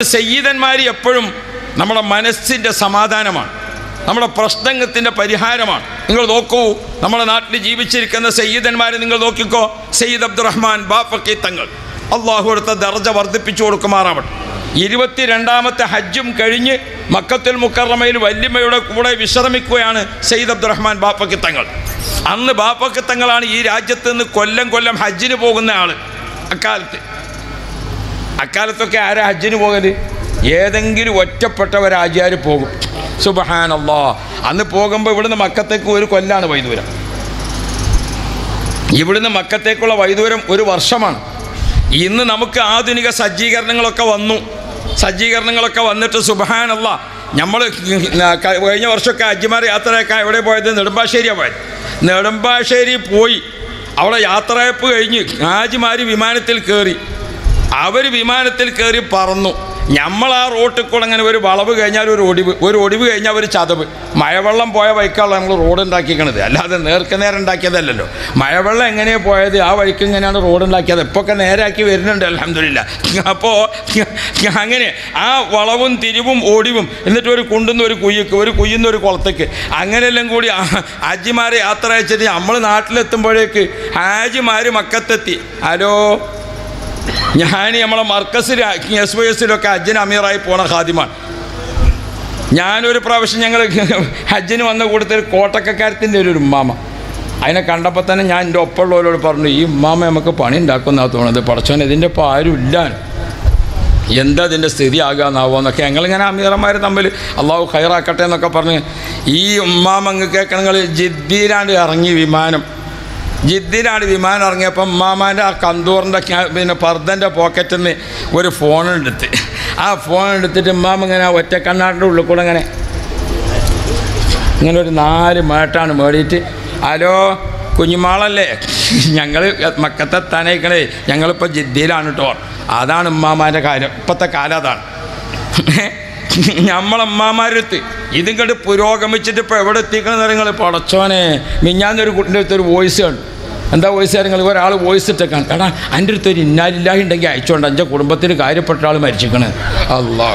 സയ്യിദന്മാർ എപ്പോഴും നമ്മുടെ മനസ്സിൻ്റെ സമാധാനമാണ് നമ്മുടെ പ്രശ്നത്തിൻ്റെ പരിഹാരമാണ് നിങ്ങൾ നോക്കൂ നമ്മുടെ നാട്ടിൽ ജീവിച്ചിരിക്കുന്ന സയ്യിദന്മാരെ നിങ്ങൾ നോക്കിക്കോ സയ്യിദ് അബ്ദുറഹ്മാൻ ബാഫക്കി തങ്ങൾ അള്ളാഹു എടുത്ത ദർജ വർദ്ധിപ്പിച്ചു കൊടുക്കുമാറാവട്ടെ ഇരുപത്തിരണ്ടാമത്തെ ഹജ്ജും കഴിഞ്ഞ് മക്കത്തുൽ മുക്കറമയിൽ വല്യമ്മയുടെ കൂടെ വിശ്രമിക്കുകയാണ് സയ്യിദ് അബ്ദുറഹ്മാൻ ബാപ്പക്കി തങ്ങൾ അന്ന് ബാപ്പക്കി തങ്ങളാണ് ഈ രാജ്യത്ത് നിന്ന് കൊല്ലം കൊല്ലം ഹജ്ജിന് പോകുന്ന ആൾ അക്കാലത്ത് അക്കാലത്തൊക്കെ ആരാ ഹജ്ജിന് പോകല് ഏതെങ്കിലും ഒറ്റപ്പെട്ട ഒരു ആചാര് പോകും സുബഹാനല്ലാ അന്ന് പോകുമ്പോൾ ഇവിടുന്ന് മക്കത്തേക്ക് ഒരു കൊല്ലാണ് വൈദൂരം ഇവിടുന്ന് മക്കത്തേക്കുള്ള വൈദൂരം ഒരു വർഷമാണ് ഇന്ന് നമുക്ക് ആധുനിക സജ്ജീകരണങ്ങളൊക്കെ വന്നു സജ്ജീകരണങ്ങളൊക്കെ വന്നിട്ട് സുബഹാനല്ല നമ്മൾ കഴിഞ്ഞ വർഷമൊക്കെ അജ്ജിമാർ യാത്രയൊക്കെ എവിടെ പോയത് നെടുമ്പാശ്ശേരിയാണ് പോയത് നെടുമ്പാശ്ശേരി പോയി അവിടെ യാത്രയപ്പ് കഴിഞ്ഞ് ഹാജിമാർ വിമാനത്തിൽ കയറി അവർ വിമാനത്തിൽ കയറി പറന്നു നമ്മൾ ആ റോട്ടിൽ കൂടെ അങ്ങനെ ഒരു വളവ് കഴിഞ്ഞാൽ ഒരു ഒടിവ് ഒരു ഒടിവ് കഴിഞ്ഞാൽ ഒരു ചതവ് മഴവെള്ളം പോയ വഴിക്കാണ് നമ്മൾ റോഡ് ഉണ്ടാക്കിക്കണത് അല്ലാതെ നേർക്ക് നേരെ ഉണ്ടാക്കിയതല്ലല്ലോ മഴവെള്ളം എങ്ങനെയാണ് പോയത് ആ വഴിക്ക് ഇങ്ങനെയാണ് റോഡ് ഉണ്ടാക്കിയത് ഇപ്പോൾ ഒക്കെ നേരാക്കി വരുന്നുണ്ട് അലഹമില്ല അപ്പോൾ അങ്ങനെ ആ വളവും തിരിവും ഒടിവും എന്നിട്ട് ഒരു കുണ്ടുന്ന ഒരു കുയ്യക്ക് ഒരു കുയ്യുന്ന ഒരു കുളത്തേക്ക് അങ്ങനെയെല്ലാം കൂടി ഹാജിമാരെ യാത്ര അയച്ചിട്ട് നമ്മൾ നാട്ടിലെത്തുമ്പോഴേക്ക് ഹാജിമാർ മക്കത്തെത്തി ഹലോ ഞാൻ നമ്മളെ മർക്കസിൽ എസ് വൈ എസിലൊക്കെ ഹജ്ജിന് അമീറായി പോണ ഖാദിമാണ് ഞാനൊരു പ്രാവശ്യം ഞങ്ങൾ ഹജ്ജിന് വന്ന കൂട്ടത്തിൽ കോട്ടക്കക്കാരത്തിൻ്റെ ഒരു ഉമ്മാമ അതിനെ കണ്ടപ്പോൾ തന്നെ ഞാൻ എൻ്റെ ഒപ്പമുള്ളവരോട് പറഞ്ഞു ഈ ഉമ്മാമ നമുക്ക് പണി ഉണ്ടാക്കുന്ന തോന്നുന്നത് പടച്ചോൻ ഇതിൻ്റെ ഇപ്പോൾ ആരും ഇല്ല എന്താ ഇതിൻ്റെ സ്ഥിതി ആകാന്നാവോ എന്നൊക്കെ ഞങ്ങളിങ്ങനെ അമീറന്മാർ തമ്മിൽ അള്ളാഹു ഖൈറാക്കട്ടെ എന്നൊക്കെ പറഞ്ഞ് ഈ ഉമ്മാമ അങ്ങ് കേൾക്കണങ്ങൾ ജിദ്ദിയിലാണ്ട് ഇറങ്ങി വിമാനം ജിദ്ദിയിലാണ് വിമാനം ഇറങ്ങിയപ്പം ഉമ്മാമാൻ്റെ ആ കന്തൂറിൻ്റെ പിന്നെ പർദ്ദൻ്റെ പോക്കറ്റിൽ നിന്ന് ഒരു ഫോൺ എടുത്ത് ആ ഫോൺ എടുത്തിട്ട് ഉമ്മാമ ഇങ്ങനെ ഒറ്റ കണ്ണാടിൻ്റെ ഉള്ളിൽ കൂടെ ഇങ്ങനെ ഇങ്ങനെ ഒരു നാല് മേട്ടാണ് മേടിയിട്ട് ഹലോ കുഞ്ഞുമാളല്ലേ ഞങ്ങൾ മക്കത്തെത്താനേക്കണേ ഞങ്ങളിപ്പോൾ ജിദ്ദിയിലാണ് കേട്ടോ അതാണ് ഉമ്മാമാൻ്റെ കാര്യം ഇപ്പോഴത്തെ കാലം അതാണ് നമ്മളമ്മമാരടുത്ത് ഇതും കണ്ട് പുരോഗമിച്ചിട്ട് ഇപ്പോൾ എവിടെ എത്തിക്കണമെന്ന് നിങ്ങൾ പടച്ചോനെ മിഞ്ഞാന്നൊരു കുട്ടിൻ്റെ അടുത്ത് ഒരു വോയിസ് കണ്ടു എന്താ വോയിസ് കാര്യങ്ങൾ ഒരാൾ വോയിസ് ഇട്ടേക്കാണ് എടാ എൻ്റെ അടുത്ത് ഒരു ഇന്നാലില്ലാഹി ഉണ്ടെങ്കിൽ അയച്ചോണ്ട് എൻ്റെ കുടുംബത്തിന് കാര്യപ്പെട്ട ആൾ മരിച്ചിരിക്കണ് അള്ളാഹ്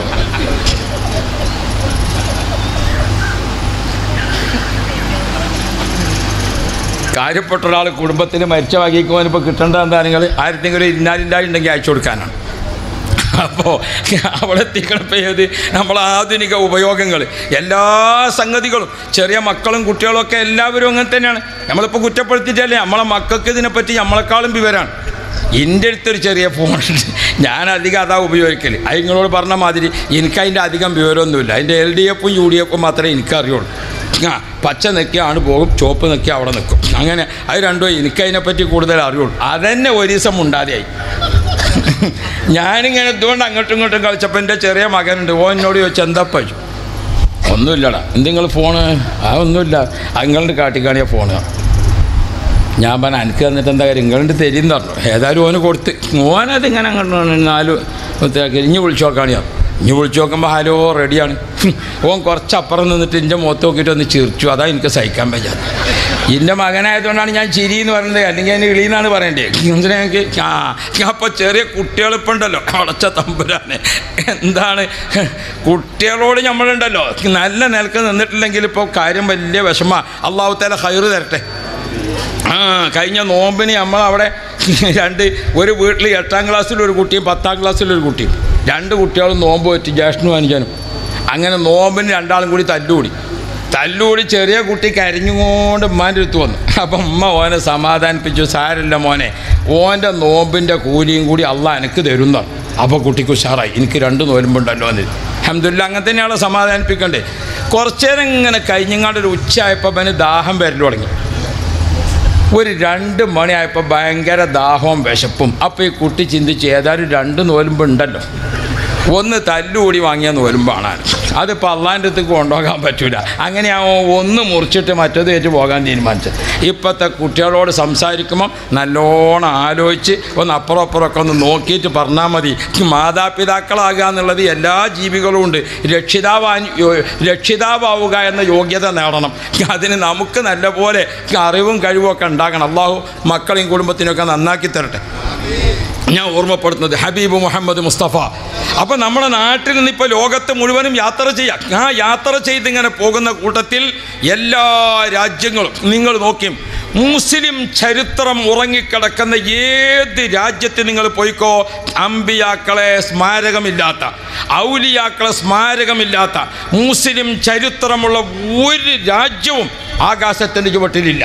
കാര്യപ്പെട്ട ഒരാൾ കുടുംബത്തിന് മരിച്ച വകയ്ക്കുവാൻ ഇപ്പോൾ കിട്ടേണ്ട എന്താ നിങ്ങൾ ആയിരത്തെങ്കിലും ഇന്നാലില്ലാഹി ഉണ്ടെങ്കിൽ അയച്ചു കൊടുക്കാനാണ് അപ്പോൾ അവിടെ എത്തിക്കണപ്പോൾ ഏത് നമ്മൾ ആധുനിക ഉപയോഗങ്ങൾ എല്ലാ സംഗതികളും ചെറിയ മക്കളും കുട്ടികളും ഒക്കെ എല്ലാവരും അങ്ങനെ തന്നെയാണ് നമ്മളിപ്പോൾ കുറ്റപ്പെടുത്തിയിട്ടല്ലേ നമ്മളെ മക്കൾക്ക് ഇതിനെപ്പറ്റി നമ്മളെക്കാളും വിവരമാണ് എൻ്റെ അടുത്തൊരു ചെറിയ ഫോണുണ്ട് ഞാൻ അധികം അതാ ഉപയോഗിക്കൽ അത് നിങ്ങളോട് പറഞ്ഞ മാതിരി എനിക്ക് അതിൻ്റെ അധികം വിവരമൊന്നുമില്ല അതിൻ്റെ എൽ ഡി എഫും യു ഡി എഫും മാത്രമേ എനിക്കറിയുള്ളൂ ആ പച്ച നിൽക്കുക ആണ് പോകും ചുവപ്പ് നിൽക്കുക അവിടെ നിൽക്കും അങ്ങനെ അത് രണ്ടും എനിക്കതിനെപ്പറ്റി കൂടുതൽ അറിയുള്ളൂ അതന്നെ ഒരു ദിവസം ഉണ്ടാതെയായി ഞാനിങ്ങനെ ഇതുകൊണ്ട് അങ്ങോട്ടും ഇങ്ങോട്ടും കളിച്ചപ്പോൾ എൻ്റെ ചെറിയ മകനുണ്ട് ഓ എന്നോട് ചോദിച്ചു എന്താ പറ്റു ഒന്നുമില്ലടാ എന്തെങ്കിലും ഫോണ് ആ ഒന്നുമില്ല അങ്ങളുടെ കാട്ടിക്കാണിയ ഫോണ് ഞാൻ പറഞ്ഞ എനിക്ക് തന്നിട്ട് എന്താ കാര്യം ഇങ്ങളുടെ തരും പറഞ്ഞു ഏതായാലും ഓന് കൊടുത്ത് ഓനത് ഇങ്ങനെ അങ്ങോട്ട് നാല് ഇഞ്ഞ് വിളിച്ചു നോക്കാണിയാ ഇഞ്ഞ് വിളിച്ചു നോക്കുമ്പോൾ ഹലോ റെഡിയാണ് ഓൻ കുറച്ചപ്പുറം നിന്നിട്ട് എൻ്റെ മുഖത്ത് നോക്കിയിട്ട് ഒന്ന് ചിരിച്ചു അതാ എനിക്ക് സഹിക്കാൻ പറ്റാത്ത എൻ്റെ മകനായതുകൊണ്ടാണ് ഞാൻ ചിരി എന്ന് പറയുന്നത് അല്ലെങ്കിൽ അതിന് ഇളി എന്നാണ് പറയേണ്ടത് എന്തിനാ എനിക്ക് ആ അപ്പോൾ ചെറിയ കുട്ടികളിപ്പോൾ ഉണ്ടല്ലോ അടച്ച തമ്പുരാനെ എന്താണ് കുട്ടികളോട് നമ്മളുണ്ടല്ലോ നല്ല നിലക്ക് നിന്നിട്ടില്ലെങ്കിൽ ഇപ്പോൾ കാര്യം വലിയ വിഷമ അള്ളാഹു തല ഹൈറ് തരട്ടെ ആ കഴിഞ്ഞ നോമ്പിന് നമ്മൾ അവിടെ രണ്ട് ഒരു വീട്ടിൽ എട്ടാം ക്ലാസ്സിലൊരു കുട്ടിയും പത്താം ക്ലാസ്സിലൊരു കുട്ടിയും രണ്ട് കുട്ടികളും നോമ്പ് പറ്റി ജ്യേഷ്ഠനും അനുജനും അങ്ങനെ നോമ്പിന് രണ്ടാളും കൂടി തല്ലുകൂടി തല്ലുകൂടി ചെറിയ കുട്ടി കരിഞ്ഞുകൊണ്ട് ഉമ്മാൻ്റെ അടുത്ത് വന്നു അപ്പം ഉമ്മ ഓനെ സമാധാനിപ്പിച്ചു സാരല്ല മോനെ ഓൻ്റെ നോമ്പിൻ്റെ കൂലിയും കൂടി അള്ള എനിക്ക് തരുന്നതാണ് അപ്പോൾ കുട്ടിക്ക് ഉഷാറായി എനിക്ക് രണ്ട് നോലുമ്പുണ്ടല്ലോ എന്ന് അഹമ്മദില്ല അങ്ങനെ തന്നെയാണ് സമാധാനിപ്പിക്കണ്ടേ കുറച്ചു നേരം ഇങ്ങനെ കഴിഞ്ഞങ്ങാണ്ട് ഒരു ഉച്ചയായപ്പോൾ അവന് ദാഹം വരൽ തുടങ്ങി ഒരു രണ്ട് മണിയായപ്പോൾ ഭയങ്കര ദാഹവും വിശപ്പും അപ്പോൾ ഈ കുട്ടി ചിന്തിച്ച് ഏതായാലും രണ്ട് നോലുമ്പ് ഉണ്ടല്ലോ ഒന്ന് തല്ലുകൂടി വാങ്ങിയ നോലുമ്പാണ് അതിപ്പോൾ അള്ളാൻ്റെ അടുത്തേക്ക് കൊണ്ടുപോകാൻ പറ്റൂല അങ്ങനെയാവും ഒന്ന് മുറിച്ചിട്ട് മറ്റേത് ഏറ്റ് പോകാൻ തീരുമാനിച്ചത് ഇപ്പോഴത്തെ കുട്ടികളോട് സംസാരിക്കുമ്പം നല്ലോണം ആലോചിച്ച് ഒന്ന് അപ്പുറം അപ്പുറമൊക്കെ ഒന്ന് നോക്കിയിട്ട് പറഞ്ഞാൽ മതി മാതാപിതാക്കളാകുക എന്നുള്ളത് എല്ലാ ജീവികളും ഉണ്ട് രക്ഷിതാവാൻ യോ- രക്ഷിതാവാവുക എന്ന യോഗ്യത നേടണം അതിന് നമുക്ക് നല്ലപോലെ അറിവും കഴിവും ഒക്കെ ഉണ്ടാകണം അള്ളാഹു മക്കളെയും കുടുംബത്തിനൊക്കെ നന്നാക്കി തരട്ടെ ഞാൻ ഓർമ്മപ്പെടുത്തുന്നത് ഹബീബ് മുഹമ്മദ് മുസ്തഫ അപ്പം നമ്മുടെ നാട്ടിൽ നിന്ന് ഇപ്പോൾ ലോകത്ത് മുഴുവനും യാത്ര ചെയ്യാം ആ യാത്ര ചെയ്തിങ്ങനെ പോകുന്ന കൂട്ടത്തിൽ എല്ലാ രാജ്യങ്ങളും നിങ്ങൾ നോക്കിയും മുസ്ലിം ചരിത്രം ഉറങ്ങിക്കിടക്കുന്ന ഏത് രാജ്യത്ത് നിങ്ങൾ പോയിക്കോ അമ്പിയാക്കളെ സ്മാരകമില്ലാത്ത ഔലിയാക്കളെ സ്മാരകമില്ലാത്ത മുസ്ലിം ചരിത്രമുള്ള ഒരു രാജ്യവും ആകാശത്തിൻ്റെ ചുവട്ടിലില്ല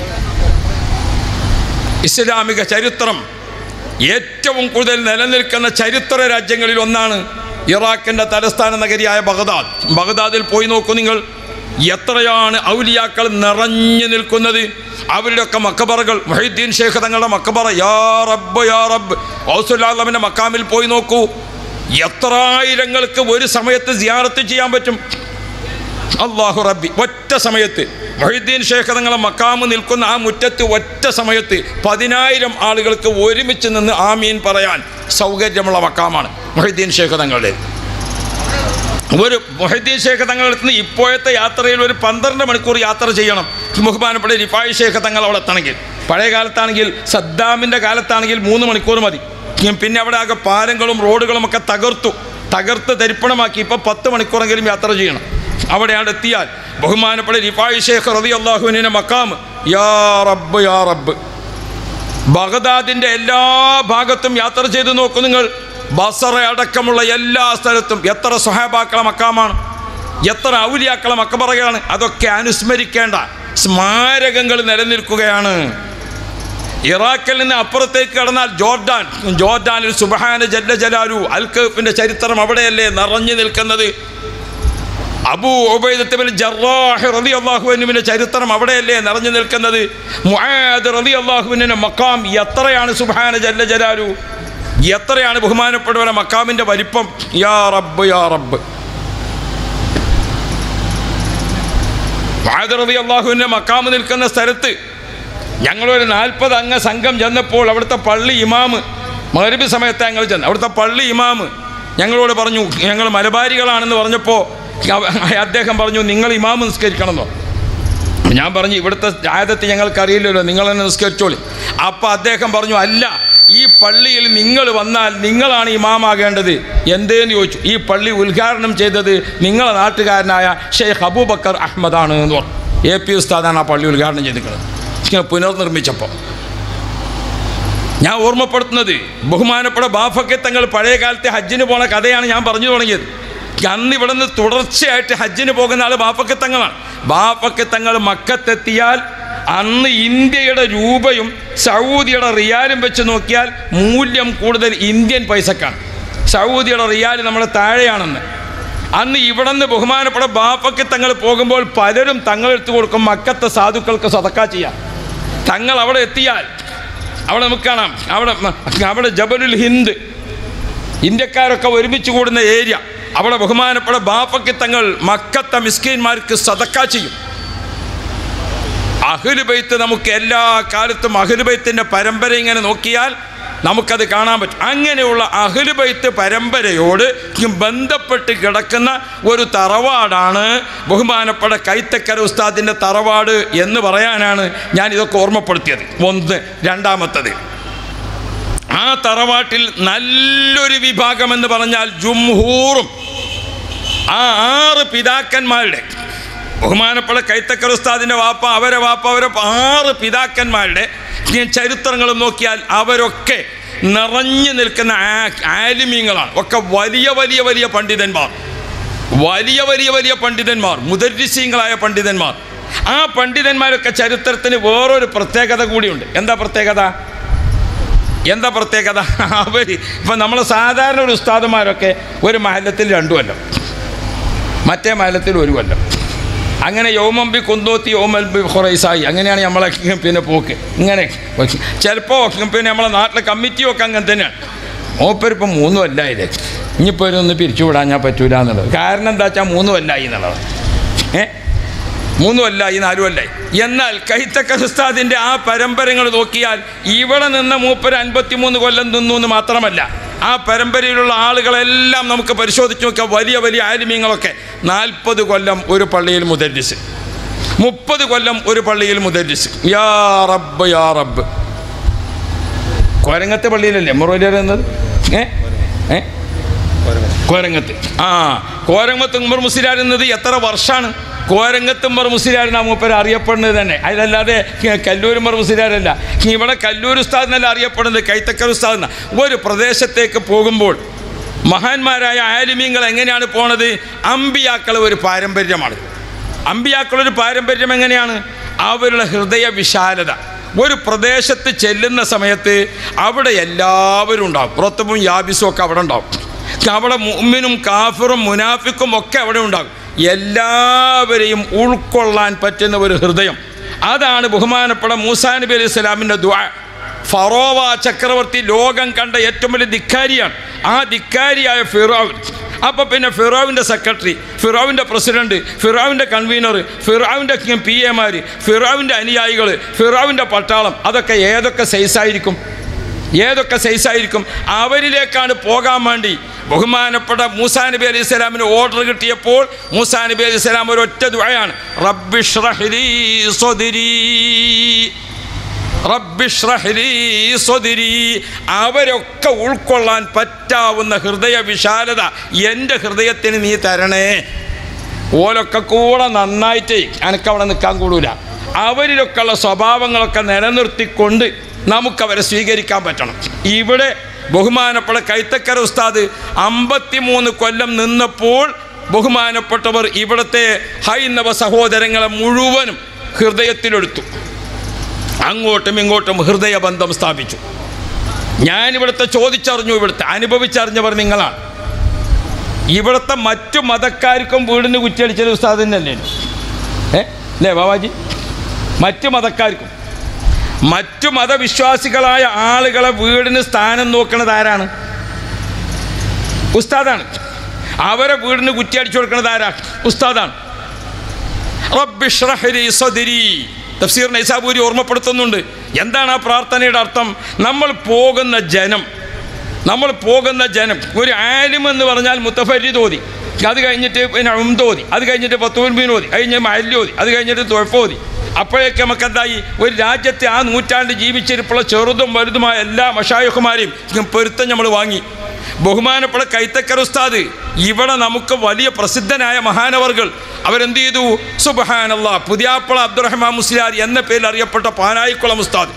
ഇസ്ലാമിക ചരിത്രം ഏറ്റവും കൂടുതൽ നിലനിൽക്കുന്ന ചരിത്ര രാജ്യങ്ങളിൽ ഒന്നാണ് ഇറാഖിൻ്റെ തലസ്ഥാന നഗരിയായ ബഗ്ദാദ് ബഗ്ദാദിൽ പോയി നോക്കൂ നിങ്ങൾ എത്രയാണ് ഔലിയാക്കൾ നിറഞ്ഞു നിൽക്കുന്നത് അവരുടെയൊക്കെ മക്കബറകൾ മൊഹീദ്ദീൻ ഷേഖ് തങ്ങളുടെ മക്കബറ യാ റബ്ബ് യാ റബ്ബ് ഔസുല്ലാമിൻ്റെ മക്കാമിൽ പോയി നോക്കൂ എത്ര ആയിരങ്ങൾക്ക് ഒരു സമയത്ത് സിയാറത്ത് ചെയ്യാൻ പറ്റും അള്ളാഹു റബ്ബി ഒറ്റ സമയത്ത് മൊഹീദ്ദീൻ ഷേഖ് തങ്ങളെ മക്കാമ് നിൽക്കുന്ന ആ മുറ്റത്ത് ഒറ്റ സമയത്ത് പതിനായിരം ആളുകൾക്ക് ഒരുമിച്ച് നിന്ന് ആമീൻ പറയാൻ സൗകര്യമുള്ള മക്കാമാണ് മൊഹീദ്ദീൻ ഷേഖ് തങ്ങളുടെ ഒരു മൊഹീദ്ദീൻ ഷേഖ് തങ്ങളടുത്ത് നിന്ന് ഇപ്പോഴത്തെ യാത്രയിൽ ഒരു പന്ത്രണ്ട് മണിക്കൂർ യാത്ര ചെയ്യണം ബഹുമാനപ്പെട്ട റിഫായ് ഷേഖ് തങ്ങൾ അവിടെ എത്തണമെങ്കിൽ പഴയ കാലത്താണെങ്കിൽ സദ്ദാമിൻ്റെ കാലത്താണെങ്കിൽ മൂന്ന് മണിക്കൂർ മതി പിന്നെ അവിടെ ആകെ പാലങ്ങളും റോഡുകളും ഒക്കെ തകർത്തു തകർത്ത് തരിപ്പണമാക്കി ഇപ്പോൾ പത്ത് മണിക്കൂറെങ്കിലും യാത്ര ചെയ്യണം അവിടെ അവിടെ എത്തിയാൽ ബഹുമാനപ്പെട്ട റിഫായ് ഷേഖ് റബി അള്ളാഹുവിനെ മക്കാം യാ റബ്ബ് യാ റബ്ബ് ബഗദാദിൻ്റെ എല്ലാ ഭാഗത്തും യാത്ര ചെയ്ത് നോക്കൂ നിങ്ങൾ ബസറ അടക്കമുള്ള എല്ലാ സ്ഥലത്തും എത്ര സ്വഹാബാക്കളെ മക്കാമാണ് എത്ര ഔലിയാക്കളെ മക്കബറയാണ് അതൊക്കെ അനുസ്മരിക്കേണ്ട സ്മാരകങ്ങൾ നിലനിൽക്കുകയാണ് ഇറാഖിൽ നിന്ന് അപ്പുറത്തേക്ക് കടന്നാൽ ജോർഡാൻ ജോർഡാനിൽ സുബഹാന ജല്ല ജലാലു അൽക്കഫിൻ്റെ ചരിത്രം അവിടെയല്ലേ നിറഞ്ഞു നിൽക്കുന്നത് അബൂ ഉബൈദത്തുബിൻ ജറാഹ് റളി അള്ളാഹുവിനുവിൻ്റെ ചരിത്രം അവിടെയല്ലേ നിറഞ്ഞു നിൽക്കുന്നത് മുആദ് റളി അള്ളാഹുവിൻ്റെ മക്കാം എത്രയാണ് സുബാന ജല്ല ജലാലു എത്രയാണ് ബഹുമാനപ്പെട്ടവരെ മക്കാമിൻ്റെ വലിപ്പം യാ റബ്ബ് യാ റബ്ബ് മുആദ് റളി അള്ളാഹുവിൻ്റെ മക്കാമ് നിൽക്കുന്ന സ്ഥലത്ത് ഞങ്ങളൊരു നാൽപ്പത് അംഗ സംഘം ചെന്നപ്പോൾ അവിടുത്തെ പള്ളി ഇമാമ് മകരബി സമയത്ത് ഞങ്ങൾ ചെന്ന് അവിടുത്തെ പള്ളി ഇമാമ് ഞങ്ങളോട് പറഞ്ഞു ഞങ്ങൾ മലബാരികളാണെന്ന് പറഞ്ഞപ്പോൾ അവ- അദ്ദേഹം പറഞ്ഞു നിങ്ങൾ ഇമാമ് നിസ്കരിക്കണമെന്നോ ഞാൻ പറഞ്ഞു ഇവിടുത്തെ ആയതത്തെ ഞങ്ങൾക്ക് അറിയില്ലല്ലോ നിങ്ങൾ തന്നെ നിസ്കരിച്ചോളി അപ്പോൾ അദ്ദേഹം പറഞ്ഞു അല്ല ഈ പള്ളിയിൽ നിങ്ങൾ വന്നാൽ നിങ്ങളാണ് ഇമാമാകേണ്ടത് എന്തേന്ന് ചോദിച്ചു ഈ പള്ളി ഉദ്ഘാടനം ചെയ്തത് നിങ്ങളെ നാട്ടുകാരനായ ഷെയ്ഖ് അബൂബക്കർ അഹമ്മദാണ് എന്ന് പറഞ്ഞു എ പി ഉസ്താദാണ് ആ പള്ളി ഉദ്ഘാടനം ചെയ്തിരിക്കുന്നത് ഇങ്ങനെ പുനർനിർമ്മിച്ചപ്പോൾ ഞാൻ ഓർമ്മപ്പെടുത്തുന്നത് ബഹുമാനപ്പെട്ട ബാഫക്കെ തങ്ങൾ പഴയ കാലത്തെ ഹജ്ജിന് പോണ കഥയാണ് ഞാൻ പറഞ്ഞു തുടങ്ങിയത് അന്ന് ഇവിടെ നിന്ന് തുടർച്ചയായിട്ട് ഹജ്ജിന് പോകുന്ന ആൾ ബാഫക്കെ തങ്ങളാണ് ബാഫക്കെ തങ്ങൾ മക്കത്തെത്തിയാൽ അന്ന് ഇന്ത്യയുടെ രൂപയും സൗദിയുടെ റിയാലും വെച്ച് നോക്കിയാൽ മൂല്യം കൂടുതൽ ഇന്ത്യൻ പൈസക്കാണ് സൗദിയുടെ റിയാൽ നമ്മുടെ താഴെയാണെന്ന് അന്ന് ഇവിടെ നിന്ന് ബഹുമാനപ്പെട്ട ബാപ്പയ്ക്ക് തങ്ങൾ പോകുമ്പോൾ പലരും തങ്ങളെടുത്ത് കൊടുക്കും മക്കത്തെ സാധുക്കൾക്ക് സതക്ക ചെയ്യാം തങ്ങൾ അവിടെ എത്തിയാൽ അവിടെ നമുക്ക് കാണാം അവിടെ അവിടെ ജബലുൽ ഹിന്ദ് ഇന്ത്യക്കാരൊക്കെ ഒരുമിച്ച് കൂടുന്ന ഏരിയ അവിടെ ബഹുമാനപ്പെട്ട ബാപ്പയ്ക്ക് തങ്ങൾ മക്കത്തെ മിസ്കീന്മാർക്ക് സതക്ക ചെയ്യും അഹ്ലുബൈത്ത് നമുക്ക് എല്ലാ കാലത്തും അഹ്ലുബൈത്തിൻ്റെ പരമ്പര ഇങ്ങനെ നോക്കിയാൽ നമുക്കത് കാണാൻ പറ്റും അങ്ങനെയുള്ള അഹ്ലുബൈത്ത് പരമ്പരയോട് ബന്ധപ്പെട്ട് കിടക്കുന്ന ഒരു തറവാടാണ് ബഹുമാനപ്പെട്ട കൈത്തക്കര ഉസ്താദിൻ്റെ തറവാട് എന്ന് പറയാനാണ് ഞാൻ ഇതൊക്കെ ഓർമ്മപ്പെടുത്തിയത് ഒന്ന് രണ്ടാമത്തത് ആ തറവാട്ടിൽ നല്ലൊരു വിഭാഗം എന്ന് പറഞ്ഞാൽ ജുംഹൂറും ആ ആറ് പിതാക്കന്മാരുടെ ബഹുമാനപ്പെട്ട കൈത്തക്കർ ഉസ്താദിൻ്റെ വാപ്പ അവരെ വാപ്പ അവരെ ആറ് പിതാക്കന്മാരുടെ ഈ ചരിത്രങ്ങളും നോക്കിയാൽ അവരൊക്കെ നിറഞ്ഞു നിൽക്കുന്ന ആ- ആലിമീങ്ങളാണ് ഒക്കെ വലിയ വലിയ വലിയ പണ്ഡിതന്മാർ വലിയ വലിയ വലിയ പണ്ഡിതന്മാർ മുദരിസീങ്ങളായ പണ്ഡിതന്മാർ ആ പണ്ഡിതന്മാരൊക്കെ ചരിത്രത്തിന് വേറൊരു പ്രത്യേകത കൂടിയുണ്ട് എന്താ പ്രത്യേകത എന്താ പ്രത്യേകത അവർ ഇപ്പം നമ്മൾ സാധാരണ ഒരു ഉസ്താദുമാരൊക്കെ ഒരു മഹല്ലത്തിൽ രണ്ടു കൊല്ലം മറ്റേ മഹല്ലത്തിൽ ഒരു കൊല്ലം അങ്ങനെ യോമമ്പി കുന്തോത്തി യോമൽബി ഹൊറൈസായി അങ്ങനെയാണ് നമ്മളെ പിന്നെ പോക്ക് ഇങ്ങനെ ചിലപ്പോൾ പിന്നെ നമ്മളെ നാട്ടിലെ കമ്മിറ്റിയൊക്കെ അങ്ങനെ തന്നെയാണ് മൂപ്പരിപ്പം മൂന്നും അല്ലായില്ലേ ഇനിയിപ്പോൾ ഒരു പിരിച്ചു വിടാൻ ഞാൻ പറ്റൂല എന്നുള്ളത് കാരണം എന്താ വെച്ചാൽ മൂന്നും അല്ലായി എന്നുള്ളത് ഏ മൂന്നും അല്ലായി നാലും അല്ലായി എന്നാൽ കൈത്തക്ക ഉസ്താദിൻ്റെ ആ പരമ്പരകൾ നോക്കിയാൽ ഇവിടെ നിന്ന് മൂപ്പര് അൻപത്തിമൂന്ന് കൊല്ലം നിന്നു എന്ന് മാത്രമല്ല ആ പരമ്പരയിലുള്ള ആളുകളെല്ലാം നമുക്ക് പരിശോധിച്ച് നോക്കിയാൽ വലിയ വലിയ ആലിമ്യങ്ങളൊക്കെ നാൽപ്പത് കൊല്ലം ഒരു പള്ളിയിൽ മുദരിസ് മുപ്പത് കൊല്ലം ഒരു പള്ളിയിൽ മുദരിസ് യാ റബ്ബ് യാ റബ്ബ് കോരങ്ങത്തെ പള്ളിയിലല്ലേ മുറലിയർ എന്നത് ഏ ഏ കോരങ്ങത്ത് ആ കോരങ്ങത്ത് ഉമ്മർ മുസ്ലിയാർ എന്നത് എത്ര വർഷമാണ് കോരങ്ങത്ത് ഉമ്മർ മുസ്ലിയാറിനാ മൂപ്പര് അറിയപ്പെടുന്നത് തന്നെ അതിലല്ലാതെ കല്ലൂർ ഉമ്മർ മുസ്ലിയാരല്ല ഇവിടെ കല്ലൂർ ഉസ്താദ് എന്നല്ല അറിയപ്പെടുന്നത് കൈത്തക്കർ ഉസ്താദ് എന്ന ഒരു പ്രദേശത്തേക്ക് പോകുമ്പോൾ മഹാന്മാരായ ആലിമീങ്ങൾ എങ്ങനെയാണ് പോണത് അമ്പിയാക്കളെ ഒരു പാരമ്പര്യമാണ് അമ്പിയാക്കളൊരു പാരമ്പര്യം എങ്ങനെയാണ് അവരുടെ ഹൃദയ വിശാലത ഒരു പ്രദേശത്ത് ചെല്ലുന്ന സമയത്ത് അവിടെ എല്ലാവരും ഉണ്ടാവും പുറത്തും യാബിസും ഒക്കെ അവിടെ ഉണ്ടാവും അവിടെ മുമ്മിനും കാഫിറും മുനാഫിക്കും ഒക്കെ അവിടെ ഉണ്ടാകും എല്ലാവരെയും ഉൾക്കൊള്ളാൻ പറ്റുന്ന ഒരു ഹൃദയം അതാണ് ബഹുമാനപ്പെട്ട മൂസാ നബി അലൈഹി സ്വലാമിൻ്റെ ദുആ ഫറോവ ചക്രവർത്തി ലോകം കണ്ട ഏറ്റവും വലിയ ധിക്കാരിയാണ് ആ ധിക്കാരിയായ ഫിറോവ് അപ്പോൾ പിന്നെ ഫിറോവിൻ്റെ സെക്രട്ടറി ഫിറോവിൻ്റെ പ്രസിഡന്റ് ഫിറോവിൻ്റെ കൺവീനർ ഫിറോവിൻ്റെ പി എമാർ ഫിറോവിൻ്റെ അനുയായികൾ ഫിറോവിൻ്റെ പട്ടാളം അതൊക്കെ ഏതൊക്കെ സൈസായിരിക്കും ഏതൊക്കെ സൈസായിരിക്കും അവരിലേക്കാണ് പോകാൻ വേണ്ടി ബഹുമാനപ്പെട്ട മൂസാ നബി അലൈഹി സ്വലാമിന് ഓർഡർ കിട്ടിയപ്പോൾ മൂസാ നബി അലൈഹി സ്വലാം ഒരു ഒറ്റ ദുആയാണ് റബ്ബിഷ്റഹ്ലി സ്വദിരീ റബ്ബിഷ്റഹ്ലി സ്വദിരി അവരൊക്കെ ഉൾക്കൊള്ളാൻ പറ്റാവുന്ന ഹൃദയ വിശാലത എൻ്റെ ഹൃദയത്തിന് നീ തരണേ ഓലൊക്കെ കൂടെ നന്നായിട്ട് എനിക്കവിടെ നിൽക്കാൻ കൂടൂല അവരിലൊക്കെയുള്ള സ്വഭാവങ്ങളൊക്കെ നിലനിർത്തിക്കൊണ്ട് നമുക്കവരെ സ്വീകരിക്കാൻ പറ്റണം ഇവിടെ ബഹുമാനപ്പെട്ട കൈത്തക്കര ഉസ്താദ് അമ്പത്തിമൂന്ന് കൊല്ലം നിന്നപ്പോൾ ബഹുമാനപ്പെട്ടവർ ഇവിടുത്തെ ഹൈന്ദവ സഹോദരങ്ങളെ മുഴുവനും ഹൃദയത്തിലെടുത്തു അങ്ങോട്ടും ഇങ്ങോട്ടും ഹൃദയബന്ധം സ്ഥാപിച്ചു ഞാനിവിടുത്തെ ചോദിച്ചറിഞ്ഞു ഇവിടുത്തെ അനുഭവിച്ചറിഞ്ഞവർ നിങ്ങളാണ് ഇവിടുത്തെ മറ്റു മതക്കാർക്കും വീടിന് കുറ്റിയടിച്ചത് ഉസ്താദ് തന്നെയല്ലേ ഏ അല്ലേ ബാബാജി മറ്റു മതക്കാർക്കും മറ്റു മതവിശ്വാസികളായ ആളുകളെ വീടിന് സ്ഥാനം നോക്കുന്നത് ആരാണ് ഉസ്താദാണ് അവരെ വീടിന് കുറ്റിയടിച്ചു കൊടുക്കുന്നത് ആരാ ഉസ്താദാണ് റബ്ബിഷ്റഹ്ലി സദ്രി തഫ്സീർ നൈസാബൂരി ഓർമ്മപ്പെടുത്തുന്നുണ്ട് എന്താണ് ആ പ്രാർത്ഥനയുടെ അർത്ഥം നമ്മൾ പോകുന്ന ജനം നമ്മൾ പോകുന്ന ജനം ഒരു ആലിം എന്ന് പറഞ്ഞാൽ മുത്തഫരീദ് ഓതി അത് കഴിഞ്ഞിട്ട് പിന്നെ ഉംദോതി അത് കഴിഞ്ഞിട്ട് പത്തുബീൻ ഓതി അത് കഴിഞ്ഞ് മല്യോതി അത് കഴിഞ്ഞിട്ട് തൊഴപ്പോതി അപ്പോഴേക്ക് നമുക്ക് എന്തായി ഒരു രാജ്യത്തെ ആ നൂറ്റാണ്ട് ജീവിച്ചിരിപ്പുള്ള ചെറുതും വലുതുമായ എല്ലാ മഷായുഹുമാരെയും പൊരുത്തം നമ്മൾ വാങ്ങി ബഹുമാനപ്പെട്ട കൈത്തക്കർ ഉസ്താദ് ഇവിടെ നമുക്ക് വലിയ പ്രസിദ്ധനായ മഹാനവർകൾ അവരെന്ത് ചെയ്തു സുബഹാനല്ല പുതിയാപ്പള അബ്ദുറഹ്മാൻ മുസ്ലിയാർ എന്ന പേരിൽ അറിയപ്പെട്ട പാനായിക്കുളം ഉസ്താദ്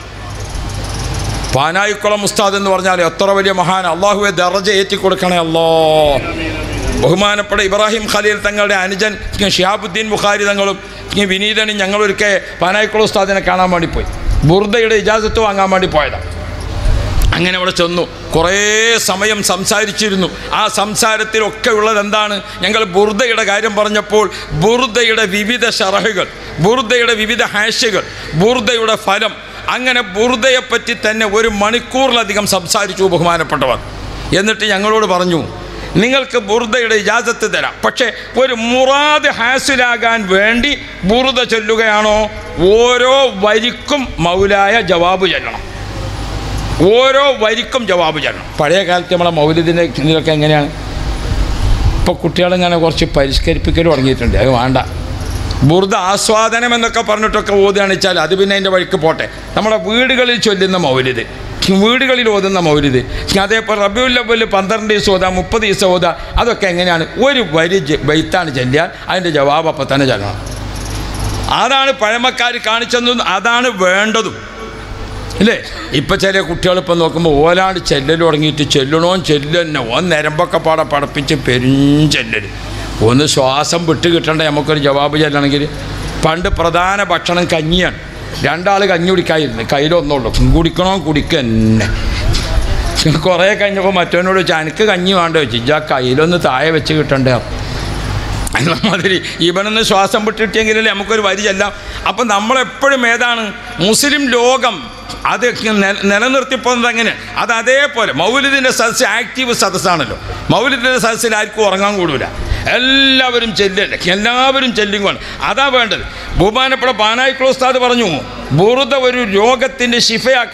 പാനായിക്കുളം ഉസ്താദ് എന്ന് പറഞ്ഞാൽ എത്ര വലിയ മഹാൻ അള്ളാഹുവെ ദറജ ഏറ്റി കൊടുക്കണേ അല്ലോ ബഹുമാനപ്പെട്ട ഇബ്രാഹിം ഖലീൽ തങ്ങളുടെ അനുജൻ ഷിഹാബുദ്ദീൻ ബുഖാരി തങ്ങളും ഈ വിനീതനും ഞങ്ങളൊരിക്കൽ പാനായിക്കുളം ഉസ്താദിനെ കാണാൻ വേണ്ടി പോയി ബുർദയുടെ ഇജാസത്ത് വാങ്ങാൻ വേണ്ടി പോയതാണ് അങ്ങനെ അവിടെ ചെന്നു കുറേ സമയം സംസാരിച്ചിരുന്നു ആ സംസാരത്തിലൊക്കെ ഉള്ളത് എന്താണ് ഞങ്ങൾ ബുർദയുടെ കാര്യം പറഞ്ഞപ്പോൾ ബുർദയുടെ വിവിധ ഷറഹുകൾ ബുർദയുടെ വിവിധ ഹാഷുകൾ ബുർദയുടെ ഫലം അങ്ങനെ ബുർദയെപ്പറ്റി തന്നെ ഒരു മണിക്കൂറിലധികം സംസാരിച്ചു ബഹുമാനപ്പെട്ടവർ എന്നിട്ട് ഞങ്ങളോട് പറഞ്ഞു നിങ്ങൾക്ക് ബുർദയുടെ ഇജാസത്ത് തരാം പക്ഷേ ഒരു മുറാദ് ഹാസിലാകാൻ വേണ്ടി ബുർദ ചൊല്ലുകയാണോ ഓരോ വരിക്കും മൗലായ ജവാബ് ചൊല്ലണം ഓരോ വരിക്കും ജവാബ് ചെയ്യണം പഴയ കാലത്ത് നമ്മളെ മൗലിദിൻ്റെ ഇതിലൊക്കെ എങ്ങനെയാണ് ഇപ്പോൾ കുട്ടികളിങ്ങനെ കുറച്ച് പരിഷ്കരിപ്പിക്കൽ തുടങ്ങിയിട്ടുണ്ട് അത് വേണ്ട ബുർദ ആസ്വാദനം എന്നൊക്കെ പറഞ്ഞിട്ടൊക്കെ ഓതുകയാണ് വെച്ചാൽ അത് പിന്നെ അതിൻ്റെ വഴിക്ക് പോട്ടെ നമ്മുടെ വീടുകളിൽ ചൊല്ലുന്ന മൗലിദ് വീടുകളിൽ ഓതുന്ന മൗലിദ് അതേപോലെ റബിയുല്ലവല് പന്ത്രണ്ട് ദിവസം ഓതാ മുപ്പത് ദിവസം ഓതാ അതൊക്കെ എങ്ങനെയാണ് ഒരു വരി ജ- ബൈത്താണ് ചെല്ലിയാൽ അതിൻ്റെ ജവാബ് അപ്പം തന്നെ ചെല്ലണം അതാണ് പഴമക്കാർ കാണിച്ചെന്നും അതാണ് വേണ്ടതും ഇല്ലേ ഇപ്പം ചില കുട്ടികൾ ഇപ്പം നോക്കുമ്പോൾ ഓലാണ്ട് ചെല്ലൽ തുടങ്ങിയിട്ട് ചെല്ലണോ ചെല്ലന്നെ ഓൻ നിരമ്പൊക്കെ പാടെ പടപ്പിച്ച് പെരുഞ്ചെല്ലൽ ഒന്ന് ശ്വാസം വിട്ട് കിട്ടണ്ടേ നമുക്കൊരു ജവാബ് ചെല്ലണമെങ്കിൽ പണ്ട് പ്രധാന ഭക്ഷണം കഞ്ഞിയാണ് രണ്ടാൾ കഞ്ഞി കുടിക്കാതിരുന്നു കയ്യിലൊന്നുള്ളൂ കുടിക്കണോ കുടിക്കന്നെ കുറേ കഴിഞ്ഞപ്പോൾ മറ്റവനോട് ചോദിച്ചു എനിക്ക് കഞ്ഞി വേണ്ട വെച്ചു ഇജാ കയ്യിലൊന്ന് താഴെ വെച്ച് കിട്ടണ്ടേ എന്ന മാതിരി ഇവനൊന്ന് ശ്വാസം വിട്ടിട്ടെങ്കിലല്ലേ നമുക്കൊരു വരി ചെല്ലാം അപ്പം നമ്മളെപ്പോഴും ഏതാണ് മുസ്ലിം ലോകം അത് നില- നിലനിർത്തിപ്പോകുന്നത് അങ്ങനെ അത് അതേപോലെ മൗലിദിൻ്റെ സദസ്സ് ആക്റ്റീവ് സദസ്സാണല്ലോ മൗലിദിൻ്റെ സദസ്സിൽ ആർക്കും ഉറങ്ങാൻ കൂടൂല എല്ലാവരും ചെല്ലല്ലേ എല്ലാവരും ചെല്ലിങ്ങോണ് അതാ വേണ്ടത് ബഹുമാനപ്പെട്ട പാനായിക്കുള ഉസ്താദ് പറഞ്ഞു ബുറുദ ഒരു രോഗത്തിൻ്റെ ശിഫയാക്കാൻ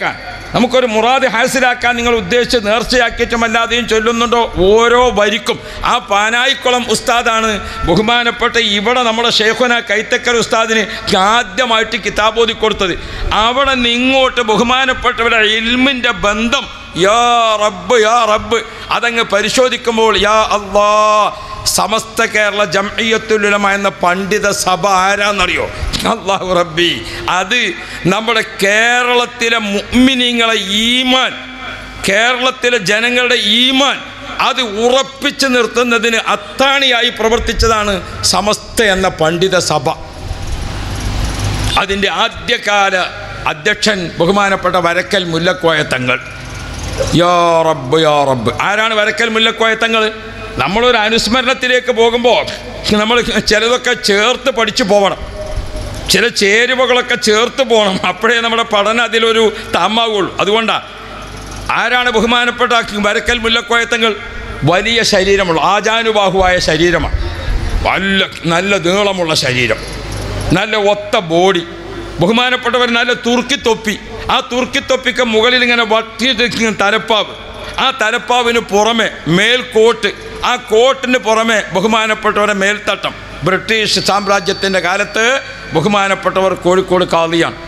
നമുക്കൊരു മുറാദ് ഹാസിലാക്കാൻ നിങ്ങൾ ഉദ്ദേശിച്ച് നേർച്ചയാക്കിയിട്ടും അല്ലാതെയും ചൊല്ലുന്നുണ്ടോ ഓരോ വരിക്കും ആ പാനായിക്കുളം ഉസ്താദാണ് ബഹുമാനപ്പെട്ട ഇവിടെ നമ്മുടെ ഷെയ്ഖുന കൈത്തക്കൽ ഉസ്താദിന് ആദ്യമായിട്ട് കിതാബോധി കൊടുത്തത് അവിടെ നിന്ന് ഇങ്ങോട്ട് ബഹുമാനപ്പെട്ടവരുടെ ഇൽമിൻ്റെ ബന്ധം യാ റബ്ബ് യാ റബ്ബ് അതങ്ങ് പരിശോധിക്കുമ്പോൾ യാ അള്ളാ സമസ്ത കേരള ജംഇയ്യത്തുലുലമ എന്ന പണ്ഡിത സഭ ആരാന്നറിയോ അള്ളാഹു റബ്ബി അത് നമ്മുടെ കേരളത്തിലെ മുഅ്മിനീങ്ങളെ ഈമാൻ കേരളത്തിലെ ജനങ്ങളുടെ ഈമാൻ അത് ഉറപ്പിച്ചു നിർത്തുന്നതിന് അത്താണിയായി പ്രവർത്തിച്ചതാണ് സമസ്ത എന്ന പണ്ഡിത സഭ അതിൻ്റെ ആദ്യകാല അധ്യക്ഷൻ ബഹുമാനപ്പെട്ട വരക്കൽ മുല്ലക്കോയ തങ്ങൾ യാ റബ്ബ് യാ റബ്ബ് ആരാണ് വരക്കൽ മുല്ലക്കോയ തങ്ങൾ നമ്മളൊരു അനുസ്മരണത്തിലേക്ക് പോകുമ്പോൾ നമ്മൾ ചിലതൊക്കെ ചേർത്ത് പഠിച്ചു പോകണം ചില ചേരുവകളൊക്കെ ചേർത്ത് പോകണം അപ്പോഴേ നമ്മുടെ പഠനം അതിലൊരു താമാവുള്ളൂ അതുകൊണ്ടാണ് ആരാണ് ബഹുമാനപ്പെട്ട വരക്കൽ മുല്ലക്കോയത്തങ്ങൾ വലിയ ശരീരമുള്ള ആജാനുബാഹുവായ ശരീരമാണ് നല്ല നല്ല നീളമുള്ള ശരീരം നല്ല ഒത്ത ബോഡി ബഹുമാനപ്പെട്ടവർ നല്ല തുർക്കിത്തൊപ്പി ആ തുർക്കിത്തൊപ്പിക്ക് മുകളിൽ ഇങ്ങനെ വട്ടിയിട്ട് ഇങ്ങനെ തലപ്പാവ് ആ തലപ്പാവിന് പുറമെ മേൽക്കോട്ട് ആ കോട്ടിന് പുറമെ ബഹുമാനപ്പെട്ടവരെ മേൽത്തട്ടം ബ്രിട്ടീഷ് സാമ്രാജ്യത്തിൻ്റെ കാലത്ത് ബഹുമാനപ്പെട്ടവർ കോഴിക്കോട് കാളിയാണ്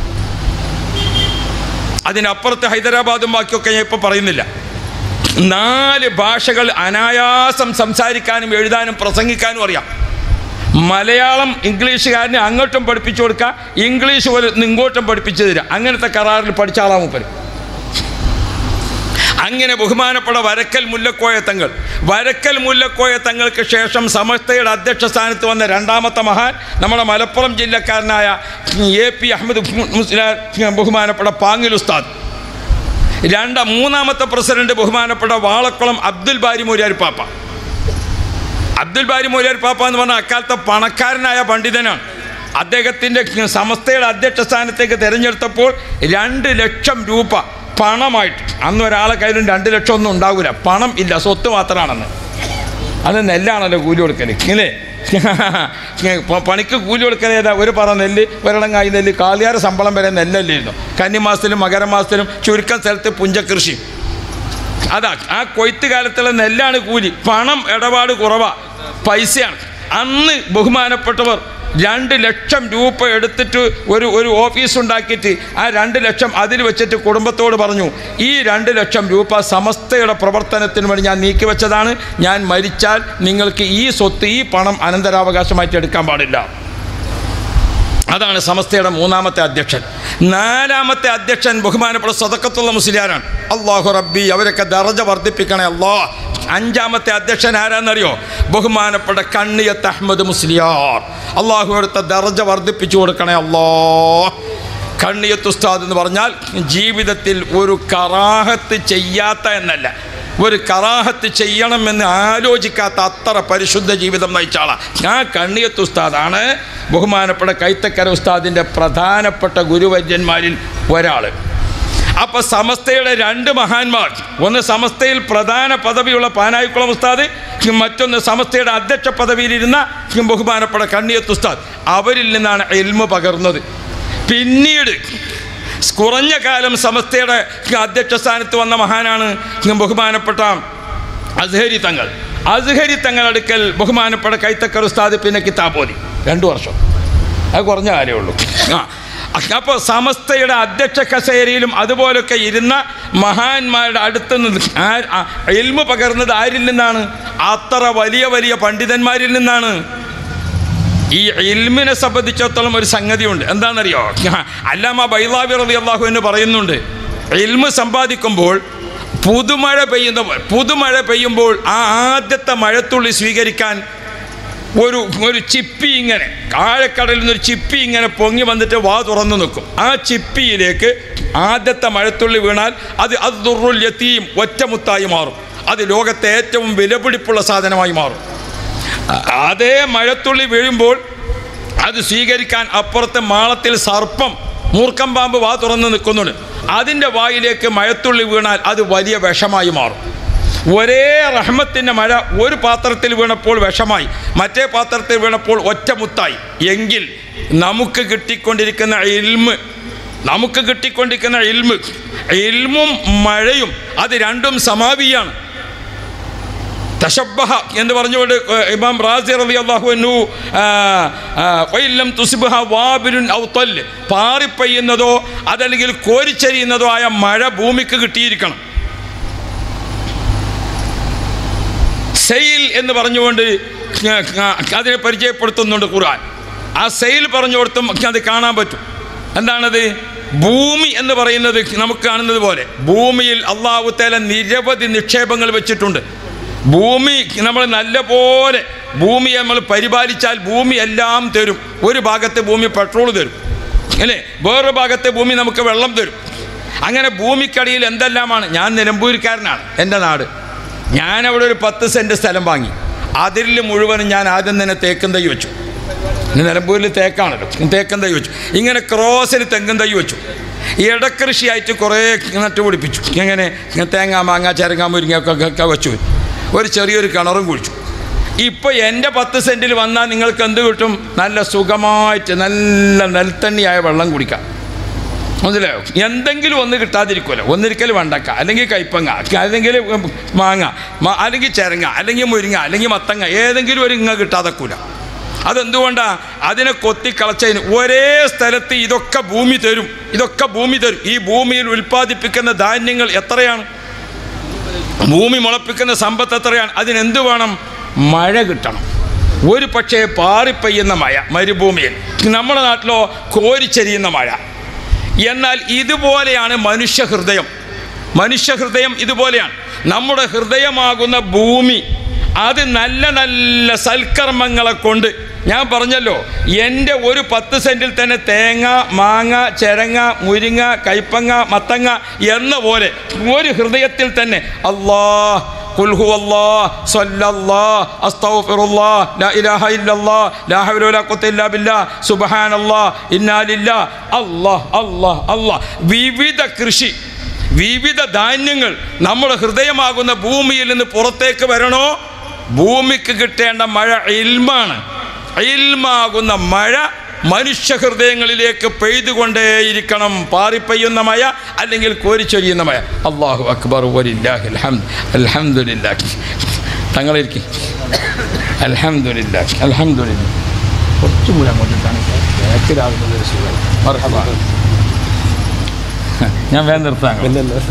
അതിനപ്പുറത്ത് ഹൈദരാബാദും ബാക്കിയൊക്കെ ഞാൻ ഇപ്പോൾ പറയുന്നില്ല നാല് ഭാഷകൾ അനായാസം സംസാരിക്കാനും എഴുതാനും പ്രസംഗിക്കാനും അറിയാം മലയാളം ഇംഗ്ലീഷുകാരനെ അങ്ങോട്ടും പഠിപ്പിച്ചു കൊടുക്കുക ഇംഗ്ലീഷ് പോലെ ഇങ്ങോട്ടും പഠിപ്പിച്ചു തരിക അങ്ങനത്തെ കരാറിൽ പഠിച്ച ആളാ മൂപ്പര് അങ്ങനെ ബഹുമാനപ്പെട്ട വരക്കൽ മുല്ലക്കോയ തങ്ങൾ വരക്കൽ മുല്ലക്കോയ തങ്ങൾക്ക് ശേഷം സമസ്തയുടെ അധ്യക്ഷ സ്ഥാനത്ത് വന്ന രണ്ടാമത്തെ മഹാൻ നമ്മുടെ മലപ്പുറം ജില്ലക്കാരനായ എ പി അഹമ്മദ് മുസ്ലിം ബഹുമാനപ്പെട്ട പാങ്ങിൽ ഉസ്താദ് രണ്ട മൂന്നാമത്തെ പ്രസിഡന്റ് ബഹുമാനപ്പെട്ട വാളക്കുളം അബ്ദുൽ ബാരി മൂര്യാർ പാപ്പ അബ്ദുൽ ബാരി മൂര്യാർ പാപ്പ എന്ന് പറഞ്ഞാൽ അക്കാലത്തെ പണക്കാരനായ പണ്ഡിതനാണ് അദ്ദേഹത്തിൻ്റെ സമസ്തയുടെ അധ്യക്ഷ സ്ഥാനത്തേക്ക് തിരഞ്ഞെടുത്തപ്പോൾ രണ്ട് ലക്ഷം രൂപ പണമായിട്ട് അന്ന് ഒരാളെ കയ്യിലും രണ്ട് ലക്ഷം ഒന്നും ഉണ്ടാവില്ല പണം ഇല്ല സ്വത്ത് മാത്രമാണെന്ന് അത് നെല്ലാണല്ലോ കൂലി കൊടുക്കൽ ഇല്ലേ പ- പണിക്ക് കൂലി കൊടുക്കൽ ഏതാ ഒരു പറ നെല്ല് ഒരിടങ്ങായി നെല്ല് കാളിയാറ് ശമ്പളം വരെ നെല്ലല്ലായിരുന്നു കന്നിമാസത്തിലും മകരമാസത്തിലും ചുരുക്കം സ്ഥലത്ത് പുഞ്ചകൃഷി അതാ ആ കൊയ്ത്ത് കാലത്തുള്ള നെല്ലാണ് കൂലി പണം ഇടപാട് കുറവാ പൈസയാണ് അന്ന് ബഹുമാനപ്പെട്ടവർ രണ്ട് ലക്ഷം രൂപ എടുത്തിട്ട് ഒരു ഒരു ഓഫീസ് ഉണ്ടാക്കിയിട്ട് ആ രണ്ട് ലക്ഷം അതിൽ വെച്ചിട്ട് കുടുംബത്തോട് പറഞ്ഞു ഈ രണ്ട് ലക്ഷം രൂപ സമസ്തയുടെ പ്രവർത്തനത്തിന് വേണ്ടി ഞാൻ നീക്കി വെച്ചതാണ് ഞാൻ മരിച്ചാൽ നിങ്ങൾക്ക് ഈ സ്വത്ത് ഈ പണം അനന്തരാവകാശമായിട്ട് എടുക്കാൻ പാടില്ല അതാണ് സമസ്തയുടെ മൂന്നാമത്തെ അധ്യക്ഷൻ നാലാമത്തെ അധ്യക്ഷൻ ബഹുമാനപ്പെട്ട സദക്കത്തുള്ള മുസ്ലിയാരാണ് അള്ളാഹു റബ്ബി അവരൊക്കെ ദർജ വർദ്ധിപ്പിക്കണേ അല്ലാ അഞ്ചാമത്തെ അധ്യക്ഷൻ ആരാന്നറിയോ ബഹുമാനപ്പെട്ട കണ്ണിയത്ത് അഹമ്മദ് മുസ്ലിയാർ അള്ളാഹു അടുത്ത ദർജ വർദ്ധിപ്പിച്ചു കൊടുക്കണേ അല്ലാ കണ്ണിയത്ത് ഉസ്താദ് എന്ന് പറഞ്ഞാൽ ജീവിതത്തിൽ ഒരു കറാഹത്ത് ചെയ്യാത്ത എന്നല്ല ഒരു കറാഹത്ത് ചെയ്യണമെന്ന് ആലോചിക്കാത്ത അത്ര പരിശുദ്ധ ജീവിതം നയിച്ച ആളാണ് ആ കണ്ണിയത്ത് ഉസ്താദാണ് ബഹുമാനപ്പെട്ട കൈത്തക്കര ഉസ്താദിൻ്റെ പ്രധാനപ്പെട്ട ഗുരുവര്യന്മാരിൽ ഒരാൾ അപ്പോൾ സമസ്തയുടെ രണ്ട് മഹാന്മാർ ഒന്ന് സമസ്തയിൽ പ്രധാന പദവിയുള്ള പാനായിക്കുളം ഉസ്താദ് മറ്റൊന്ന് സമസ്തയുടെ അധ്യക്ഷ പദവിയിലിരുന്ന ബഹുമാനപ്പെട്ട കണ്ണിയത്ത് ഉസ്താദ് അവരിൽ നിന്നാണ് എൽമ പകർന്നത് പിന്നീട് കുറഞ്ഞ കാലം സമസ്തയുടെ അധ്യക്ഷ സ്ഥാനത്ത് വന്ന മഹാനാണ് ബഹുമാനപ്പെട്ട അസ്ഹരി തങ്ങൾ അസ്ഹരി തങ്ങൾ അടുക്കൽ ബഹുമാനപ്പെട്ട കൈത്തക്കർ ഉസ്താദ് പിന്നെ കിതാബോധി രണ്ടു വർഷം അത് കുറഞ്ഞ കാര്യമേ ഉള്ളൂ ആ അപ്പോൾ സമസ്തയുടെ അധ്യക്ഷ കസേരയിലും അതുപോലൊക്കെ ഇരുന്ന മഹാന്മാരുടെ അടുത്ത് നിന്ന് ആ- ആ എൽമ പകർന്നത് ആരിൽ നിന്നാണ് അത്ര വലിയ വലിയ പണ്ഡിതന്മാരിൽ നിന്നാണ് ഈ ഇൽമിനെ സംബന്ധിച്ചിടത്തോളം ഒരു സംഗതിയുണ്ട് എന്താണെന്നറിയോ അല്ലാമ ബൈലാബി റബി അള്ളാഹു എന്ന് പറയുന്നുണ്ട് ഇൽമ് സമ്പാദിക്കുമ്പോൾ പുതുമഴ പെയ്യുന്ന പോലെ പുതുമഴ പെയ്യുമ്പോൾ ആ ആദ്യത്തെ മഴത്തുള്ളി സ്വീകരിക്കാൻ ഒരു ഒരു ചിപ്പി ഇങ്ങനെ ആഴക്കടലിൽ നിന്ന് ഒരു ചിപ്പി ഇങ്ങനെ പൊങ്ങി വന്നിട്ട് വാ തുറന്നു നിൽക്കും ആ ചിപ്പിയിലേക്ക് ആദ്യത്തെ മഴത്തുള്ളി വീണാൽ അത് അത് ദുറുൽ യത്തീം ഒറ്റമുത്തായി മാറും അത് ലോകത്തെ ഏറ്റവും വിലപിടിപ്പുള്ള സാധനമായി മാറും അതേ മഴത്തുള്ളി വീഴുമ്പോൾ അത് സ്വീകരിക്കാൻ അപ്പുറത്തെ മാളത്തിൽ സർപ്പം മൂർക്കം പാമ്പ് വാ തുറന്ന് നിൽക്കുന്നുണ്ട് അതിൻ്റെ വായിലേക്ക് മഴത്തുള്ളി വീണാൽ അത് വലിയ വിഷമായി മാറും ഒരേ റഹ്മത്തിൻ്റെ മഴ ഒരു പാത്രത്തിൽ വീണപ്പോൾ വിഷമായി മറ്റേ പാത്രത്തിൽ വീണപ്പോൾ ഒറ്റമുത്തായി എങ്കിൽ നമുക്ക് കിട്ടിക്കൊണ്ടിരിക്കുന്ന ഇൽമ് നമുക്ക് കിട്ടിക്കൊണ്ടിരിക്കുന്ന ഇൽമ് ഇൽമും മഴയും അത് രണ്ടും സമാവിയാണ് തശബ്ബഹ എന്ന് പറഞ്ഞുകൊണ്ട് ഏഹ്, ഇമാം റാസി റളിയല്ലാഹു അൻഹു ആ, ആ, ഫൈലം തുസ്ബഹ വാബിലുൻ ഔ തല്ല് പാറിപ്പെയ്യുന്നതോ അതല്ലെങ്കിൽ കോരിച്ചരിയുന്നതോ ആയ മഴ ഭൂമിക്ക് കിട്ടിയിരിക്കണം സെയിൽ എന്ന് പറഞ്ഞുകൊണ്ട് അതിനെ പരിചയപ്പെടുത്തുന്നുണ്ട് ഖുർആൻ ആ സെയിൽ പറഞ്ഞു കൊടുത്തും അത് കാണാൻ പറ്റും എന്താണത് ഭൂമി എന്ന് പറയുന്നത് നമുക്ക് കാണുന്നത് പോലെ ഭൂമിയിൽ അള്ളാഹു തേല നിരവധി നിക്ഷേപങ്ങൾ വെച്ചിട്ടുണ്ട് ഭൂമി നമ്മൾ നല്ല പോലെ ഭൂമിയെ നമ്മൾ പരിപാലിച്ചാൽ ഭൂമി എല്ലാം തരും ഒരു ഭാഗത്ത് ഭൂമി പെട്രോൾ തരും അല്ലേ വേറൊരു ഭാഗത്തെ ഭൂമി നമുക്ക് വെള്ളം തരും അങ്ങനെ ഭൂമിക്കടിയിൽ എന്തെല്ലാമാണ് ഞാൻ നിലമ്പൂരിക്കാരനാണ് എൻ്റെ നാട് ഞാൻ അവിടെ ഒരു പത്ത് സെൻറ്റ് സ്ഥലം വാങ്ങി അതിൽ മുഴുവനും ഞാൻ ആദ്യം തന്നെ തേക്കും തൈ വെച്ചു ഇന്ന് നിലമ്പൂരിൽ തേക്കാണല്ലോ തേക്കും തൈ വെച്ചു ഇങ്ങനെ ക്രോസിന് തെങ്ങും തൈ വെച്ചു ഇടക്കൃഷിയായിട്ട് കുറേ നട്ടുപിടിപ്പിച്ചു എങ്ങനെ തേങ്ങ മാങ്ങ ചരങ്ങ മുരിങ്ങ ഒക്കെ ഒക്കെ വെച്ചു ഒരു ചെറിയൊരു കിണറും കുഴിച്ചു ഇപ്പോൾ എൻ്റെ പത്ത് സെൻറ്റിൽ വന്നാൽ നിങ്ങൾക്ക് എന്ത് കിട്ടും നല്ല സുഖമായിട്ട് നല്ല നെൽത്തണ്ണിയായ വെള്ളം കുടിക്കാം മനസ്സിലായോ എന്തെങ്കിലും ഒന്ന് കിട്ടാതിരിക്കുമല്ലോ ഒന്നിരിക്കൽ വെണ്ടക്ക അല്ലെങ്കിൽ കൈപ്പങ്ങ അല്ലെങ്കിൽ മാങ്ങ മ- അല്ലെങ്കിൽ ചെരങ്ങ അല്ലെങ്കിൽ മുരിങ്ങ അല്ലെങ്കിൽ മത്തങ്ങ ഏതെങ്കിലും ഒരു ഇങ്ങ കിട്ടാതെക്കൂല അതെന്തുകൊണ്ടാണ് അതിനെ കൊത്തിക്കളച്ചതിന് ഒരേ സ്ഥലത്ത് ഇതൊക്കെ ഭൂമി തരും ഇതൊക്കെ ഭൂമി തരും ഈ ഭൂമിയിൽ ഉൽപ്പാദിപ്പിക്കുന്ന ധാന്യങ്ങൾ എത്രയാണ് ഭൂമി മുളപ്പിക്കുന്ന സമ്പത്ത് എത്രയാണ് അതിനെന്ത് വേണം മഴ കിട്ടണം ഒരു പക്ഷേ പാറിപ്പെയ്യുന്ന മഴ മരുഭൂമിയിൽ നമ്മുടെ നാട്ടിലോ കോരിച്ചെരിയുന്ന മഴ എന്നാൽ ഇതുപോലെയാണ് മനുഷ്യ ഹൃദയം മനുഷ്യ ഹൃദയം ഇതുപോലെയാണ് നമ്മുടെ ഹൃദയമാകുന്ന ഭൂമി അത് നല്ല നല്ല സൽക്കർമ്മങ്ങളെ കൊണ്ട് ഞാൻ പറഞ്ഞല്ലോ എൻ്റെ ഒരു പത്ത് സെൻറ്റിൽ തന്നെ തേങ്ങ മാങ്ങ ചെരങ്ങ മുരിങ്ങ കൈപ്പങ്ങ മത്തങ്ങ എന്ന പോലെ ഒരു ഹൃദയത്തിൽ തന്നെ അല്ലാ قل هو الله صلى الله استغفر الله لا اله الا الله لا حول ولا قوه الا بالله سبحان الله انا لله الله الله الله വിവിധ കൃഷി വിവിധ ധാന്യങ്ങൾ നമ്മുടെ ഹൃദയമാകുന്ന ഭൂമിയിൽ നിന്ന് പുറത്തേക്ക് വരണോ ഭൂമിക്ക് കിട്ടേണ്ട മഴ ഇൽമാണ് ഇൽമാകുന്ന മഴ മനുഷ്യ ഹൃദയങ്ങളിലേക്ക് പെയ്തുകൊണ്ടേയിരിക്കണം പാറിപ്പെയ്യുന്ന മഴ അല്ലെങ്കിൽ കോരിച്ചൊരിയുന്ന മഴ അള്ളാഹു അക്ബർ വലില്ലാഹി അൽഹംദ് അൽഹംദുലില്ലാഹി തങ്ങളിരിക്കും അൽഹംദുലില്ലാഹി അൽഹംദുലില്ലാ കുറച്ചും കൂടി അങ്ങോട്ടിട്ടാണ് ബാക്കിലാകുന്നത് ഒരു സുഖം മർഹബ ഞാൻ വേഗം നിർത്താം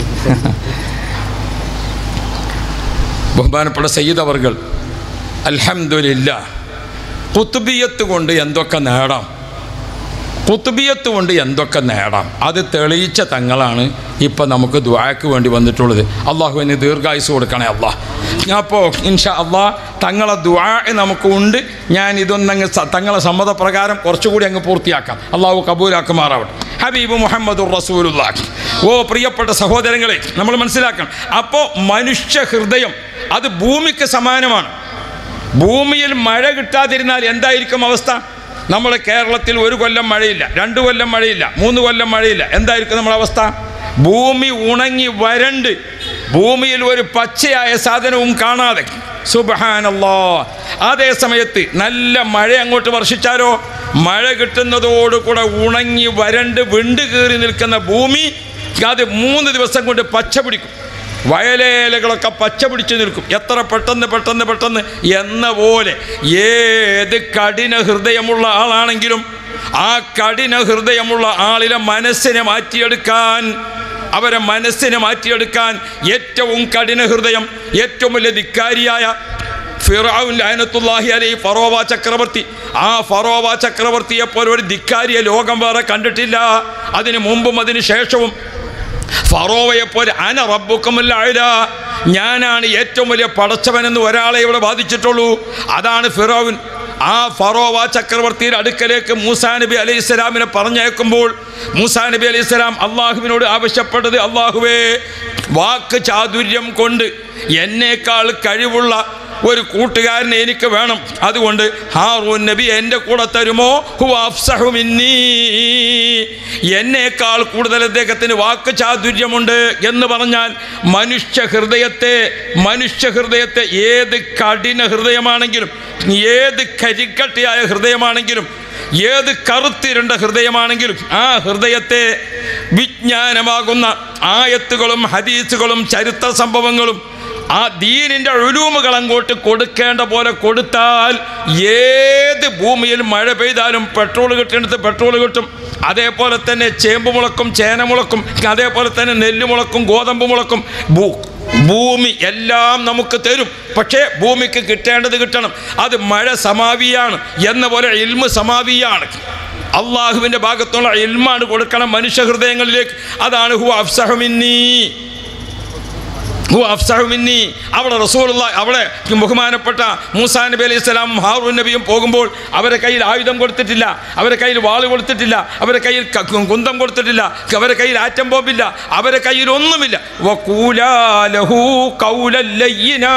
ബഹുമാനപ്പെട്ട സയ്യിദ് അവർകൾ അൽഹംദുലില്ല കുത്തുബിയത്ത് കൊണ്ട് എന്തൊക്കെ നേടാം കുത്തുബിയത്ത് കൊണ്ട് എന്തൊക്കെ നേടാം അത് തെളിയിച്ച തങ്ങളാണ് ഇപ്പം നമുക്ക് ദ്വാക്ക് വേണ്ടി വന്നിട്ടുള്ളത് അള്ളാഹുവിന് ദീർഘായുസ് കൊടുക്കണേ അള്ളാഹ് അപ്പോൾ ഇൻഷാ അള്ളാഹ് തങ്ങളെ ദ്വാ നമുക്ക് ഉണ്ട് ഞാൻ ഇതൊന്നങ്ങ് സ- തങ്ങളെ സമ്മതപ്രകാരം കുറച്ചുകൂടി അങ്ങ് പൂർത്തിയാക്കാം അള്ളാഹു കബൂലാക്കുമാറാവട്ടെ ഹബീബ് മുഹമ്മദ് റസൂലുല്ലാഹ് ഓ പ്രിയപ്പെട്ട സഹോദരങ്ങളെ നമ്മൾ മനസ്സിലാക്കണം അപ്പോൾ മനുഷ്യ ഹൃദയം അത് ഭൂമിക്ക് സമാനമാണ് ഭൂമിയിൽ മഴ കിട്ടാതിരുന്നാൽ എന്തായിരിക്കും അവസ്ഥ നമ്മുടെ കേരളത്തിൽ ഒരു കൊല്ലം മഴയില്ല രണ്ട് കൊല്ലം മഴയില്ല മൂന്ന് കൊല്ലം മഴയില്ല എന്തായിരിക്കും നമ്മുടെ അവസ്ഥ ഭൂമി ഉണങ്ങി വരണ്ട് ഭൂമിയിൽ ഒരു പച്ചയായ സാധനവും കാണാതെ സുബഹാനല്ലോ അതേ സമയത്ത് നല്ല മഴ അങ്ങോട്ട് വർഷിച്ചാലോ മഴ കിട്ടുന്നതോടുകൂടെ ഉണങ്ങി വരണ്ട് വിണ്ട് കീറി നിൽക്കുന്ന ഭൂമി അത് മൂന്ന് ദിവസം കൊണ്ട് പച്ച പിടിക്കും വയലേലകളൊക്കെ പച്ച പിടിച്ചു നിൽക്കും എത്ര പെട്ടെന്ന് പെട്ടെന്ന് പെട്ടെന്ന് എന്ന പോലെ ഏത് കഠിന ഹൃദയമുള്ള ആളാണെങ്കിലും ആ കഠിന ഹൃദയമുള്ള ആളിലെ മനസ്സിനെ മാറ്റിയെടുക്കാൻ അവരെ മനസ്സിനെ മാറ്റിയെടുക്കാൻ ഏറ്റവും കഠിന ഹൃദയം ഏറ്റവും വലിയ ധിക്കാരിയായ ഫിറൌൻ ലഅനത്തുല്ലാഹി അലൈഹി ഫറോവ ചക്രവർത്തി ആ ഫറോവ ചക്രവർത്തിയെ പോലെ ഒരു ധിക്കാരിയെ ലോകം വേറെ കണ്ടിട്ടില്ല അതിനു മുമ്പും അതിന് ശേഷവും ഫറോവയെ പോലെ അന റബ്ബുക്കുമല്ല ഞാനാണ് ഏറ്റവും വലിയ പടച്ചവനെന്ന് ഒരാളെ ഇവിടെ ബാധിച്ചിട്ടുള്ളൂ അതാണ് ഫിറോവിൻ ആ ഫറോവ ചക്രവർത്തിയുടെ അടുക്കലേക്ക് മൂസാ നബി അലൈഹി സ്വലാമിനെ പറഞ്ഞയക്കുമ്പോൾ മൂസാ നബി അലൈഹി സ്വലാം അള്ളാഹുവിനോട് ആവശ്യപ്പെട്ടത് അള്ളാഹുവേ വാക്ക് ചാതുര്യം കൊണ്ട് എന്നേക്കാൾ കഴിവുള്ള ഒരു കൂട്ടുകാരനെ എനിക്ക് വേണം അതുകൊണ്ട് ഹാറൂൻ നബി എൻ്റെ കൂടെ തരുമോ ഹുവ അഫ്സഹു മിന്നീ എന്നേക്കാൾ കൂടുതൽ അദ്ദേഹത്തിന് വാക്ക് ചാതുര്യമുണ്ട് എന്ന് പറഞ്ഞാൽ മനുഷ്യ ഹൃദയത്തെ മനുഷ്യ ഹൃദയത്തെ ഏത് കഠിന ഹൃദയമാണെങ്കിലും ഏത് കരിക്കട്ടിയായ ഹൃദയമാണെങ്കിലും ഏത് കറുത്തിരണ്ട ഹൃദയമാണെങ്കിലും ആ ഹൃദയത്തെ വിജ്ഞാനമാകുന്ന ആയത്തുകളും ഹദീസുകളും ചരിത്ര സംഭവങ്ങളും ആ ദീനിൻ്റെ ഒഴൂമുകൾ അങ്ങോട്ട് കൊടുക്കേണ്ട പോലെ കൊടുത്താൽ ഏത് ഭൂമിയിൽ മഴ പെയ്താലും പെട്രോൾ കിട്ടേണ്ടത് പെട്രോൾ കിട്ടും അതേപോലെ തന്നെ ചേമ്പ് മുളക്കും ചേന മുളക്കും അതേപോലെ തന്നെ നെല്ല് മുളക്കും ഗോതമ്പ് മുളക്കും ഭൂ ഭൂമി എല്ലാം നമുക്ക് തരും പക്ഷേ ഭൂമിക്ക് കിട്ടേണ്ടത് കിട്ടണം അത് മഴ സമാവിയാണ് എന്ന പോലെ ഇൽമ് സമാവിയാണ് അള്ളാഹുവിൻ്റെ ഭാഗത്തുള്ള ഇൽമാണ് കൊടുക്കണം മനുഷ്യ ഹൃദയങ്ങളിലേക്ക് അതാണ് ഹു അഫ്സഹമിന്നീ ഹു അഫ്സഹു മിന്നി അവിടെ റസൂലുള്ള അവിടെ ബഹുമാനപ്പെട്ട മൂസാ നബി അലൈഹി സ്വലാം ഹാറൂൻ നബിയും പോകുമ്പോൾ അവരെ കയ്യിൽ ആയുധം കൊടുത്തിട്ടില്ല അവരെ കയ്യിൽ വാള് കൊടുത്തിട്ടില്ല അവരെ കയ്യിൽ ക- കുന്തം കൊടുത്തിട്ടില്ല അവരെ കയ്യിൽ ആറ്റം ബോംബില്ല അവരെ കയ്യിൽ ഒന്നുമില്ല വഖൂലാ ലഹു ഖൗലൻ ലയ്യിനാ.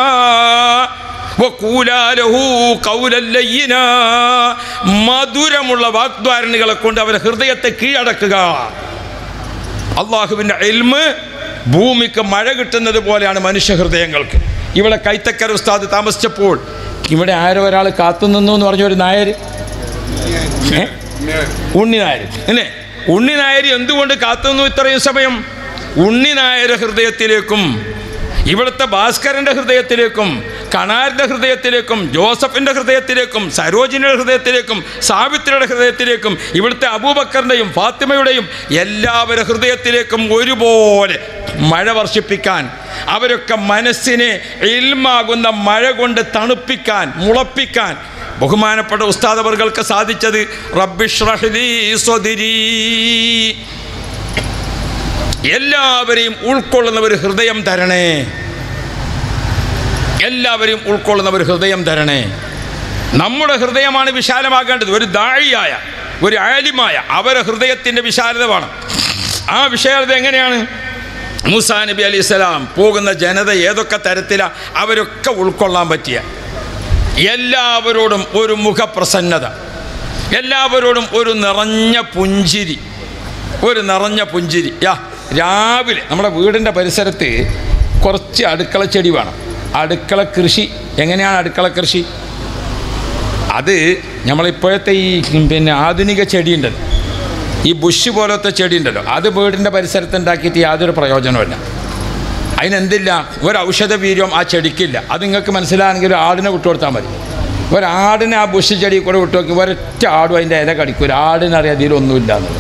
വഖൂലാ ലഹു ഖൗലൻ ലയ്യിനാ. മധുരമുള്ള വാഗ്ദാരണികളെ കൊണ്ട് അവരെ ഹൃദയത്തെ കീഴടക്കുക അള്ളാഹുവിൻ്റെ എൽമ് ഭൂമിക്ക് മഴ കിട്ടുന്നത് പോലെയാണ് മനുഷ്യ ഹൃദയങ്ങൾക്ക് ഇവിടെ കൈത്തക്കര ഉസ്താദ് താമസിച്ചപ്പോൾ ഇവിടെ ആരോ ഒരാൾ കാത്തുനിന്നു എന്ന് പറഞ്ഞ ഒരു നായർ ഏ? ഉണ്ണി നായർ അല്ലേ ഉണ്ണി നായർ എന്തുകൊണ്ട് കാത്തുനിന്നു ഇത്രയും സമയം ഉണ്ണി നായർ ഹൃദയത്തിലേക്കും ഇവിടുത്തെ ഭാസ്കരൻ്റെ ഹൃദയത്തിലേക്കും കണാരിൻ്റെ ഹൃദയത്തിലേക്കും ജോസഫിൻ്റെ ഹൃദയത്തിലേക്കും സരോജിനിയുടെ ഹൃദയത്തിലേക്കും സാവിത്രിയുടെ ഹൃദയത്തിലേക്കും ഇവിടുത്തെ അബൂബക്കറിൻ്റെയും ഫാത്തിമയുടെയും എല്ലാവരുടെ ഹൃദയത്തിലേക്കും ഒരുപോലെ മഴ വർഷിപ്പിക്കാൻ അവരൊക്കെ മനസ്സിനെ ഇൽമാകുന്ന മഴ കൊണ്ട് തണുപ്പിക്കാൻ മുളപ്പിക്കാൻ ബഹുമാനപ്പെട്ട ഉസ്താദവർക്ക് സാധിച്ചത് റബ്ബിഷ്റഹ്ലി സ്വദിരീ എല്ലാവരെയും ഉൾക്കൊള്ളുന്ന ഒരു ഹൃദയം തരണേ എല്ലാവരെയും ഉൾക്കൊള്ളുന്ന ഒരു ഹൃദയം തരണേ നമ്മുടെ ഹൃദയമാണ് വിശാലമാകേണ്ടത് ഒരു ദാഴിയായ ഒരു ആലിമായ അവരെ ഹൃദയത്തിൻ്റെ വിശാലത വേണം ആ വിശാലത എങ്ങനെയാണ് മൂസാ നബി അലൈഹി സ്വലാം പോകുന്ന ജനത ഏതൊക്കെ തരത്തിലാണ് അവരൊക്കെ ഉൾക്കൊള്ളാൻ പറ്റിയ എല്ലാവരോടും ഒരു മുഖപ്രസന്നത എല്ലാവരോടും ഒരു നിറഞ്ഞ പുഞ്ചിരി ഒരു നിറഞ്ഞ പുഞ്ചിരി യാ രാവിലെ നമ്മുടെ വീടിൻ്റെ പരിസരത്ത് കുറച്ച് അടുക്കള ചെടി വേണം അടുക്കള കൃഷി എങ്ങനെയാണ് അടുക്കള കൃഷി അത് നമ്മളിപ്പോഴത്തെ ഈ പിന്നെ ആധുനിക ചെടിയുണ്ടല്ലോ ഈ ബുഷ് പോലത്തെ ചെടി ഉണ്ടല്ലോ അത് വീടിൻ്റെ പരിസരത്ത് ഉണ്ടാക്കിയിട്ട് യാതൊരു പ്രയോജനമില്ല അതിനെന്തില്ല ഒരു ഔഷധ വീര്യം ആ ചെടിക്കില്ല അത് നിങ്ങൾക്ക് മനസ്സിലാണെങ്കിൽ ഒരു ആടിനെ വിട്ടുകൊടുത്താൽ മതി ഒരാടിനെ ആ ബുഷ് ചെടി കൂടെ വിട്ടു നോക്കി ഒരൊറ്റ ആടും അതിൻ്റെ ഇല കടിക്കും ഒരു ആടിനറിയാം ഇതിലൊന്നുമില്ല എന്നുള്ളത്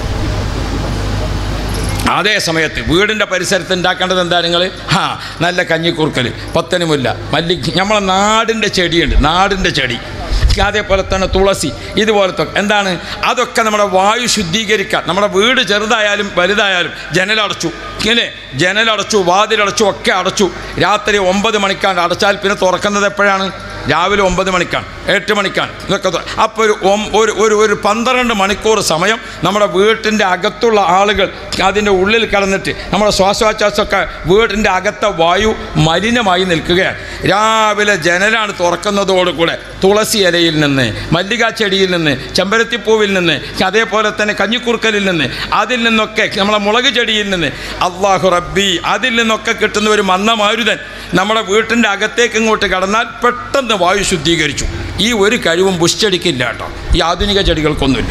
അതേ സമയത്ത് വീടിൻ്റെ പരിസരത്ത് ഉണ്ടാക്കേണ്ടത് എന്താ നിങ്ങൾ ആ നല്ല കഞ്ഞിക്കൂർക്കൽ പത്തനുമുല്ല മല്ലി നമ്മളെ നാടിൻ്റെ ചെടിയുണ്ട് നാടിൻ്റെ ചെടി അതേപോലെ തന്നെ തുളസി ഇതുപോലത്തെ എന്താണ് അതൊക്കെ നമ്മുടെ വായു ശുദ്ധീകരിക്കാൻ നമ്മുടെ വീട് ചെറുതായാലും വലുതായാലും ജനലടച്ചു ഇങ്ങനെ ജനലടച്ചു വാതിലടച്ചു ഒക്കെ അടച്ചു രാത്രി ഒമ്പത് മണിക്കാണ് അടച്ചാൽ പിന്നെ തുറക്കുന്നത് എപ്പോഴാണ് രാവിലെ ഒമ്പത് മണിക്കാണ് എട്ട് മണിക്കാണ് ഇതൊക്കെ തു- അപ്പോൾ ഒരു ഒം- ഒരു ഒരു ഒരു പന്ത്രണ്ട് മണിക്കൂർ സമയം നമ്മുടെ വീട്ടിൻ്റെ അകത്തുള്ള ആളുകൾ അതിൻ്റെ ഉള്ളിൽ കടന്നിട്ട് നമ്മുടെ ശ്വാസോച്ഛ്വാസമൊക്കെ വീടിൻ്റെ അകത്തെ വായു മലിനമായി നിൽക്കുകയാണ് രാവിലെ ജനലാണ് തുറക്കുന്നതോടുകൂടെ തുളസി ഇലയിൽ നിന്ന് മല്ലിക ചെടിയിൽ നിന്ന് ചെമ്പരത്തിപ്പൂവിൽ നിന്ന് അതേപോലെ തന്നെ കഞ്ഞിക്കുറുക്കലിൽ നിന്ന് അതിൽ നിന്നൊക്കെ നമ്മളെ മുളക് ചെടിയിൽ നിന്ന് അള്ളാഹു റബ്ബി അതിൽ നിന്നൊക്കെ കിട്ടുന്ന ഒരു മന്നമാരുതൻ നമ്മുടെ വീട്ടിൻ്റെ അകത്തേക്ക് ഇങ്ങോട്ട് കടന്നാൽ പെട്ടെന്ന് വായു ശുദ്ധീകരിച്ചു ഈ ഒരു കഴിവും ബുഷ് കേട്ടോ ഈ ആധുനിക ചെടികൾക്കൊന്നുമില്ല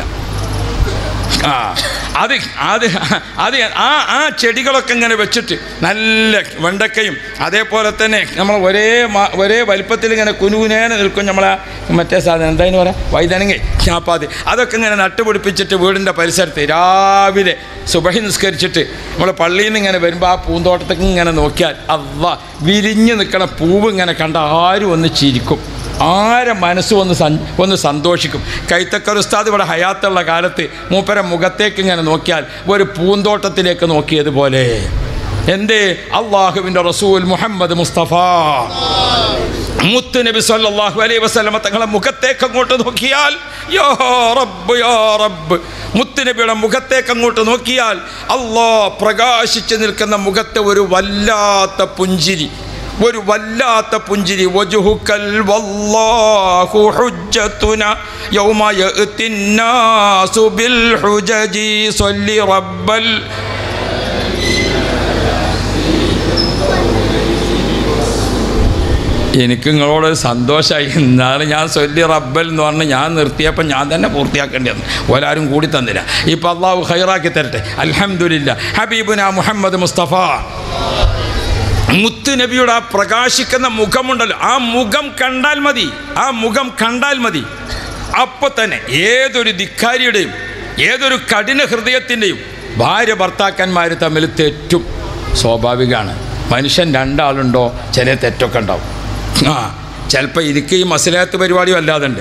ആ അത് അത് അത് ആ ആ ചെടികളൊക്കെ ഇങ്ങനെ വെച്ചിട്ട് നല്ല വെണ്ടക്കയും അതേപോലെ തന്നെ നമ്മൾ ഒരേ മാ- ഒരേ വലിപ്പത്തിൽ ഇങ്ങനെ കുനുകുനേനെ നിൽക്കും നമ്മളെ മറ്റേ സാധനം എന്താന്ന് പറയാം വൈതനങ്ങ ചാപ്പാതി അതൊക്കെ ഇങ്ങനെ നട്ടുപിടിപ്പിച്ചിട്ട് വീടിൻ്റെ പരിസരത്ത് രാവിലെ സുബഹി നിസ്കരിച്ചിട്ട് നമ്മൾ പള്ളിയിൽ നിന്ന് ഇങ്ങനെ വരുമ്പോൾ ആ പൂന്തോട്ടത്തേക്ക് ഇങ്ങനെ നോക്കിയാൽ അവ വിരിഞ്ഞ് നിൽക്കണ പൂവ് ഇങ്ങനെ കണ്ട ആരും ഒന്ന് ചിരിക്കും ആരെ മനസ്സ് ഒന്ന് സൻ ഒന്ന് സന്തോഷിക്കും കൈത്തക്കർ ഉസ്താദ് ഇവിടെ ഹയാത്തുള്ള കാലത്ത് മൂപ്പര മുഖത്തേക്ക് ഇങ്ങനെ നോക്കിയാൽ ഒരു പൂന്തോട്ടത്തിലേക്ക് നോക്കിയതുപോലെ എന്തേ അള്ളാഹുവിൻ്റെ റസൂൽ മുഹമ്മദ് മുസ്തഫ മുത്ത് നബി സല്ലല്ലാഹു അലൈഹി വസല്ലമ തങ്ങളെ മുഖത്തേക്ക് അങ്ങോട്ട് നോക്കിയാൽ യോ റബ്ബ് യോ റബ്ബ് മുത്ത് നബിയുടെ മുഖത്തേക്ക് അങ്ങോട്ട് നോക്കിയാൽ അള്ളാ പ്രകാശിച്ച് നിൽക്കുന്ന മുഖത്തെ ഒരു വല്ലാത്ത പുഞ്ചിരി ഒരു വല്ലാത്ത പുഞ്ചിരി വജുഹുക്കൽ വല്ലാഹു ഹുജ്ജത്തുന യൗമ യഅ്തിന്നാസു ബിൽ ഹുജജി സ്വല്ലി റബ്ബൽ എനിക്ക് നിങ്ങളോട് സന്തോഷമായി എന്നാലും ഞാൻ സൊല്ലി റബ്ബൽ എന്ന് പറഞ്ഞ് ഞാൻ നിർത്തിയപ്പോൾ ഞാൻ തന്നെ പൂർത്തിയാക്കേണ്ടി വന്നു ഒരാരും കൂടി തന്നില്ല ഇപ്പം അള്ളാഹു ഹൈറാക്കി തരട്ടെ അൽഹംദുലില്ല ഹബീബുന മുഹമ്മദ് മുസ്തഫ മുത്ത് നബിയുടെ ആ പ്രകാശിക്കുന്ന മുഖമുണ്ടല്ലോ ആ മുഖം കണ്ടാൽ മതി ആ മുഖം കണ്ടാൽ മതി അപ്പോൾ തന്നെ ഏതൊരു ധിക്കാരിയുടെയും ഏതൊരു കഠിന ഹൃദയത്തിൻ്റെയും ഭാര്യ ഭർത്താക്കന്മാർ തമ്മിൽ തെറ്റും സ്വാഭാവികമാണ് മനുഷ്യൻ രണ്ടാളുണ്ടോ ചില തെറ്റൊക്കെ ഉണ്ടാവും ആ ചിലപ്പോൾ എനിക്ക് ഈ മസലാത്ത് പരിപാടിയും അല്ലാതുണ്ട്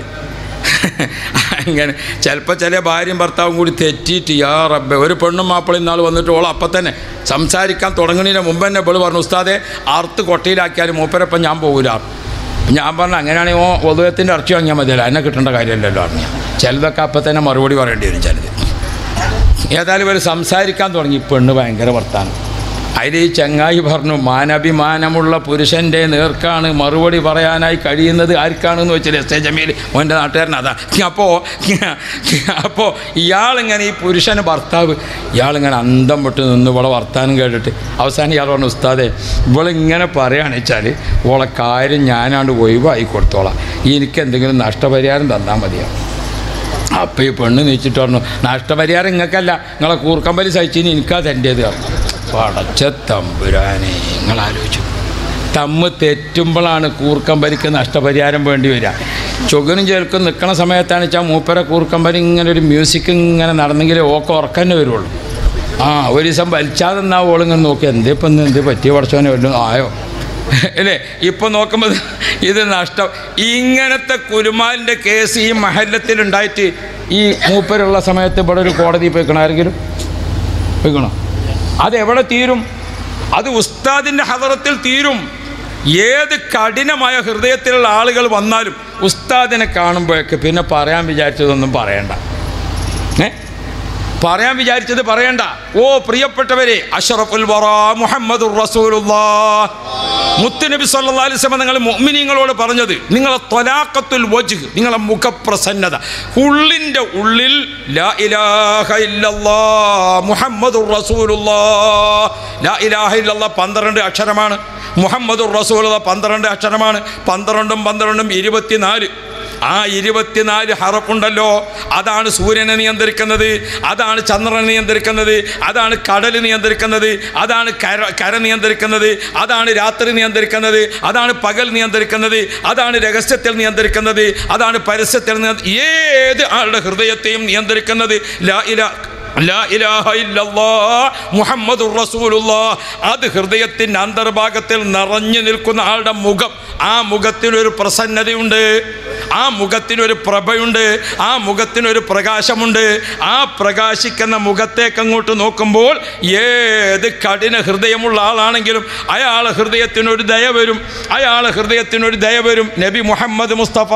അങ്ങനെ ചിലപ്പോൾ ചില ഭാര്യയും ഭർത്താവും കൂടി തെറ്റിയിട്ട് യാ റബ്ബെ ഒരു പെണ്ണും മാപ്പിളയും നാൾ വന്നിട്ട് ഓൾ അപ്പം തന്നെ സംസാരിക്കാൻ തുടങ്ങുന്നതിന് മുമ്പ് തന്നെ ഇവള് പറഞ്ഞു ഉസ്താദെ അറുത്ത് കൊട്ടയിലാക്കിയാലും മൂപ്പരപ്പം ഞാൻ പോകില്ല ഞാൻ പറഞ്ഞു അങ്ങനെയാണെങ്കിൽ ഓ ഒതുവത്തിൻ്റെ ഇറച്ചി വാങ്ങിയാൽ മതിയല്ലോ എന്നെ കിട്ടേണ്ട കാര്യമല്ലല്ലോ അറിഞ്ഞ ചിലതൊക്കെ അപ്പം തന്നെ മറുപടി പറയേണ്ടി വരും ചിലത് ഏതായാലും ഇവർ സംസാരിക്കാൻ തുടങ്ങി പെണ്ണ് ഭയങ്കര വർത്താനം അതിൽ ഈ ചങ്ങായി പറഞ്ഞു മാനഭിമാനമുള്ള പുരുഷൻ്റെ നേർക്കാണ് മറുപടി പറയാനായി കഴിയുന്നത് ആർക്കാണെന്ന് വെച്ചാൽ എസ് എ ജമീൽ മോൻ്റെ നാട്ടുകാരൻ അതാ അപ്പോൾ അപ്പോൾ ഇയാളിങ്ങനെ ഈ പുരുഷന് ഭർത്താവ് ഇയാളിങ്ങനെ അന്തം വിട്ട് നിന്ന് ഇവിടെ വർത്താനം കേട്ടിട്ട് അവസാനം ഇയാൾ പറഞ്ഞു ഉസ്താദെ ഇവളിങ്ങനെ പറയുകയാണെന്ന് വെച്ചാൽ ഓളെ കാര്യം ഞാനാണ്ട് ഒഴിവായി കൊടുത്തോളാം എനിക്ക് എന്തെങ്കിലും നഷ്ടപരിഹാരം തന്നാൽ മതിയാവും അപ്പം ഈ പെണ്ണ് നീച്ചിട്ട് പറഞ്ഞു നഷ്ടപരിഹാരം നിങ്ങൾക്കല്ല നിങ്ങളെ കൂർക്കമ്പലി സഹിച്ചിന് എനിക്കാ തൻ്റേത് പറഞ്ഞു പടച്ച തമ്പുരാനെ നിങ്ങൾ ആലോചിച്ചു തമ്മ് തെറ്റുമ്പോഴാണ് കൂർക്കമ്പലിക്ക് നഷ്ടപരിഹാരം വേണ്ടി വരിക ചൊകനും ചേർക്കും നിൽക്കണ സമയത്താണ് വെച്ചാൽ മൂപ്പര കൂർക്കമ്പലി ഇങ്ങനെ ഒരു മ്യൂസിക് ഇങ്ങനെ നടന്നെങ്കിലേ ഓക്കെ ഉറക്കന്നെ വരുള്ളൂ ആ ഒരു ദിവസം വലിച്ചാതെ എന്നാ ഓളിങ്ങനെ നോക്കി എന്തേ ഇപ്പം ഇന്ന് എന്ത് പറ്റിയ പഠിച്ചവനെ വല്ലതും ആയോ അല്ലേ ഇപ്പം നോക്കുമ്പോൾ ഇത് നഷ്ടം ഇങ്ങനത്തെ കുലുമാലിൻ്റെ കേസ് ഈ മഹല്ലത്തിലുണ്ടായിട്ട് ഈ മൂപ്പരുള്ള സമയത്ത് ഇവിടെ ഒരു കോടതി പോയിക്കണോ ആരെങ്കിലും പോയിക്കണോ അതെവിടെ തീരും അത് ഉസ്താദിൻ്റെ ഹദറത്തിൽ തീരും ഏത് കഠിനമായ ഹൃദയത്തിലുള്ള ആളുകൾ വന്നാലും ഉസ്താദിനെ കാണുമ്പോഴൊക്കെ പിന്നെ പറയാൻ വിചാരിച്ചതൊന്നും പറയണ്ട ഏ പറയാൻ വിചാരിച്ചത് പറയണ്ട ഓ പ്രിയപ്പെട്ടവരെ അഷറഫുൽ വറ മുഹമ്മദുർ റസൂലുള്ളാഹ് മുത്തുനബി സല്ലല്ലാഹു അലൈഹി വസല്ലം നിങ്ങൾ മുഅ്മിനീങ്ങളോട് പറഞ്ഞത് നിങ്ങളെ ത്വലാഖത്തുൽ വജ്ഹ് നിങ്ങളെ മുഖപ്രസന്നത ഉള്ളിൻ്റെ ഉള്ളിൽ ലാ ഇലാഹ ഇല്ലല്ലാഹ് മുഹമ്മദുർ റസൂലുള്ളാഹ് ലാ ഇലാഹ ഇല്ലല്ലാഹ് പന്ത്രണ്ട് അക്ഷരമാണ് മുഹമ്മദുർ റസൂലുള്ള പന്ത്രണ്ട് അക്ഷരമാണ് പന്ത്രണ്ടും പന്ത്രണ്ടും ഇരുപത്തിനാല് ആ ഇരുപത്തിനാല് ഹറപ്പുണ്ടല്ലോ അതാണ് സൂര്യനെ നിയന്ത്രിക്കുന്നത് അതാണ് ചന്ദ്രനെ നിയന്ത്രിക്കുന്നത് അതാണ് കടൽ നിയന്ത്രിക്കുന്നത് അതാണ് കര കര നിയന്ത്രിക്കുന്നത് അതാണ് രാത്രി നിയന്ത്രിക്കുന്നത് അതാണ് പകൽ നിയന്ത്രിക്കുന്നത് അതാണ് രഹസ്യത്തിൽ നിയന്ത്രിക്കുന്നത് അതാണ് പരസ്യത്തിൽ നിയന്ത്രി ഏത് ആളുടെ ഹൃദയത്തെയും നിയന്ത്രിക്കുന്നത് ലാ ഇലാ ലാ ഇലാഹ ഇല്ലല്ലാഹ് മുഹമ്മദുർ റസൂലുള്ളാഹ് അത് ഹൃദയത്തിൻ്റെ അന്തർഭാഗത്തിൽ നിറഞ്ഞു നിൽക്കുന്ന ആളുടെ മുഖം ആ മുഖത്തിനൊരു പ്രസന്നതയുണ്ട് ആ മുഖത്തിനൊരു പ്രഭയുണ്ട് ആ മുഖത്തിനൊരു പ്രകാശമുണ്ട് ആ പ്രകാശിക്കുന്ന മുഖത്തേക്ക് അങ്ങോട്ട് നോക്കുമ്പോൾ ഏത് കഠിന ഹൃദയമുള്ള ആളാണെങ്കിലും അയാളെ ഹൃദയത്തിനൊരു ദയ വരും അയാളെ ഹൃദയത്തിനൊരു ദയ വരും നബി മുഹമ്മദ് മുസ്തഫ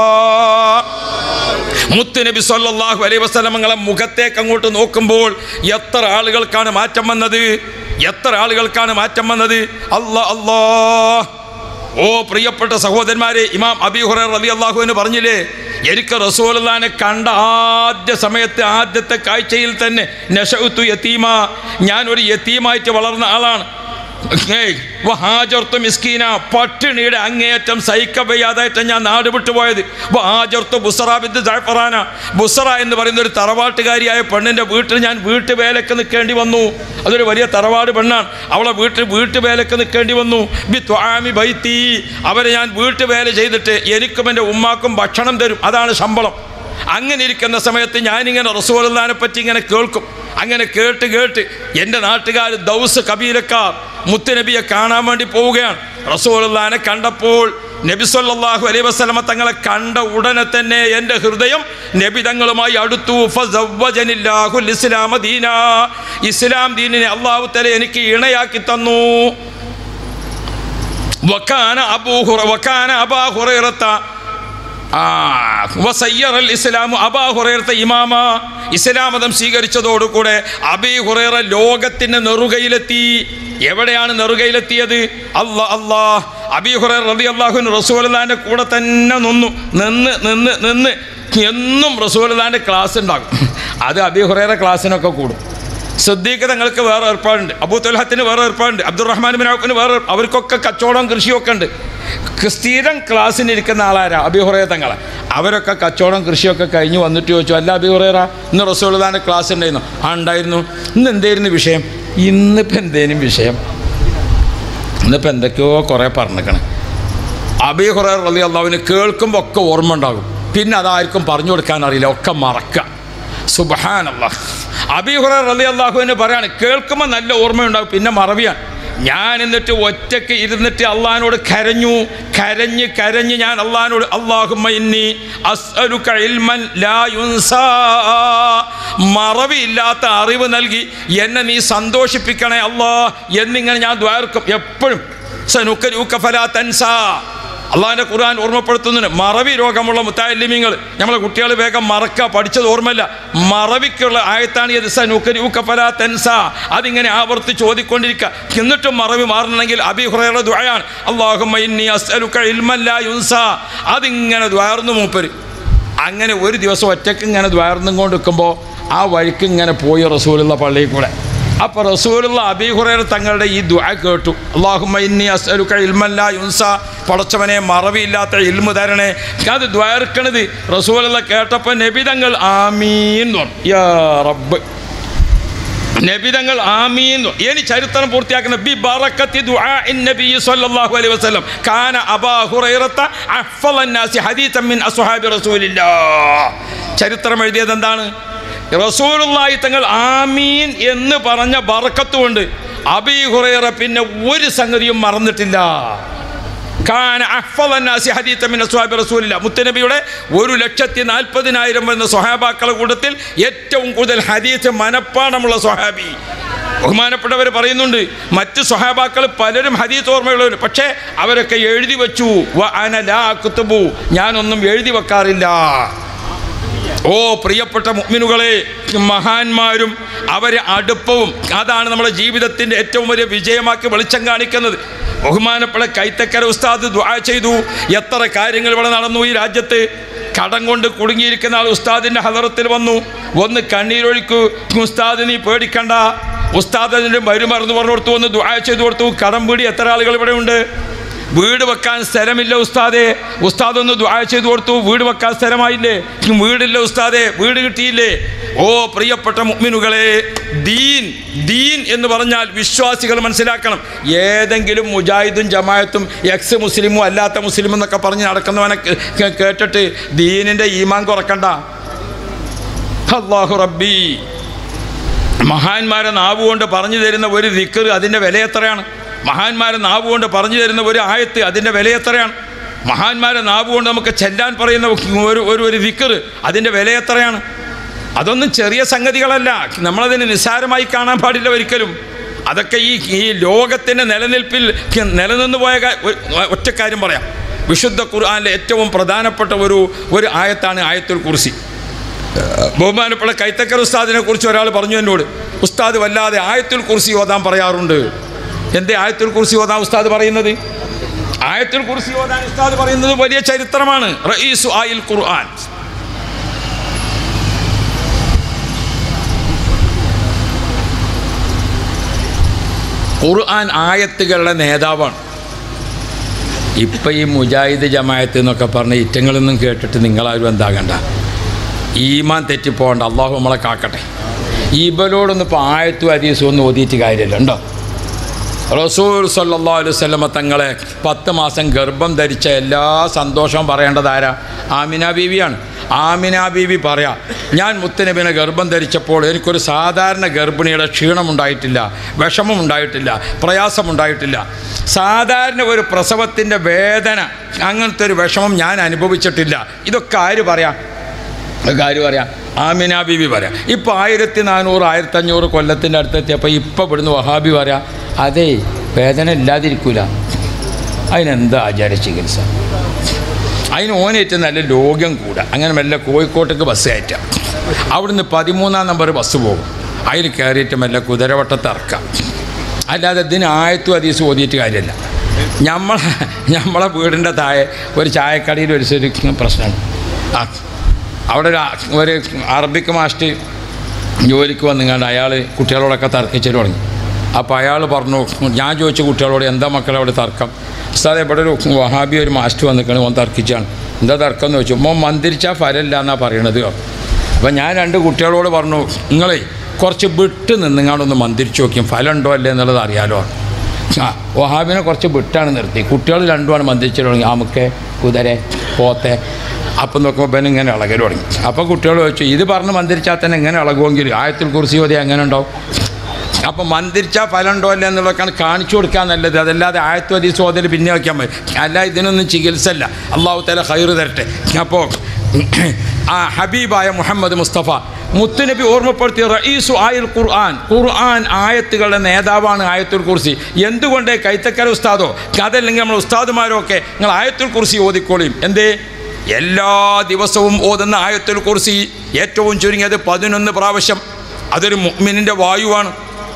മുത്ത് നബി സല്ലല്ലാഹു അലൈഹി വസല്ലമങ്ങളെ മുഖത്തേക്ക് അങ്ങോട്ട് നോക്കുമ്പോൾ എത്ര ആളുകൾക്കാണ് മാറ്റം വന്നത് എത്ര ആളുകൾക്കാണ് മാറ്റം വന്നത് അല്ലാ അല്ലാ ഓ പ്രിയപ്പെട്ട സഹോദരന്മാരെ ഇമാം അബി ഹുറ റലി അള്ളാഹുവിന് പറഞ്ഞില്ലേ എനിക്ക് റസൂലുള്ളാനെ കണ്ട ആദ്യ സമയത്ത് ആദ്യത്തെ കാഴ്ചയിൽ തന്നെ നഷഉത്തു യത്തീമ ഞാൻ ഒരു യത്തീമായിട്ട് വളർന്ന ആളാണ് ഏയ് വഹാജർത്തു മിസ്കീന പട്ടിണിയുടെ അങ്ങേയറ്റം സഹിക്കവയ്യാതായിട്ട് ഞാൻ നാട് വിട്ടുപോയത് വഹാജർത്തു ബുസറാബിന്ദ് ജാഫറാന ബുസറ എന്ന് പറയുന്ന ഒരു തറവാട്ടുകാരിയായ പെണ്ണിൻ്റെ വീട്ടിൽ ഞാൻ വീട്ടുവേലക്ക് നിൽക്കേണ്ടി വന്നു അതൊരു വലിയ തറവാട് പെണ്ണാണ് അവളെ വീട്ടിൽ വീട്ടുവേലക്ക് നിൽക്കേണ്ടി വന്നു ബി ത്വാമി ബൈത്തി അവരെ ഞാൻ വീട്ടുവേല ചെയ്തിട്ട് എനിക്കും എൻ്റെ ഉമ്മാക്കും ഭക്ഷണം തരും അതാണ് ശമ്പളം അങ്ങനെ ഇരിക്കുന്ന സമയത്ത് ഞാനിങ്ങനെ റസൂലുള്ളാനെ പറ്റി ഇങ്ങനെ കേൾക്കും അങ്ങനെ കേട്ട് കേട്ട് എൻ്റെ നാട്ടുകാർ ദൗസ് കബീലക്കാർ മുത്തുനബിയെ കാണാൻ വേണ്ടി പോവുകയാണ് റസൂലുള്ളാനെ കണ്ടപ്പോൾ നബി സല്ലല്ലാഹു അലൈഹി വസല്ലമ തങ്ങളെ കണ്ട ഉടനെ തന്നെ എൻ്റെ ഹൃദയം നബി തങ്ങളുമായി അടുത്തു ഫസവ്വജനില്ലാഹുൽ ഇസ്ലാമ ദീന ഇസ്ലാം ദീനിനെ അള്ളാഹു തല എനിക്ക് ഇണയാക്കി തന്നു വക്കാന അബൂ ഹുറ വക്കാന അബാ ഹുറൈറത്ത ആ വസയ്യറൽ ഇസ്ലാമു അബാ ഹുറൈറത്തെ ഇമാമ ഇസ്ലാം മതം സ്വീകരിച്ചതോടുകൂടെ അബി ഹുറൈറ ലോകത്തിൻ്റെ നെറുകയിലെത്തി എവിടെയാണ് നെറുകയിലെത്തിയത് അല്ലാ അല്ലാ അബി ഹുറൈറ റതി അള്ളാഹുവിന് റസൂലുള്ളാൻ്റെ കൂടെ തന്നെ നിന്നു നിന്ന് നിന്ന് നിന്ന് എന്നും റസൂലുള്ളാൻ്റെ ക്ലാസ് ഉണ്ടാകും അത് അബി ഹുറൈറ ക്ലാസ്സിനൊക്കെ കൂടും സിദ്ദീഖ് തങ്ങൾക്ക് വേറെ ഏർപ്പാടുണ്ട് അബൂ തുൽഹത്തിന് വേറെ ഏർപ്പാടുണ്ട് അബ്ദുറഹ്മാൻ ബിൻ ഔഫിന് വേറെ ഏർ- അവർക്കൊക്കെ കച്ചവടം കൃഷിയൊക്കെ ഉണ്ട് ക- സ്ഥിരം ക്ലാസ്സിന് ഇരിക്കുന്ന ആളാരാ അഭിഹുറയ തങ്ങളെ അവരൊക്കെ കച്ചവടം കൃഷിയൊക്കെ കഴിഞ്ഞ് വന്നിട്ട് ചോദിച്ചു അല്ല അഭിഹുറേറ ഇന്ന് റസൂൽദാൻ്റെ ക്ലാസ് ഉണ്ടായിരുന്നു ആ ഉണ്ടായിരുന്നു ഇന്ന് എന്തായിരുന്നു വിഷയം ഇന്നിപ്പോൾ എന്തേലും വിഷയം ഇന്നിപ്പോൾ എന്തൊക്കെയോ കുറേ പറഞ്ഞിരിക്കണം അബി ഹുറൈർ റലി അള്ളാവിന് കേൾക്കുമ്പോൾ ഒക്കെ ഓർമ്മ ഉണ്ടാകും പിന്നെ അതാർക്കും പറഞ്ഞു കൊടുക്കാൻ അറിയില്ല ഒക്കെ മറക്കുക സുബഹാനല്ല അബി ഹുറൈർ റലി അള്ളാഹുവിന് പറയാണ് കേൾക്കുമ്പോൾ നല്ല ഓർമ്മയുണ്ടാകും പിന്നെ മറവിയാണ് ഞാൻ എന്നിട്ട് ഒറ്റയ്ക്ക് ഇരുന്നിട്ട് അള്ളഹാനോട് കരഞ്ഞു കരഞ്ഞ് കരഞ്ഞ് ഞാൻ അള്ളഹാനോട് അള്ളാഹുമ്മ ഇന്നി അസ്അലുക ഇൽമൻ ലാ യുൻസാ മറവിയില്ലാത്ത അറിവ് നൽകി എന്നെ നീ സന്തോഷിപ്പിക്കണേ അള്ളാ എന്നിങ്ങനെ ഞാൻ ദ്വാർക്കും എപ്പോഴും സനുക്കരൂക്ക ഫലാ തൻസാ അള്ളാഹിൻ്റെ ഖുർആൻ ഓർമ്മപ്പെടുത്തുന്നുണ്ട് മറവി രോഗമുള്ള മുത്താലിമ്യങ്ങൾ നമ്മളെ കുട്ടികൾ വേഗം മറക്കുക പഠിച്ചത് ഓർമ്മയില്ല മറവിക്കുള്ള ആയത്താണ് ഇത് സനുക്കരൂക്ക ഫലാ തൻസ അതിങ്ങനെ ആവർത്തിച്ച് ഓതിക്കൊണ്ടിരിക്കുക എന്നിട്ടും മറവി മാറണമെങ്കിൽ അബി ഹുറയുടെ ദ്വയാണ് അള്ളാഹുമ്മ ഇന്നി അസ്അലുക ഇൽമൻ ലാ യുൻസ അതിങ്ങനെ ദ്വാർന്നു മൂപ്പര് അങ്ങനെ ഒരു ദിവസം ഒറ്റയ്ക്ക് ഇങ്ങനെ ദ്വാർന്നും കൊണ്ട് നിൽക്കുമ്പോൾ ആ വഴിക്ക് ഇങ്ങനെ പോയി റസൂലുള്ള പള്ളിയിൽ കൂടെ അപ്പോൾ റസൂലുള്ള അബീഹുറേർ തങ്ങളുടെ ഈ ദ്വാ കേട്ടു അള്ളാഹുമ്മ ഇന്നി അസ്അലുക ഇൽമല്ല യുൻസ പടച്ചവനെ മറവിയില്ലാത്ത ഇൽമു തരണേ അത് ദ്വാർക്കണത് റസൂലുള്ള കേട്ടപ്പോൾ നബിതങ്ങൾ ആമീൻ എന്ന് പറഞ്ഞു. യാ റബ്ബ് നബിതങ്ങൾ ആമീൻ ഇനി ചരിത്രം പൂർത്തിയാക്കുന്ന ബി ബറക്കത്തി ദുആഇൻ നബി സ്വല്ലല്ലാഹു അലൈഹി വസല്ലം കാന അബാ ഹുറൈറത്ത അഹ്ഫളൻ നാസി ഹദീസൻ മിൻ അസ്ഹാബി റസൂലില്ലാഹ് ചരിത്രം എഴുതിയത് എന്താണ് റസൂലുള്ളാഹി തങ്ങൾ ആമീൻ എന്ന് പറഞ്ഞ ബറക്കത്ത് കൊണ്ട് അബീ ഹുറൈറ പിന്നെ ഒരു സംഗതിയും മറന്നിട്ടില്ല കാന അഹ്ഫളന്നാസി ഹദീത്ത മിൻ അസ്ഹാബി റസൂലില്ല മുത്തനബിയുടെ ഒരു ലക്ഷത്തി നാൽപ്പതിനായിരം വരുന്ന സ്വഹാബാക്കളുടെ കൂട്ടത്തിൽ ഏറ്റവും കൂടുതൽ ഹദീസ് മനപ്പാടമുള്ള സ്വഹാബി ബഹുമാനപ്പെട്ടവർ പറയുന്നുണ്ട് മറ്റ് സ്വഹാബാക്കൾ പലരും ഹദീസ് ഓർമ്മയുള്ളവർ പക്ഷേ അവരൊക്കെ എഴുതി വെച്ചു വ അന ലാ കുത്തുബു ഞാനൊന്നും എഴുതി വെക്കാറില്ല ഓ പ്രിയപ്പെട്ട മുഅ്മിനുകളെ മഹാന്മാരും അവരെ അടുപ്പവും അതാണ് നമ്മുടെ ജീവിതത്തിൻ്റെ ഏറ്റവും വലിയ വിജയമാക്കി വെളിച്ചം കാണിക്കുന്നത് ബഹുമാനപ്പെട്ട കൈത്തക്കര ഉസ്താദ് ദുആ ചെയ്തു എത്ര കാര്യങ്ങൾ ഇവിടെ നടന്നു ഈ രാജ്യത്ത് കടം കൊണ്ട് കുടുങ്ങിയിരിക്കുന്ന ആൾ ഉസ്താദിൻ്റെ ഹദറത്തിൽ വന്നു ഒന്ന് കണ്ണീരൊഴിക്കൂ ഉസ്താദ് നീ പേടിക്കണ്ട ഉസ്താദ് അതിൻ്റെ മരുമറന്ന് പറഞ്ഞു കൊടുത്തു ഒന്ന് ദുആ ചെയ്തു കൊടുത്തു കടം പിടി എത്ര ആളുകൾ ഇവിടെ ഉണ്ട് വീട് വെക്കാൻ സ്ഥലമില്ല ഉസ്താദെ ഉസ്താദ് ഒന്ന് ദ്വാ ചെയ്തു കൊടുത്തു വീട് വെക്കാൻ സ്ഥലമായില്ലേ വീടില്ല ഉസ്താദെ വീട് കിട്ടിയില്ലേ ഓ പ്രിയപ്പെട്ട മുഅ്മിനുകളെ ദീൻ ദീൻ എന്ന് പറഞ്ഞാൽ വിശ്വാസികൾ മനസ്സിലാക്കണം ഏതെങ്കിലും മുജാഹിദും ജമായത്തും എക്സ് മുസ്ലിമും അല്ലാത്ത മുസ്ലിം എന്നൊക്കെ പറഞ്ഞ് നടക്കുന്നവനെ കേ- കേ- കേട്ടിട്ട് ദീനിൻ്റെ ഈമാൻ കുറക്കണ്ട അള്ളാഹു റബ്ബി മഹാന്മാരെ നാവുകൊണ്ട് പറഞ്ഞു തരുന്ന ഒരു ദിക്കർ അതിൻ്റെ വില എത്രയാണ് മഹാന്മാരെ നാവുകൊണ്ട് പറഞ്ഞു തരുന്ന ഒരു ആയത്ത് അതിൻ്റെ വില എത്രയാണ് മഹാന്മാരെ നാവുകൊണ്ട് നമുക്ക് ചെല്ലാൻ പറയുന്ന ഒരു ഒരു ഒരു ദിക്കർ അതിൻ്റെ വില എത്രയാണ് അതൊന്നും ചെറിയ സംഗതികളല്ല നമ്മളതിന് നിസ്സാരമായി കാണാൻ പാടില്ല ഒരിക്കലും അതൊക്കെ ഈ ഈ ലോകത്തിൻ്റെ നിലനിൽപ്പിൽ നിലനിന്ന് പോയ കാ- ഒരു- ഒറ്റ കാര്യം പറയാം വിശുദ്ധ ഖുർആനിലെ ഏറ്റവും പ്രധാനപ്പെട്ട ഒരു ഒരു ആയത്താണ് ആയത്തുൽ കുർസി ബഹുമാനപ്പെട്ട കൈത്തക്കർ ഉസ്താദിനെ കുറിച്ച് ഒരാൾ പറഞ്ഞു എന്നോട് ഉസ്താദ് വല്ലാതെ ആയത്തുൽ കുർസി ഓതാൻ പറയാറുണ്ട് എന്തേ ആയത്തുൽ കുർസി ഓതാൻ ഉസ്താദ് പറയുന്നത് ആയത്തുൽ കുർസി ഓതാൻ ഉസ്താദ് പറയുന്നത് വലിയ ചരിത്രമാണ് റഈസു ആയിൽ ഖുർആൻ ഖുർആൻ ആയത്തുകളുടെ നേതാവാണ് ഇപ്പം ഈ മുജാഹിദ് ജമായത്ത് എന്നൊക്കെ പറഞ്ഞ ഇറ്റങ്ങളൊന്നും കേട്ടിട്ട് നിങ്ങളാരും എന്താകണ്ട ഈമാൻ തെറ്റിപ്പോകണ്ട അള്ളാഹു നമ്മളെ കാക്കട്ടെ ഇബലോടൊന്നും ഇപ്പോൾ ആയത്തും ഹദീസും ഒന്നും ഓതിയിട്ട് കാര്യമില്ല ഉണ്ടോ റസൂൽ സല്ലാ അലുസല്ലമ തങ്ങളെ പത്ത് മാസം ഗർഭം ധരിച്ച എല്ലാ സന്തോഷവും പറയേണ്ടത് ആരാ ആമിന ബീവിയാണ് ആമിന ബീവി പറയാ ഞാൻ മുത്തനബിനെ ഗർഭം ധരിച്ചപ്പോൾ എനിക്കൊരു സാധാരണ ഗർഭിണിയുടെ ക്ഷീണമുണ്ടായിട്ടില്ല വിഷമമുണ്ടായിട്ടില്ല പ്രയാസമുണ്ടായിട്ടില്ല സാധാരണ ഒരു പ്രസവത്തിൻ്റെ വേദന അങ്ങനത്തെ ഒരു വിഷമം ഞാൻ അനുഭവിച്ചിട്ടില്ല ഇതൊക്കെ ആര് പറയാം കാര്യം പറയാം ആമിന ബീബി പറയാം ഇപ്പോൾ ആയിരത്തി നാനൂറ് ആയിരത്തഞ്ഞൂറ് കൊല്ലത്തിൻ്റെ അടുത്തെത്തിയപ്പോൾ ഇപ്പോൾ ഇവിടുന്ന് വഹാബി പറയാം അതേ വേദന ഇല്ലാതിരിക്കൂല അതിനെന്താ ആചാര ചികിത്സ അതിന് ഓനേറ്റ് നല്ല ലോകം കൂടാ അങ്ങനെ മെല്ലെ കോഴിക്കോട്ടേക്ക് ബസ് കയറ്റാം അവിടുന്ന് പതിമൂന്നാം നമ്പർ ബസ് പോകും അതിൽ കയറിയിട്ട് മെല്ലെ കുതിരവട്ടത്ത് ഇറക്കാം അല്ലാതെ ഇതിന് ആയത്തും അതീസ് ഓതിയിട്ട് കാര്യമില്ല നമ്മളെ നമ്മളെ വീടിൻ്റെ താഴെ ഒരു ചായക്കടയിൽ ഒരു ശരി പ്രശ്നമാണ് ആ അവിടെ ഒരു ആ- ഒരു അറബിക്ക് മാസ്റ്റ് ജോലിക്ക് വന്നുകൊണ്ട് അയാൾ കുട്ടികളോടൊക്കെ തർക്കിച്ചിട്ട് തുടങ്ങി അപ്പോൾ അയാൾ പറഞ്ഞു ഞാൻ ചോദിച്ച കുട്ടികളോട് എന്താ മക്കളെ അവിടെ തർക്കം ഉസ്താദെ ഇവിടെ ഒരു വഹാബി ഒരു മാസ്റ്റർ വന്നിക്കണ് ഓൻ തർക്കിച്ചാണ് എന്താ തർക്കം എന്ന് ചോദിച്ചു മോൻ മന്ദിരിച്ചാൽ ഫലമില്ല എന്നാണ് പറയണത് അപ്പം ഞാൻ രണ്ട് കുട്ടികളോട് പറഞ്ഞു നിങ്ങളെ കുറച്ച് വിട്ട് നിന്നിങ്ങാണ്ടൊന്ന് മന്ദിരിച്ച് നോക്കിയും ഫലം ഉണ്ടോ അല്ലേ എന്നുള്ളത് അറിയാലോ ആ വഹാബിനെ കുറച്ച് വിട്ടാണ് നിർത്തി കുട്ടികൾ രണ്ടുമാണ് മന്ദിരിച്ചു തുടങ്ങി ആമുക്കെ കുതിരെ പോത്തെ അപ്പം നോക്കുമ്പോൾ ബൻ ഇങ്ങനെ ഇളകൽ തുടങ്ങി അപ്പോൾ കുട്ടികൾ ചോദിച്ചു ഇത് പറഞ്ഞ് മന്ദിരിച്ചാൽ തന്നെ എങ്ങനെ ഇളകുമെങ്കിൽ ആയത്തിൽ കുറിച്ച് ഓതി എങ്ങനെ ഉണ്ടാവും അപ്പം മന്ദിരിച്ചാൽ ഫലം ഉണ്ടോ അല്ല എന്നുള്ളതൊക്കെയാണ് കാണിച്ചു കൊടുക്കാൻ നല്ലത് അതല്ലാതെ ആയത്തു അതി സോദരി പിന്നെ വയ്ക്കാൻ മതി അല്ല ഇതിനൊന്നും ചികിത്സ അല്ല അള്ളാഹു തല ഹൈറ് തരട്ടെ അപ്പോൾ ആ ഹബീബായ മുഹമ്മദ് മുസ്തഫ മുത്തുനബി ഓർമ്മപ്പെടുത്തിയ റഈസു ആയുൽ ഖുർആൻ ഖുർആൻ ആയത്തുകളുടെ നേതാവാണ് ആയത്തുൽ കുർസി എന്തുകൊണ്ട് കൈത്തക്കര ഉസ്താദോ അതല്ലെങ്കിൽ നമ്മൾ ഉസ്താദുമാരോ ഒക്കെ നിങ്ങൾ ആയത്തുൽ കുർസി ഓതിക്കോളിയും എന്തേ എല്ലാ ദിവസവും ഓതുന്ന ആയത്തുൽ കുർസി ഏറ്റവും ചുരുങ്ങിയത് പതിനൊന്ന് പ്രാവശ്യം അതൊരു മുഅ്മിനിൻ്റെ വായുവാണ്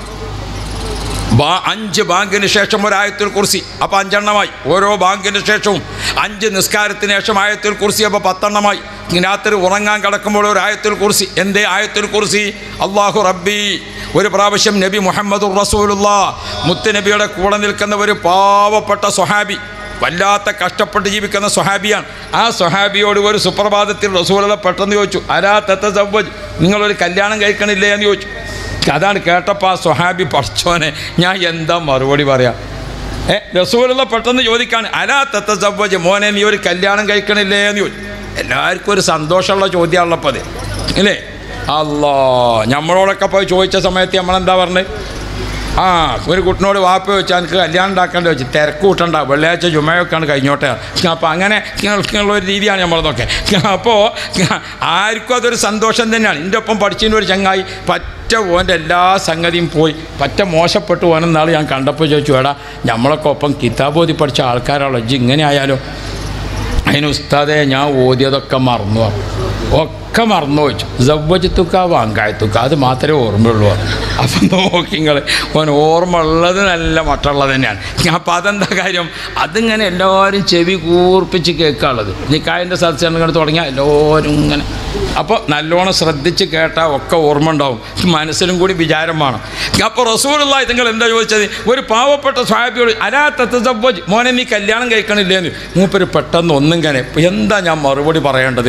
ബാ അഞ്ച് ബാങ്കിന് ശേഷം ഒരായത്തുൽ കുർസി അപ്പോൾ അഞ്ചെണ്ണമായി ഓരോ ബാങ്കിന് ശേഷവും അഞ്ച് നിസ്കാരത്തിന് ശേഷം ആയത്തുൽ കുർസി അപ്പോൾ പത്തെണ്ണമായി രാത്രി ഉറങ്ങാൻ കിടക്കുമ്പോൾ ഒരു ആയത്തുൽ കുർസി എന്തേ ആയത്തുൽ കുർസി അള്ളാഹു റബ്ബി ഒരു പ്രാവശ്യം നബി മുഹമ്മദ് റസൂലുള്ള മുത്തുനബിയുടെ കൂടെ നിൽക്കുന്ന ഒരു പാവപ്പെട്ട സ്വഹാബി വല്ലാത്ത കഷ്ടപ്പെട്ട് ജീവിക്കുന്ന സ്വഹാബിയാണ് ആ സ്വഹാബിയോട് ഒരു സുപ്രഭാതത്തിൽ റസൂലത പെട്ടെന്ന് ചോദിച്ചു അരാ തത്ത സവ്വജ് നിങ്ങളൊരു കല്യാണം കഴിക്കണില്ലേ എന്ന് ചോദിച്ചു അതാണ് കേട്ടപ്പോൾ ആ സ്വഹാബി പഠിച്ചോനെ ഞാൻ എന്താ മറുപടി പറയാം ഏ റസൂലുള്ള പെട്ടെന്ന് ചോദിക്കാണ് അലാ തത്ത സവ്വജ് മോനെ നീ ഒരു കല്യാണം കഴിക്കണില്ലേ എന്ന് ചോദിച്ചു എല്ലാവർക്കും ഒരു സന്തോഷമുള്ള ചോദ്യമാണുള്ളപ്പോൾ അത് ഇല്ലേ അല്ലോ നമ്മളോടൊക്കെ പോയി ചോദിച്ച സമയത്ത് നമ്മളെന്താ പറഞ്ഞത് ആ ഒരു കുട്ടിനോട് വാപ്പ വെച്ചാൽ എനിക്ക് കല്യാണം ഉണ്ടാക്കേണ്ടി വെച്ച് തിരക്ക് കൂട്ടണ്ട വെള്ളിയാഴ്ച ചുമയൊക്കെയാണ് കഴിഞ്ഞോട്ടെ അപ്പോൾ അങ്ങനെ ഉള്ള ഒരു രീതിയാണ് നമ്മളതൊക്കെ അപ്പോൾ ആർക്കും അതൊരു സന്തോഷം തന്നെയാണ് എൻ്റെ ഒപ്പം പഠിച്ചതിന് ഒരു ചങ്ങായി പറ്റ ഓൻ്റെ എല്ലാ സംഗതിയും പോയി പറ്റ മോശപ്പെട്ടു പോകാനെന്നാൾ ഞാൻ കണ്ടപ്പോൾ ചോദിച്ചു എടാ നമ്മളൊക്കെ ഒപ്പം കിതാബോധി പഠിച്ച ആൾക്കാരാണല്ലോ ഇജ്ജ് ഇങ്ങനെ ആയാലോ അതിന് ഉസ്താദെ ഞാൻ ഓതിയതൊക്കെ മറന്നു പറഞ്ഞു. ഒക്കെ മറന്നു വെച്ചു ജവ്വജത്തുക്ക വാങ്കായത്തുക്ക അത് മാത്രമേ ഓർമ്മയുള്ളൂ അപ്പം നോക്കി നിങ്ങൾ ഓൻ ഓർമ്മ ഉള്ളത് നല്ല മറ്റുള്ളത് തന്നെയാണ് അപ്പം അതെന്താ കാര്യം അതിങ്ങനെ എല്ലാവരും ചെവി കൂർപ്പിച്ച് കേൾക്കാനുള്ളത് നിക്കായൻ്റെ സദസ്യം ഇങ്ങനെ തുടങ്ങിയാൽ എല്ലാവരും ഇങ്ങനെ അപ്പോൾ നല്ലോണം ശ്രദ്ധിച്ച് കേട്ടാൽ ഒക്കെ ഓർമ്മ ഉണ്ടാവും മനസ്സിലും കൂടി വിചാരം വേണം അപ്പോൾ റസൂലുള്ള നിങ്ങൾ എന്താ ചോദിച്ചത് ഒരു പാവപ്പെട്ട സ്വാബിയോട് അലാ തത്തജബ്ബജ് മോനെ നീ കല്യാണം കഴിക്കണില്ലേന്ന് മൂപ്പര് പെട്ടെന്ന് ഒന്നിങ്ങനെ എന്താ ഞാൻ മറുപടി പറയേണ്ടത്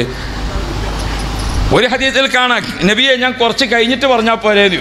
ഒരു ഹദീത്തിൽ കാണാം നബിയെ ഞാൻ കുറച്ച് കഴിഞ്ഞിട്ട് പറഞ്ഞാൽ പോരേന്ന്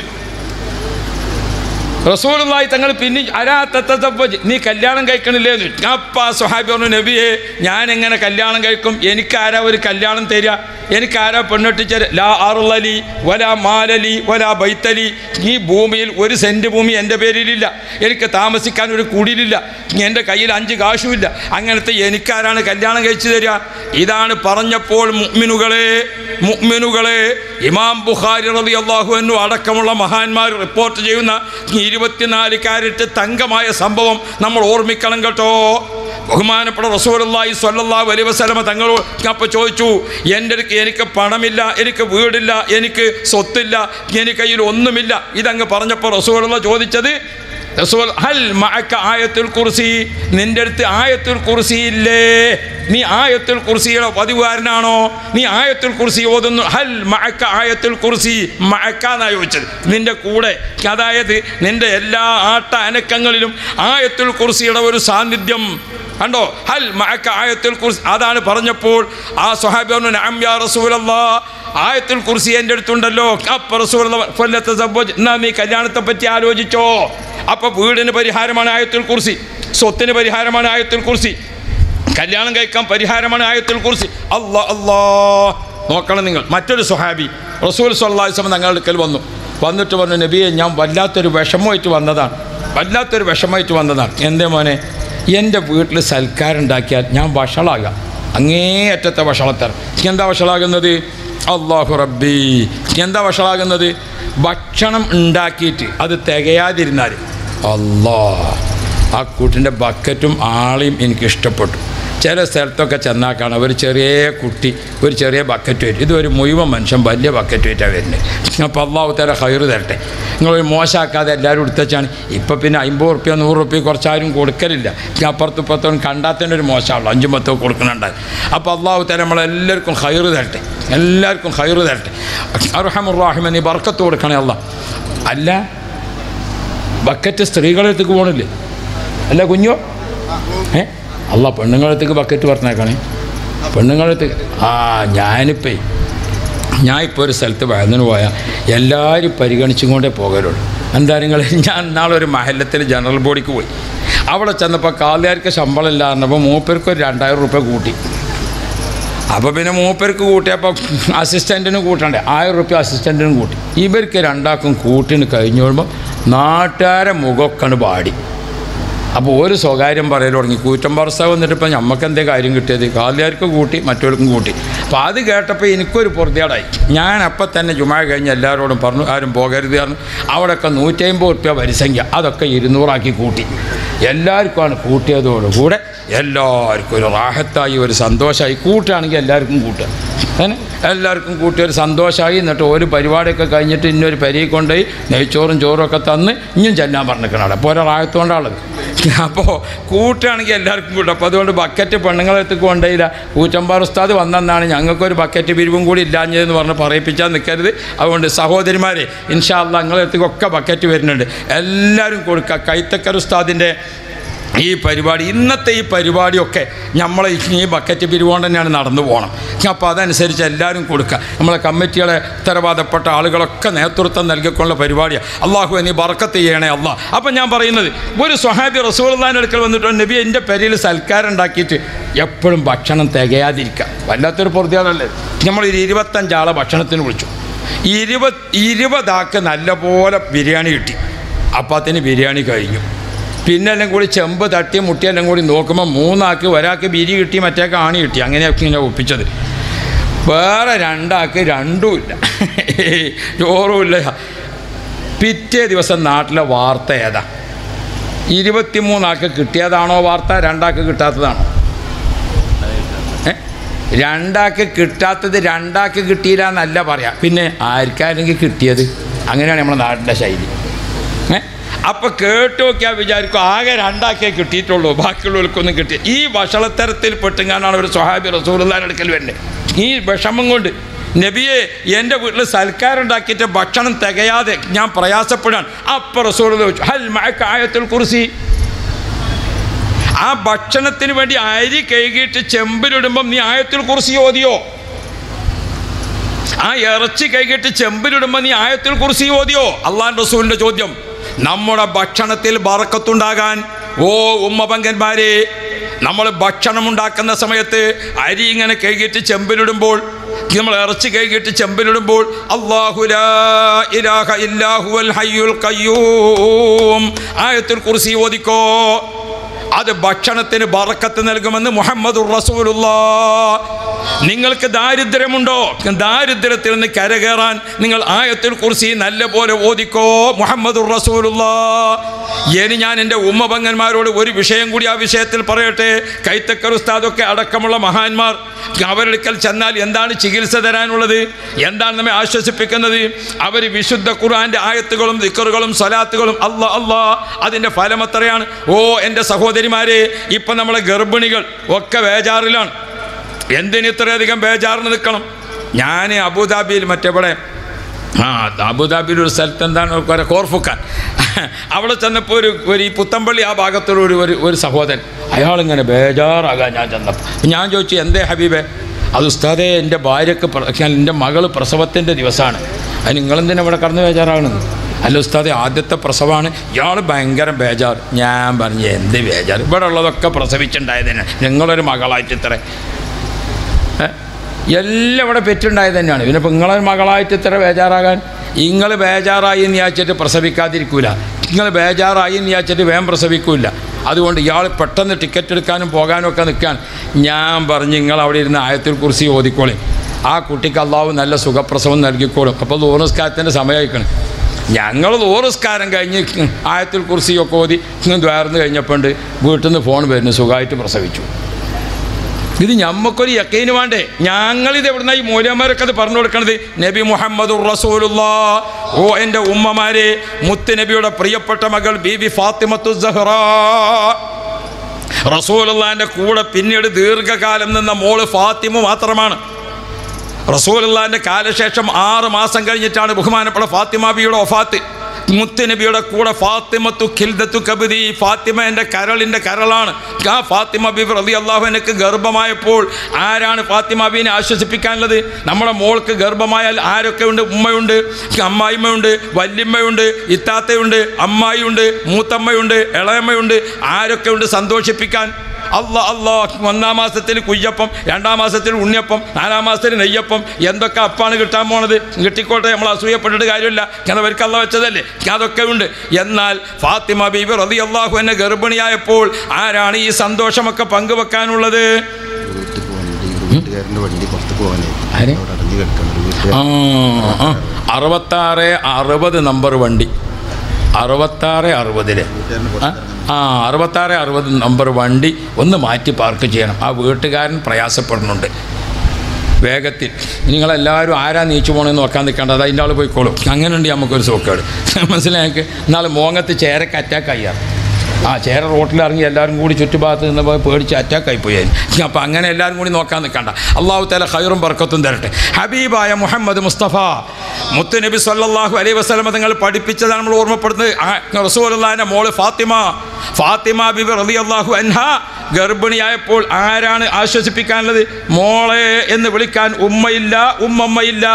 റസൂലുള്ളാഹി തങ്ങൾ പിന്നെ അരാ തത്തസവ്വജ് നീ കല്യാണം കഴിക്കണില്ലേന്ന് അപ്പാ സുഹാബി പറഞ്ഞു നബിയെ ഞാൻ എങ്ങനെ കല്യാണം കഴിക്കും എനിക്കാരാ ഒരു കല്യാണം തരിക എനിക്കാരാ പെണ്ണെട്ടിച്ച ലാ അറുളലി വല മാലലി വല ബൈത്തലി ഈ ഭൂമിയിൽ ഒരു സെൻറ്റ് ഭൂമി എൻ്റെ പേരിലില്ല എനിക്ക് താമസിക്കാൻ ഒരു കുടിലില്ല എൻ്റെ കയ്യിൽ അഞ്ച് കാശുമില്ല അങ്ങനത്തെ എനിക്കാരാണ് കല്യാണം കഴിച്ചു തരിക ഇതാണ് പറഞ്ഞപ്പോൾ മുഅ്മിനുകളെ മുഅ്മിനുകളെ ഇമാം ബുഖാരി റളിയല്ലാഹു അൻഹു അടക്കമുള്ള മഹാന്മാർ റിപ്പോർട്ട് ചെയ്യുന്ന ഈ ഇരുപത്തിനാല് കാരറ്റ് തങ്കമായ സംഭവം നമ്മൾ ഓർമ്മിക്കണം കേട്ടോ ബഹുമാനപ്പെട്ട റസൂലുള്ളാഹി സ്വല്ലല്ലാഹു അലൈഹി വസല്ലമ തങ്ങളോട് അപ്പോൾ ചോദിച്ചു എൻ്റെ അടുക്ക് എനിക്ക് പണമില്ല എനിക്ക് വീടില്ല എനിക്ക് സ്വത്തില്ല എനിക്ക് കയ്യിൽ ഒന്നുമില്ല ഇതങ്ങ് പറഞ്ഞപ്പോൾ റസൂലുള്ള ചോദിച്ചത് റസൂൽ ഹൽ മഅക്ക ആയത്തുൽ കുർസി നിന്റെ അടുത്ത് ആയത്തുൽ കുർസി ഇല്ലേ നീ ആയത്തുൽ കുർസിയുടെ പതിവുകാരനാണോ നീ ആയത്തുൽ കുർസി ഓതുന്നു ഹൽ മഅക്ക ആയത്തുൽ കുർസി മഅക്ക എന്നാ ചോദിച്ചത് നിന്റെ കൂടെ അതായത് നിന്റെ എല്ലാ ആട്ട അനക്കങ്ങളിലും ആയത്തുൽ കുർസിയുടെ ഒരു സാന്നിധ്യം കണ്ടോ ഹൽ മഅക്ക ആയത്തുൽ കുർസി അതാണ് പറഞ്ഞപ്പോൾ ആ സ്വഹാബി പറഞ്ഞു നഅം യാ റസൂലല്ലാ ആയത്തുൽ കുർസി എൻ്റെ അടുത്തുണ്ടല്ലോ അപ്പം റസൂൽ എന്നാ നീ കല്യാണത്തെ പറ്റി ആലോചിച്ചോ അപ്പോൾ വീടിന് പരിഹാരമാണ് ആയത്തുൽ കുർസി സ്വത്തിന് പരിഹാരമാണ് ആയത്തുൽ കുർസി കല്യാണം കഴിക്കാൻ പരിഹാരമാണ് ആയത്തുൽ കുർസി അല്ലാ അല്ലാ നോക്കണം നിങ്ങൾ മറ്റൊരു സുഹാബി റസൂൽ സല്ലാസ്ലം തങ്ങളുടെ അടുക്കൽ വന്നു വന്നിട്ട് പറഞ്ഞു നബിയെ ഞാൻ വല്ലാത്തൊരു വിഷമമായിട്ട് വന്നതാണ് വല്ലാത്തൊരു വിഷമമായിട്ട് വന്നതാണ് എൻ്റെ മോനെ എൻ്റെ വീട്ടിൽ സൽക്കാരം ഉണ്ടാക്കിയാൽ ഞാൻ വഷളാകാം അങ്ങേയറ്റത്തെ വഷളത്തരം എന്താ വഷളാകുന്നത് അള്ളാഹു റബ്ബി എന്താ വഷളാകുന്നത് ഭക്ഷണം ഉണ്ടാക്കിയിട്ട് അത് തികയാതിരുന്നാൽ അല്ലാ ആ കൂട്ടിൻ്റെ ബക്കറ്റും ആളെയും എനിക്ക് ഇഷ്ടപ്പെട്ടു ചില സ്ഥലത്തൊക്കെ ചെന്നാൽ കാണാം ഒരു ചെറിയ കുട്ടി ഒരു ചെറിയ ബക്കറ്റ് വരും ഇതൊരു മുഴുവൻ മനുഷ്യൻ വലിയ ബക്കറ്റ് വെച്ചാണ് വരുന്നത് അപ്പോൾ അള്ളാഹു തര ഹൈറ് തരട്ടെ നിങ്ങളൊരു മോശമാക്കാതെ എല്ലാവരും എടുത്തച്ചാണ് ഇപ്പം പിന്നെ അമ്പത് റുപ്യ നൂറ് റുപ്യ കുറച്ചാരും കൊടുക്കലില്ല അപ്പുറത്തും ഇപ്പുറത്തും കണ്ടാൽ തന്നെ ഒരു മോശമാണല്ലോ അഞ്ചും പത്തോ കൊടുക്കുന്നുണ്ടായി അപ്പോൾ അള്ളാഹു തര നമ്മളെല്ലാവർക്കും ഹൈറ് തരട്ടെ എല്ലാവർക്കും ഹൈറ് തരട്ടെ അർഹമുറാഹിമ നീ ബർക്കത്ത് കൊടുക്കണേ അല്ല അല്ല ബക്കറ്റ് സ്ത്രീകളുടെ അടുത്തേക്ക് പോകണില്ലേ അല്ല കുഞ്ഞോ ഏ അല്ല പെണ്ണുങ്ങളുടെ അടുത്തേക്ക് ബക്കറ്റ് പറഞ്ഞേക്കണേ പെണ്ണുങ്ങളുടെ അടുത്തേക്ക് ആ ഞാനിപ്പേ ഞാൻ ഇപ്പോൾ ഒരു സ്ഥലത്ത് വയന്നിന് പോയാൽ എല്ലാവരും പരിഗണിച്ചും കൊണ്ടേ പോകലുള്ളൂ എന്താ നിങ്ങൾ ഞാൻ നാളെ ഒരു മഹല്ലത്തിൽ ജനറൽ ബോഡിക്ക് പോയി അവിടെ ചെന്നപ്പോൾ കാലുകാർക്ക് ശമ്പളം ഇല്ല പറഞ്ഞപ്പോൾ മൂപ്പർക്ക് ഒരു രണ്ടായിരം റുപ്യ കൂട്ടി അപ്പോൾ പിന്നെ മൂപ്പർക്ക് കൂട്ടിയപ്പോൾ അസിസ്റ്റൻറ്റിന് കൂട്ടണ്ടേ ആയിരം റുപ്യ അസിസ്റ്റൻറ്റിനും കൂട്ടി ഇവർക്ക് രണ്ടാക്കും കൂട്ടിന് കഴിഞ്ഞു കഴിയുമ്പോൾ നാട്ടുകാരെ മുഖമൊക്കെയാണ് പാടി അപ്പോൾ ഒരു സ്വകാര്യം പറയൽ തുടങ്ങി കൂറ്റമ്പാർസ്ഥ വന്നിട്ട് ഇപ്പം നമുക്ക് എന്തേ കാര്യം കിട്ടിയത് കാലുകാർക്ക് കൂട്ടി മറ്റവർക്കും കൂട്ടി അപ്പോൾ അത് കേട്ടപ്പോൾ എനിക്കൊരു പൊറുതിയാടായി ഞാൻ അപ്പം തന്നെ ജുമാ കഴിഞ്ഞ് എല്ലാവരോടും പറഞ്ഞു ആരും പോകരുത് പറഞ്ഞു അവിടെയൊക്കെ നൂറ്റമ്പത് റുപ്യ വരിസംഖ്യ അതൊക്കെ ഇരുന്നൂറാക്കി കൂട്ടി എല്ലാവർക്കുമാണ് കൂട്ടിയതോടുകൂടെ എല്ലാവർക്കും ഒരു റാഹത്തായി ഒരു സന്തോഷമായി കൂട്ടുകയാണെങ്കിൽ എല്ലാവർക്കും കൂട്ടുക അങ്ങനെ എല്ലാവർക്കും കൂട്ടി ഒരു സന്തോഷമായി എന്നിട്ട് ഒരു പരിപാടിയൊക്കെ കഴിഞ്ഞിട്ട് ഇന്നൊരു പരിയിൽ കൊണ്ടുപോയി നെയ്ച്ചോറും ചോറും ഒക്കെ തന്ന് ഇനിയും ചെല്ലാൻ പറഞ്ഞിരിക്കണം അവിടെ അപ്പോൾ ഓരോ റാഹത്തുകൊണ്ടാണുള്ളത് അപ്പോൾ കൂട്ടുകയാണെങ്കിൽ എല്ലാവർക്കും കൂട്ടും അപ്പോൾ അതുകൊണ്ട് ബക്കറ്റ് പെണ്ണുങ്ങളെടുത്തേക്ക് കൊണ്ടുപോയില്ല കൂറ്റമ്പാർ ഉസ്താദ് വന്നെന്നാണ് ഞങ്ങൾക്കൊരു ബക്കറ്റ് പിരിവും കൂടി ഇല്ലാഞ്ഞതെന്ന് പറഞ്ഞ് പറയിപ്പിച്ചാൽ നിൽക്കരുത് അതുകൊണ്ട് സഹോദരിമാരെ ഇൻഷാല്ല നിങ്ങളെടുത്തേക്കൊക്കെ ബക്കറ്റ് വരുന്നുണ്ട് എല്ലാവരും കൊടുക്കുക കൈത്തക്കർ ഉസ്താദിൻ്റെ ഈ പരിപാടി ഇന്നത്തെ ഈ പരിപാടിയൊക്കെ നമ്മളെ ഈ ബക്കറ്റ് പിരിവുകൊണ്ട് തന്നെയാണ് നടന്നു പോകണം അപ്പോൾ അതനുസരിച്ച് എല്ലാവരും കൊടുക്കുക നമ്മളെ കമ്മിറ്റികളെ ഉത്തരവാദപ്പെട്ട ആളുകളൊക്കെ നേതൃത്വം നൽകിക്കൊണ്ടുള്ള പരിപാടിയാണ് അള്ളാഹു നീ ബറക്കത്ത് ചെയ്യണേ അള്ളാഹ് അപ്പം ഞാൻ പറയുന്നത് ഒരു സ്വഹാബി റസൂൽദാൻ അടുക്കൽ വന്നിട്ട് നബി എൻ്റെ പേരിൽ സൽക്കാരം ഉണ്ടാക്കിയിട്ട് എപ്പോഴും ഭക്ഷണം തികയാതിരിക്കുക വല്ലാത്തൊരു പൊറുതിയാണല്ലേ നമ്മളൊരു ഇരുപത്തഞ്ചാളെ ഭക്ഷണത്തിന് വിളിച്ചു ഇരുപത് ഇരുപതാക്ക് നല്ലപോലെ ബിരിയാണി കിട്ടി അപ്പത്തിന് ബിരിയാണി കഴിഞ്ഞു പിന്നെ എല്ലാം കൂടി ചെമ്പ് തട്ടി മുട്ടിയെല്ലാം കൂടി നോക്കുമ്പോൾ മൂന്നാക്ക് ഒരാൾക്ക് ബിരി കിട്ടി മറ്റേക്ക് ആണി കിട്ടി അങ്ങനെയൊക്കെ ഇങ്ങനെ ഒപ്പിച്ചത് വേറെ രണ്ടാൾക്ക് രണ്ടുമില്ല ചോറുമില്ല പിറ്റേ ദിവസം നാട്ടിലെ വാർത്ത ഏതാ ഇരുപത്തിമൂന്നാൾക്ക് കിട്ടിയതാണോ വാർത്ത രണ്ടാൾക്ക് കിട്ടാത്തതാണോ ഏ? രണ്ടാൾക്ക് കിട്ടാത്തത് രണ്ടാൾക്ക് കിട്ടിയില്ല എന്നല്ല പറയാം പിന്നെ ആർക്കാരെങ്കിൽ കിട്ടിയത് അങ്ങനെയാണ് നമ്മുടെ നാട്ടിൻ്റെ ശൈലി ഏ അപ്പോൾ കേട്ട് നോക്കിയാൽ വിചാരിക്കും ആകെ രണ്ടാക്കേ കിട്ടിയിട്ടുള്ളൂ ബാക്കിയുള്ളവർക്കൊന്നും കിട്ടി ഈ വഷളത്തരത്തിൽ പെട്ടുങ്ങാനാണ് ഒരു സ്വഹാബി റസൂലുള്ളാഹിന്റെ അടുക്കൽ വരുന്നത് ഈ വിഷമം കൊണ്ട് നബിയെ എൻ്റെ വീട്ടിൽ സൽക്കാരം ഉണ്ടാക്കിയിട്ട് ഭക്ഷണം തികയാതെ ഞാൻ പ്രയാസപ്പെടാൻ അപ്പം റസൂൽ ചോദിച്ചു ഹൽ മഴക്കായത്തിൽ കുറിച്ച് ആ ഭക്ഷണത്തിന് വേണ്ടി അരി കഴുകിയിട്ട് ചെമ്പിലിടുമ്പം നീ ആയത്തിൽ കുറിച്ച് ഓതിയോ ആ ഇറച്ചി കൈകിട്ട് ചെമ്പിലിടുമ്പോൾ നീ ആയത്തിൽ കുറിച്ച് ഓതിയോ അള്ളാൻ റസൂലിൻ്റെ ചോദ്യം നമ്മുടെ ഭക്ഷണത്തിൽ ബറക്കത്തുണ്ടാകാൻ ഓ ഉമ്മപങ്കന്മാരെ നമ്മൾ ഭക്ഷണം ഉണ്ടാക്കുന്ന സമയത്ത് അരി ഇങ്ങനെ കൈകിട്ട് ചെമ്പിലിടുമ്പോൾ നമ്മൾ ഇറച്ചി കൈകിട്ട് ചെമ്പിലിടുമ്പോൾ അള്ളാഹു ലാ ഇലാഹ ഇല്ലാഹുവൽ ഹയ്യുൽ ഖയ്യൂം ആയത്തിൽ കുറിച്ച് ഓതിക്കോ അത് ഭക്ഷണത്തിന് ബറക്കത്ത് നൽകുമെന്ന് മുഹമ്മദ് റസൂലുള്ള നിങ്ങൾക്ക് ദാരിദ്ര്യമുണ്ടോ ദാരിദ്ര്യത്തിൽ നിന്ന് കരകയറാൻ നിങ്ങൾ ആയത്തിൽ കുറിച്ച് നല്ല പോലെ ഓദിക്കോ മുഹമ്മദ് റസൂലുള്ള ഇനി ഞാൻ എൻ്റെ ഉമ്മപങ്ങന്മാരോട് ഒരു വിഷയം കൂടി ആ വിഷയത്തിൽ പറയട്ടെ കൈത്തക്കർ ഉസ്താദൊക്കെ അടക്കമുള്ള മഹാന്മാർ അവരെടുക്കൽ ചെന്നാൽ എന്താണ് ചികിത്സ തരാനുള്ളത് എന്താണ് നമ്മെ ആശ്വസിപ്പിക്കുന്നത് അവർ വിശുദ്ധ ഖുർആൻ്റെ ആയത്തുകളും ദിക്കറുകളും സ്വലാത്തുകളും അല്ല അല്ല അതിൻ്റെ ഫലം എത്രയാണ് ഓ എൻ്റെ സഹോദരിമാരെ ഇപ്പം നമ്മളെ ഗർഭിണികൾ ഒക്കെ ബേജാറിലാണ് എന്തിന് ഇത്രയധികം ബേജാറിന് നിൽക്കണം ഞാൻ അബുദാബിയിൽ മറ്റെവിടെ ആ അബുദാബിയിൽ ഒരു സ്ഥലത്ത് എന്താണ് കുറെ കോർഫുക്കാൻ അവിടെ ചെന്നപ്പോൾ ഒരു ഒരു ഈ പുത്തമ്പള്ളി ആ ഭാഗത്തുള്ള ഒരു ഒരു ഒരു സഹോദരൻ അയാളിങ്ങനെ ബേജാറാകാൻ ഞാൻ ചെന്നപ്പോൾ ഞാൻ ചോദിച്ചു എന്തേ ഹബീബേ അത് ഉസ്താദേ എൻ്റെ ഭാര്യക്ക് പ്ര- ഞാൻ എൻ്റെ മകൾ പ്രസവത്തിൻ്റെ ദിവസമാണ് അത് നിങ്ങളെന്തിനാ ഇവിടെ കടന്ന് ബേജാറാകണമെന്ന് അല്ല ഉസ്താദെ ആദ്യത്തെ പ്രസവമാണ് ഇയാൾ ഭയങ്കര ബേജാർ ഞാൻ പറഞ്ഞു എന്ത് ബേജാർ ഇവിടെ ഉള്ളതൊക്കെ പ്രസവിച്ചുണ്ടായതിന് നിങ്ങളൊരു മകളായിട്ട് ഇത്ര ഏ? എല്ലാം ഇവിടെ പെറ്റുണ്ടായത് തന്നെയാണ് പിന്നെ ഇപ്പം നിങ്ങളെ മകളായിട്ട് ഇത്ര ബേജാറാകാൻ നിങ്ങൾ ബേജാറായി എന്ന് വിചാരിച്ചിട്ട് പ്രസവിക്കാതിരിക്കൂല നിങ്ങൾ ബേജാറായി എന്ന് വിചാരിച്ചിട്ട് വേഗം പ്രസവിക്കൂല അതുകൊണ്ട് ഇയാൾ പെട്ടെന്ന് ടിക്കറ്റ് എടുക്കാനും പോകാനും ഒക്കെ നിൽക്കാൻ ഞാൻ പറഞ്ഞു നിങ്ങൾ അവിടെ ഇരുന്ന് ആയത്തിൽ കുറിച്ച് ഓതിക്കോളി ആ കുട്ടിക്ക് അള്ളാഹു നല്ല സുഖപ്രസവം നൽകിക്കോളും അപ്പോൾ ദൂറസ്കാരത്തിൻ്റെ സമയമായിക്കണം ഞങ്ങൾ ദൂറസ്കാരം കഴിഞ്ഞ് ആയത്തിൽ കുറിച്ചിയൊക്കെ ഓതി ദ്വാർന്ന് കഴിഞ്ഞപ്പോൾ ഉണ്ട് വീട്ടിൽ നിന്ന് ഫോൺ വരുന്നു സുഖമായിട്ട് പ്രസവിച്ചു ഇത് ഞമ്മക്കൊരു യക്കീന് വേണ്ടേ ഞങ്ങളിത് എവിടുന്ന ഈ മൂല്യന്മാരൊക്കെ അത് പറഞ്ഞു കൊടുക്കണത് നബി മുഹമ്മദ് റസൂലുള്ള ഓ എൻ്റെ ഉമ്മമാരെ മുത്ത് നബിയുടെ പ്രിയപ്പെട്ട മകൾ ബീബി ഫാത്തിമത്തു സഹ്റ റസൂലുള്ളാൻ്റെ കൂടെ പിന്നീട് ദീർഘകാലം നിന്ന മോള് ഫാത്തിമ മാത്രമാണ് റസൂലുള്ളാൻ്റെ കാലശേഷം ആറ് മാസം കഴിഞ്ഞിട്ടാണ് ബഹുമാനപ്പെട്ട ഫാത്തിമ ബിയുടെ ഒഫാത്ത് മുത്തുനബിയുടെ കൂടെ ഫാത്തിമത്തു ഖിൽദത്തു കബിതി ഫാത്തിമ എൻ്റെ കരളിൻ്റെ കരളാണ് ആ ഫാത്തിമ ബിബി റതി അള്ളാഹുവിനക്ക് ഗർഭമായപ്പോൾ ആരാണ് ഫാത്തിമ ബീനെ ആശ്വസിപ്പിക്കാനുള്ളത് നമ്മുടെ മോൾക്ക് ഗർഭമായാൽ ആരൊക്കെ ഉണ്ട് ഉമ്മയുണ്ട് അമ്മായിമ്മയുണ്ട് വല്യമ്മയുണ്ട് ഇത്താത്തയുണ്ട് അമ്മായിയുണ്ട് മൂത്തമ്മയുണ്ട് ഇളയമ്മയുണ്ട് ആരൊക്കെ ഉണ്ട് സന്തോഷിപ്പിക്കാൻ അല്ല അല്ലാ ഒന്നാം മാസത്തിൽ കുയ്യപ്പം രണ്ടാം മാസത്തിൽ ഉണ്ണിയപ്പം നാലാം മാസത്തിൽ നെയ്യപ്പം എന്തൊക്കെ അപ്പാണ് കിട്ടാൻ പോണത് കിട്ടിക്കോട്ടെ നമ്മൾ അസൂയപ്പെട്ടിട്ട് കാര്യമില്ല അവർക്ക് അല്ല വെച്ചതല്ലേ അതൊക്കെ ഉണ്ട് എന്നാൽ ഫാത്തിമ ബീബി റതി അള്ളാഹു എന്നെ ഗർഭിണിയായപ്പോൾ ആരാണ് ഈ സന്തോഷമൊക്കെ പങ്കുവെക്കാനുള്ളത് വീട്ടിൽ പോകാനുണ്ട് ഒരു വീട്ടുകാരൻ്റെ വണ്ടി പുറത്ത് പോകാനേ ആരെ? അവിടെ അടഞ്ഞു കിടക്കണം ഒരു ആ വീട്ടുകാരൻ ആ അറുപത്താറ് അറുപത് നമ്പർ വണ്ടി അറുപത്താറ് അറുപതില് ആ, ആ അറുപത്താറ് അറുപത് നമ്പർ വണ്ടി ഒന്ന് മാറ്റി പാർക്ക് ചെയ്യണം ആ വീട്ടുകാരൻ പ്രയാസപ്പെടുന്നുണ്ട് വേഗത്തിൽ നിങ്ങളെല്ലാവരും ആരാ നീച്ചു പോകണമെന്ന് നോക്കാൻ നിൽക്കേണ്ടത് അതിൻ്റെ ആൾ പോയിക്കോളും അങ്ങനെ ഉണ്ട് നമുക്കൊരു സോക്കേട് മനസ്സിലാക്കി എന്നാൽ മോങ്ങത്ത് ചേരക്ക് അറ്റാക്ക് അയ്യാറ് ആ ചേര റോട്ടിൽ ഇറങ്ങി എല്ലാവരും കൂടി ചുറ്റുഭാഗത്ത് നിന്ന് പോയി പേടിച്ച് അറ്റാക്ക് ആയി പോയി അപ്പോൾ അങ്ങനെ എല്ലാവരും കൂടി നോക്കാൻ നിൽക്കണ്ട അള്ളാഹു തല ഖൈറും ബർക്കത്തും തരട്ടെ ഹബീബായ മുഹമ്മദ് മുസ്തഫ മുത്തു നബി സല്ലല്ലാഹു അലൈഹി വസല്ലമ തങ്ങൾ പഠിപ്പിച്ചതാണ് നമ്മൾ ഓർമ്മപ്പെടുന്നത് റസൂലുള്ളാഹിൻ്റെ മോള് ഫാത്തിമ ഫാത്തിമ ബിബി റളിയല്ലാഹു അൻഹ ഗർഭിണിയായപ്പോൾ ആരാണ് ആശ്വസിപ്പിക്കാനുള്ളത് മോളെ എന്ന് വിളിക്കാൻ ഉമ്മയില്ല ഉമ്മമ്മയില്ല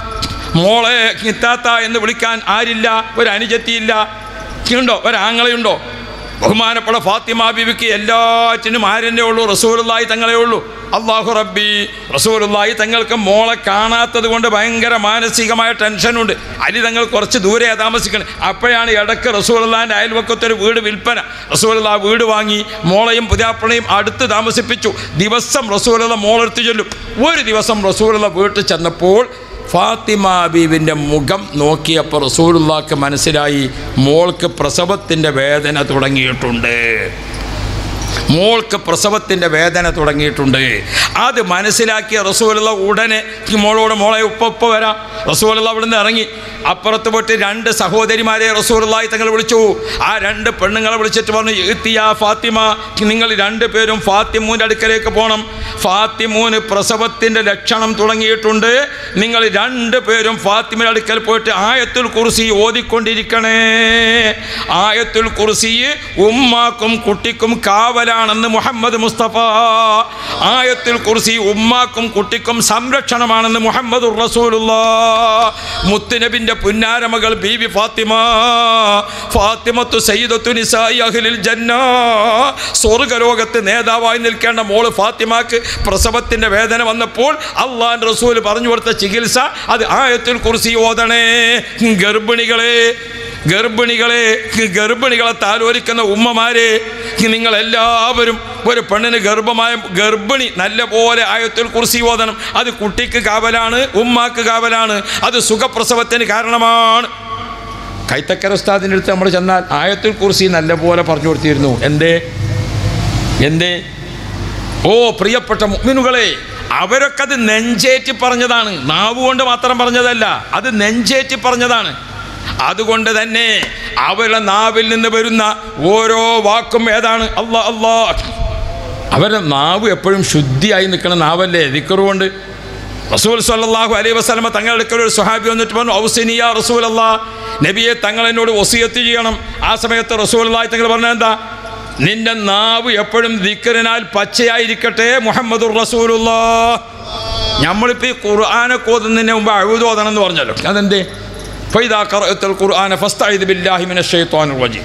മോളെ കിത്താത്ത എന്ന് വിളിക്കാൻ ആരില്ല ഒരു അനുജത്തിയില്ല ഉണ്ടോ ഒരാങ്ങളയുണ്ടോ ബഹുമാനപ്പെട്ട ഫാത്തിമ ബിബിക്ക് എല്ലാറ്റിനും ആരെന്നെ ഉള്ളൂ റസൂലുള്ളാഹി തങ്ങളെ ഉള്ളൂ അള്ളാഹു റബ്ബി റസൂലുള്ളാഹി തങ്ങൾക്ക് മോളെ കാണാത്തത് കൊണ്ട് ഭയങ്കര മാനസികമായ ടെൻഷനുണ്ട് അലി തങ്ങൾ കുറച്ച് ദൂരെ താമസിക്കണം അപ്പോഴാണ് ഇടയ്ക്ക് റസൂലുള്ളാഹിൻ്റെ അയൽവക്കത്തൊരു വീട് വിൽപ്പന റസൂലുള്ള വീട് വാങ്ങി മോളെയും പുതിയാപ്പണയും അടുത്ത് താമസിപ്പിച്ചു ദിവസം റസൂലുള്ള മോളെടുത്ത് ചൊല്ലും ഒരു ദിവസം റസൂലുള്ള വീട്ടിൽ ചെന്നപ്പോൾ ഫാത്തിമ ബീവിൻ്റെ മുഖം നോക്കിയപ്പോൾ റസൂലുള്ളാക്ക് മനസ്സിലായി മോൾക്ക് പ്രസവത്തിൻ്റെ വേദന തുടങ്ങിയിട്ടുണ്ട് മോൾക്ക് പ്രസവത്തിൻ്റെ വേദന തുടങ്ങിയിട്ടുണ്ട് അത് മനസ്സിലാക്കിയ റസൂലുള്ള ഉടനെ ഈ മോളോട് മോളെ ഉപ്പ ഉപ്പ വരാം റസൂലുള്ള അവിടെ നിന്ന് ഇറങ്ങി അപ്പുറത്ത് പോയിട്ട് രണ്ട് സഹോദരിമാരെ റസൂലുള്ളാഹി തങ്ങൾ വിളിച്ചു ആ രണ്ട് പെണ്ണുങ്ങളെ വിളിച്ചിട്ട് പറഞ്ഞു എത്തിയ ഫാത്തിമ നിങ്ങൾ രണ്ട് പേരും ഫാത്തിമൂൻ്റെ അടുക്കലേക്ക് പോകണം ഫാത്തിമൂന് പ്രസവത്തിൻ്റെ ലക്ഷണം തുടങ്ങിയിട്ടുണ്ട് നിങ്ങൾ രണ്ട് പേരും ഫാത്തിമയുടെ അടുക്കൽ പോയിട്ട് ആയത്തുൽ കുർസി ഓതിക്കൊണ്ടിരിക്കണേ ആയത്തുൽ കുർസി ഉമ്മാക്കും കുട്ടിക്കും കാവലാണെന്ന് മുഹമ്മദ് മുസ്തഫ ആയത്തുൽ കുർസി ഉമ്മാക്കും കുട്ടിക്കും സംരക്ഷണമാണെന്ന് മുഹമ്മദ് റസൂലുള്ള മുത്തുനബിന്റെ പുന്നാരമകൾ ബീബി ഫാത്തിമ ഫാത്തിമത്തു സയ്യിദത്തു നിസായി അഹ്ലിൽ ജന്ന സ്വർഗലോകത്ത് നേതാവായി നിൽക്കേണ്ട മോള് ഫാത്തിമാക്ക് പ്രസവത്തിന്റെ വേദന വന്നപ്പോൾ അള്ളാൻ റസൂൽ പറഞ്ഞു കൊടുത്ത ചികിത്സ അത് ആയത്തുൽ കുർസി ഓതണേ ഗർഭിണികളെ ഗർഭിണികളെ ഗർഭിണികളെ താലോലിക്കുന്ന ഉമ്മമാരെ നിങ്ങളെല്ലാവരും ഒരു പെണ്ണിന് ഗർഭമായ ഗർഭിണി നല്ല പോലെ ആയത്തിൽ കുർസി ഓതണം അത് കുട്ടിക്ക് കാവലാണ് ഉമ്മാക്ക് കാവലാണ് അത് സുഖപ്രസവത്തിന് കാരണമാണ് കൈത്തക്കര ഉസ്താദിൻ്റെ അടുത്ത് നമ്മൾ ചെന്നാൽ ആയത്തുൽ കുർസി നല്ല പോലെ പറഞ്ഞു കൊടുത്തിരുന്നു എന്തേ എന്തേ ഓ പ്രിയപ്പെട്ട മുഅ്മിനുകളെ അവരൊക്കെ അത് നെഞ്ചേറ്റി പറഞ്ഞതാണ് നാവ് കൊണ്ട് മാത്രം പറഞ്ഞതല്ല അത് നെഞ്ചേറ്റി പറഞ്ഞതാണ് അതുകൊണ്ട് തന്നെ അവരുടെ നാവിൽ നിന്ന് വരുന്ന ഓരോ വാക്കും ഏതാണ് അല്ലാ അല്ലാ അവരുടെ നാവ് എപ്പോഴും ശുദ്ധിയായി നിൽക്കുന്ന നാവല്ലേ ദിക്കറുകൊണ്ട് റസൂൽ സല്ലല്ലാഹു അലൈഹി വസല്ലമ തങ്ങളുടെ അടുക്കൽ ഒരു സ്വഹാബി വന്നിട്ട് പറഞ്ഞു ഔസിനിയ റസൂൽ അല്ലാ നബിയെ തങ്ങൾ എന്നോട് വസിയത്ത് ചെയ്യണം ആ സമയത്ത് റസൂൽ അള്ളാഹി തങ്ങൾ പറഞ്ഞത് എന്താ നിന്റെ നാവ് എപ്പോഴും ദിക്കറിനാൽ പച്ചയായിരിക്കട്ടെ മുഹമ്മദുർ റസൂലുള്ള നമ്മളിപ്പോൾ ഈ ഖുർആാനൊക്കെ ഓതുന്നതിന് മുമ്പ് അഴുതോതണം എന്ന് പറഞ്ഞല്ലോ അതെന്തേ ഫൈദാ ഖറഅത്തുൽ ഖുർആന ഫസ്തഈദ് ബില്ലാഹി മിനശ് ശൈത്വാനിർ റജീം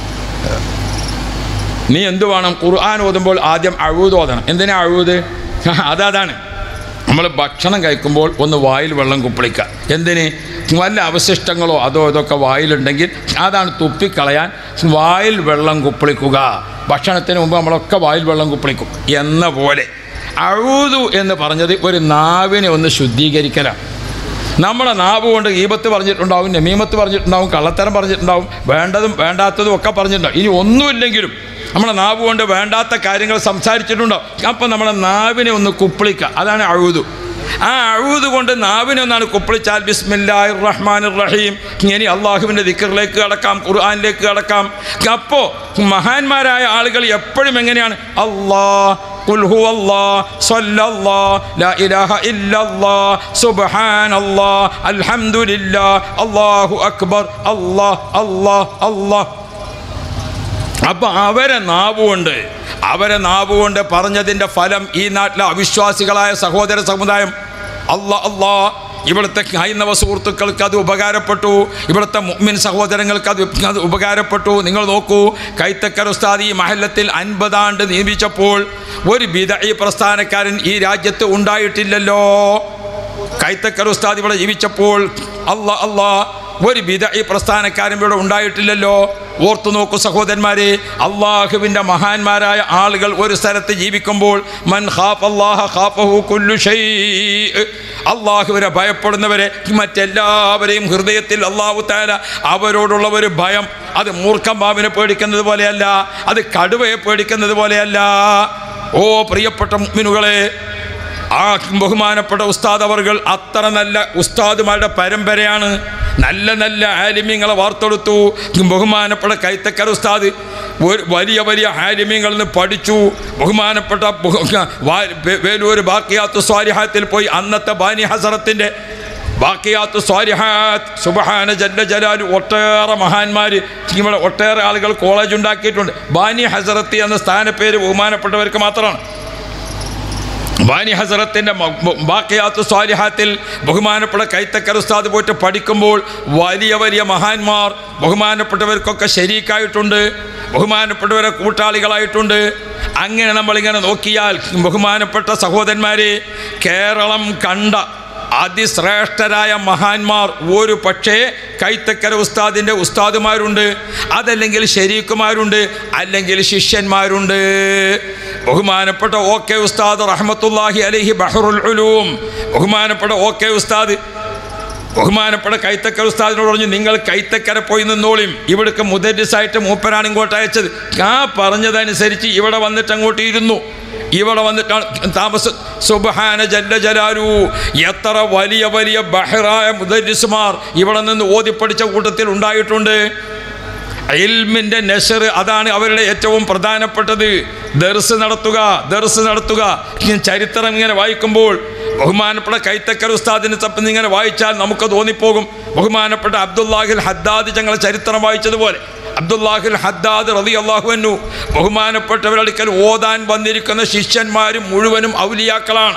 നീ എന്ത് വേണം ഖുർആൻ ഓതുമ്പോൾ ആദ്യം അഴുത് ഓതണം എന്തിനാ അഴുത് അതാണ് നമ്മൾ ഭക്ഷണം കഴിക്കുമ്പോൾ ഒന്ന് വായിൽ വെള്ളം കുപ്പിളിക്കുക എന്തിന് വല്ല അവശിഷ്ടങ്ങളോ അതോ ഇതൊക്കെ വായിലുണ്ടെങ്കിൽ അതാണ് തുപ്പിക്കളയാൻ വായിൽ വെള്ളം കുപ്പിളിക്കുക ഭക്ഷണത്തിന് മുമ്പ് നമ്മളൊക്കെ വായിൽ വെള്ളം കുപ്പിളിക്കും എന്ന പോലെ അഴുതു എന്ന് പറഞ്ഞത് ഒരു നാവിനെ ഒന്ന് ശുദ്ധീകരിക്കലാണ് നമ്മുടെ നാവ് കൊണ്ട് ഈപത്ത് പറഞ്ഞിട്ടുണ്ടാവും നമീമത്ത് പറഞ്ഞിട്ടുണ്ടാവും കള്ളത്തരം പറഞ്ഞിട്ടുണ്ടാവും വേണ്ടതും വേണ്ടാത്തതും ഒക്കെ പറഞ്ഞിട്ടുണ്ടാവും ഇനി ഒന്നുമില്ലെങ്കിലും നമ്മുടെ നാവ് കൊണ്ട് വേണ്ടാത്ത കാര്യങ്ങൾ സംസാരിച്ചിട്ടുണ്ടാവും അപ്പം നമ്മുടെ നാവിനെ ഒന്ന് കുപ്പിളിക്കുക അതാണ് അഴുതു ആ അഴുത് കൊണ്ട് നാവിനെ ഒന്നാണ് കുപ്പിളിച്ചാൽ ബിസ്മില്ലാഹിർ റഹ്മാനിർ റഹീം ഇനി അള്ളാഹുവിൻ്റെ ദിക്കറിലേക്ക് കടക്കാം ഖുർആാനിലേക്ക് കടക്കാം അപ്പോൾ മഹാന്മാരായ ആളുകൾ എപ്പോഴും എങ്ങനെയാണ് അള്ളാ ഖുൽ ഹുവല്ലാഹ് സ്വല്ലല്ലാഹ് ലാ ഇലാഹ ഇല്ലല്ലാഹ് സുബ്ഹാനല്ലാഹ് അൽഹംദുലില്ലാഹ് അല്ലാഹു അക്ബർ അല്ലാഹ് അല്ലാഹ് അല്ലാഹ് അപ്പൊ അവരെ നാവുകൊണ്ട് അവരെ നാവുകൊണ്ട് പറഞ്ഞതിൻ്റെ ഫലം ഈ നാട്ടിലെ അവിശ്വാസികളായ സഹോദര സമുദായം അല്ല അല്ലാ ഇവിടുത്തെ ഹൈന്ദവ സുഹൃത്തുക്കൾക്ക് അത് ഉപകാരപ്പെട്ടു ഇവിടുത്തെ മുഅ്മിൻ സഹോദരങ്ങൾക്ക് അത് അത് ഉപകാരപ്പെട്ടു നിങ്ങൾ നോക്കൂ കൈത്തക്കർ ഉസ്താദ് ഈ മഹല്ലത്തിൽ അൻപതാണ്ട് നിയമിച്ചപ്പോൾ ഒരു ബിദഈ പ്രസ്ഥാനക്കാരൻ ഈ രാജ്യത്ത് ഉണ്ടായിട്ടില്ലല്ലോ കൈത്തക്കർ ഉസ്താദ് ഇവിടെ ജീവിച്ചപ്പോൾ അല്ല അല്ലാ ഒരു വിധ ഈ പ്രസ്ഥാനക്കാരൻ ഇവിടെ ഉണ്ടായിട്ടില്ലല്ലോ ഓർത്തു നോക്കൂ സഹോദരന്മാരെ അള്ളാഹുവിൻ്റെ മഹാന്മാരായ ആളുകൾ ഒരു സ്ഥലത്ത് ജീവിക്കുമ്പോൾ മൻ ഖാഫ് അല്ലാഹ ഖാഫഹു കുല്ലു ഷൈ അള്ളാഹുവിനെ ഭയപ്പെടുന്നവരെ മറ്റെല്ലാവരെയും ഹൃദയത്തിൽ അള്ളാഹു താല അവരോടുള്ള ഒരു ഭയം അത് മൂർഖം ബാബിനെ പേടിക്കുന്നത് പോലെയല്ല അത് കടുവയെ പേടിക്കുന്നത് പോലെയല്ല ഓ പ്രിയപ്പെട്ട മുഗ്മിനുകളെ ആ ബഹുമാനപ്പെട്ട ഉസ്താദ് അവർകൾ അത്ര നല്ല ഉസ്താദുമാരുടെ പരമ്പരയാണ് നല്ല നല്ല ആലിമ്യങ്ങളെ വാർത്തെടുത്തു ബഹുമാനപ്പെട്ട കൈത്തക്കർ ഉസ്താദ് ഒരു വലിയ വലിയ ആലിമ്യങ്ങളിൽ നിന്ന് പഠിച്ചു ബഹുമാനപ്പെട്ട ബഹു- വാ- വേ- വേലൂർ ബാക്കിയാത്ത് സ്വാരിഹാത്തിൽ പോയി അന്നത്തെ ബാനി ഹസറത്തിൻ്റെ ബാക്കിയാത്ത് സ്വാരിഹാത്ത് സുബഹാന ജല്ല ജലാലു ഒട്ടേറെ മഹാന്മാർ ഇവിടെ ഒട്ടേറെ ആളുകൾ കോളേജ് ഉണ്ടാക്കിയിട്ടുണ്ട് ബാനി ഹസറത്തി എന്ന സ്ഥാനപ്പേര് ബഹുമാനപ്പെട്ടവർക്ക് മാത്രമാണ് ബാനി ഹസറത്തിൻ്റെ ബാക്കിയാത്ത് സ്വാലിഹാത്തിൽ ബഹുമാനപ്പെട്ട കൈത്തക്കർ ഉസ്താദ് പോയിട്ട് പഠിക്കുമ്പോൾ വലിയ വലിയ മഹാന്മാർ ബഹുമാനപ്പെട്ടവർക്കൊക്കെ ശരീക്കായിട്ടുണ്ട് ബഹുമാനപ്പെട്ടവരെ കൂട്ടാളികളായിട്ടുണ്ട് അങ്ങനെ നമ്മളിങ്ങനെ നോക്കിയാൽ ബഹുമാനപ്പെട്ട സഹോദരന്മാരെ കേരളം കണ്ട അതിശ്രേഷ്ഠരായ മഹാന്മാർ ഒരു പക്ഷേ കൈത്തക്കര ഉസ്താദിൻ്റെ ഉസ്താദുമാരുണ്ട് അതല്ലെങ്കിൽ ശരീക്കുമാരുണ്ട് അല്ലെങ്കിൽ ശിഷ്യന്മാരുണ്ട് ബഹുമാനപ്പെട്ട ഓ കെ ഉസ്താദ് റഹ്മത്തുല്ലാഹി അലഹി ബഹറുൽ ഉലൂം ബഹുമാനപ്പെട്ട ഓ കെ ഉസ്താദ് ബഹുമാനപ്പെട്ട കൈത്തക്കര ഉസ്താദിനോട് പറഞ്ഞു നിങ്ങൾ കൈത്തക്കര പോയി നിന്നോളിയും ഇവിടേക്ക് മുദരിസായിട്ട് മൂപ്പരാണ് ഇങ്ങോട്ട് അയച്ചത് ആ പറഞ്ഞതനുസരിച്ച് ഇവിടെ വന്നിട്ട് അങ്ങോട്ട് ഇരുന്നു ഇവിടെ വന്നിട്ടാണ് താമസം സുബഹാന ജല്ല ജലാലു എത്ര വലിയ വലിയ ബഹറായ മുദരിസുമാർ ഇവിടെ നിന്ന് ഓതിപ്പടിച്ച കൂട്ടത്തിൽ ഉണ്ടായിട്ടുണ്ട് ഇൽമിൻ്റെ നെഷർ അതാണ് അവരുടെ ഏറ്റവും പ്രധാനപ്പെട്ടത് ദർസ് നടത്തുക ദർസ് നടത്തുക ഇങ്ങനെ ചരിത്രം ഇങ്ങനെ വായിക്കുമ്പോൾ ബഹുമാനപ്പെട്ട കൈത്തക്കർ ഉസ്താദിനെ തപ്പം ഇങ്ങനെ വായിച്ചാൽ നമുക്ക് തോന്നിപ്പോകും ബഹുമാനപ്പെട്ട അബ്ദുല്ലാഹിൽ ഹദ്ദാദ് ഞങ്ങൾ ചരിത്രം വായിച്ചതുപോലെ അബ്ദുല്ലാഹിൽ ഹദ്ദാദ് റതി അള്ളാഹുവന്നു ബഹുമാനപ്പെട്ടവരുടെ അടുക്കൽ ഓതാൻ വന്നിരിക്കുന്ന ശിഷ്യന്മാർ മുഴുവനും ഔലിയാക്കളാണ്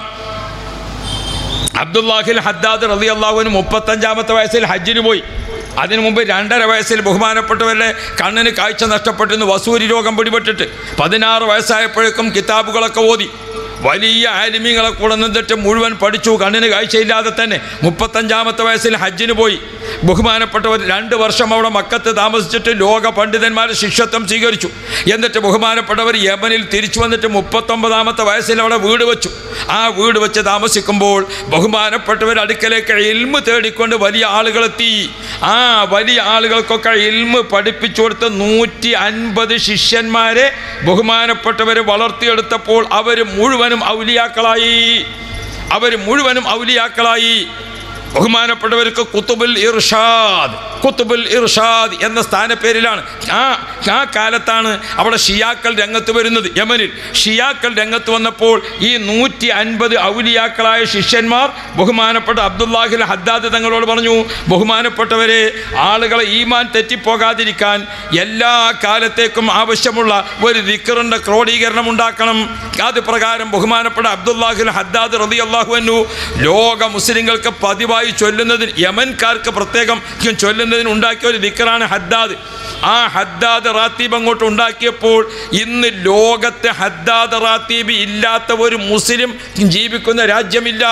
അബ്ദുല്ലാഹിൽ ഹദ്ദാദ് റതി അള്ളാഹുവിന് മുപ്പത്തഞ്ചാമത്തെ വയസ്സിൽ ഹജ്ജിന് പോയി അതിനു മുമ്പ് രണ്ടര വയസ്സിൽ ബഹുമാനപ്പെട്ടവരുടെ കണ്ണിന് കാഴ്ച നഷ്ടപ്പെട്ടിരുന്നു വസൂരി രോഗം പിടിപെട്ടിട്ട് പതിനാറ് വയസ്സായപ്പോഴേക്കും കിതാബുകളൊക്കെ ഓതി വലിയ ആലിമ്യങ്ങളെ കൂടെ നിന്നിട്ട് മുഴുവൻ പഠിച്ചു കണ്ണിന് കാഴ്ചയില്ലാതെ തന്നെ മുപ്പത്തഞ്ചാമത്തെ വയസ്സിൽ ഹജ്ജിന് പോയി ബഹുമാനപ്പെട്ടവർ രണ്ട് വർഷം അവിടെ മക്കത്ത് താമസിച്ചിട്ട് ലോക പണ്ഡിതന്മാരെ ശിഷ്യത്വം സ്വീകരിച്ചു എന്നിട്ട് ബഹുമാനപ്പെട്ടവർ യമനിൽ തിരിച്ചു വന്നിട്ട് മുപ്പത്തൊമ്പതാമത്തെ വയസ്സിൽ അവിടെ വീട് വെച്ചു ആ വീട് വെച്ച് താമസിക്കുമ്പോൾ ബഹുമാനപ്പെട്ടവർ അടുക്കലേക്ക് ഇൽമ് തേടിക്കൊണ്ട് വലിയ ആളുകളെത്തി ആ വലിയ ആളുകൾക്കൊക്കെ ഇൽമ് പഠിപ്പിച്ചു കൊടുത്ത് നൂറ്റി അൻപത് ശിഷ്യന്മാരെ ബഹുമാനപ്പെട്ടവർ വളർത്തിയെടുത്തപ്പോൾ അവർ മുഴുവനും ഔലിയാക്കളായി അവർ മുഴുവനും ഔലിയാക്കളായി ബഹുമാനപ്പെട്ടവർക്ക് കുത്തുബുൽ ഇർഷാദ് കുത്തുബുൽ ഇർഷാദ് എന്ന സ്ഥാനപ്പേരിലാണ് ആ ആ കാലത്താണ് അവിടെ ഷിയാക്കൾ രംഗത്ത് വരുന്നത് യമനിൽ ഷിയാക്കൾ രംഗത്ത് വന്നപ്പോൾ ഈ നൂറ്റി അൻപത് ഔലിയാക്കളായ ശിഷ്യന്മാർ ബഹുമാനപ്പെട്ട അബ്ദുല്ലാഹിൽ ഹദ്ദാദ് തങ്ങളോട് പറഞ്ഞു ബഹുമാനപ്പെട്ടവരെ ആളുകളെ ഈമാൻ തെറ്റിപ്പോകാതിരിക്കാൻ എല്ലാ കാലത്തേക്കും ആവശ്യമുള്ള ഒരു ദിക്കറിൻ്റെ ക്രോഡീകരണം ഉണ്ടാക്കണം അത് പ്രകാരം ബഹുമാനപ്പെട്ട അബ്ദുല്ലാഹിൽ ഹദ്ദാദ് റതി അള്ളാഹുവന്നു ലോക മുസ്ലിങ്ങൾക്ക് പതിവായി ചൊല്ലുന്നതിന് യമൻകാർക്ക് പ്രത്യേകം ചൊല്ലുന്നതിന് ഉണ്ടാക്കിയ ഒരു ദിക്കറാണ് ഹദ്ദാദ് ആ ഹദ്ദാദ് റാത്തീബ് അങ്ങോട്ട് ഉണ്ടാക്കിയപ്പോൾ ഇന്ന് ലോകത്തെ ഹദ്ദാദ് റാത്തീബ് ഇല്ലാത്ത ഒരു മുസ്ലിം ജീവിക്കുന്ന രാജ്യമില്ല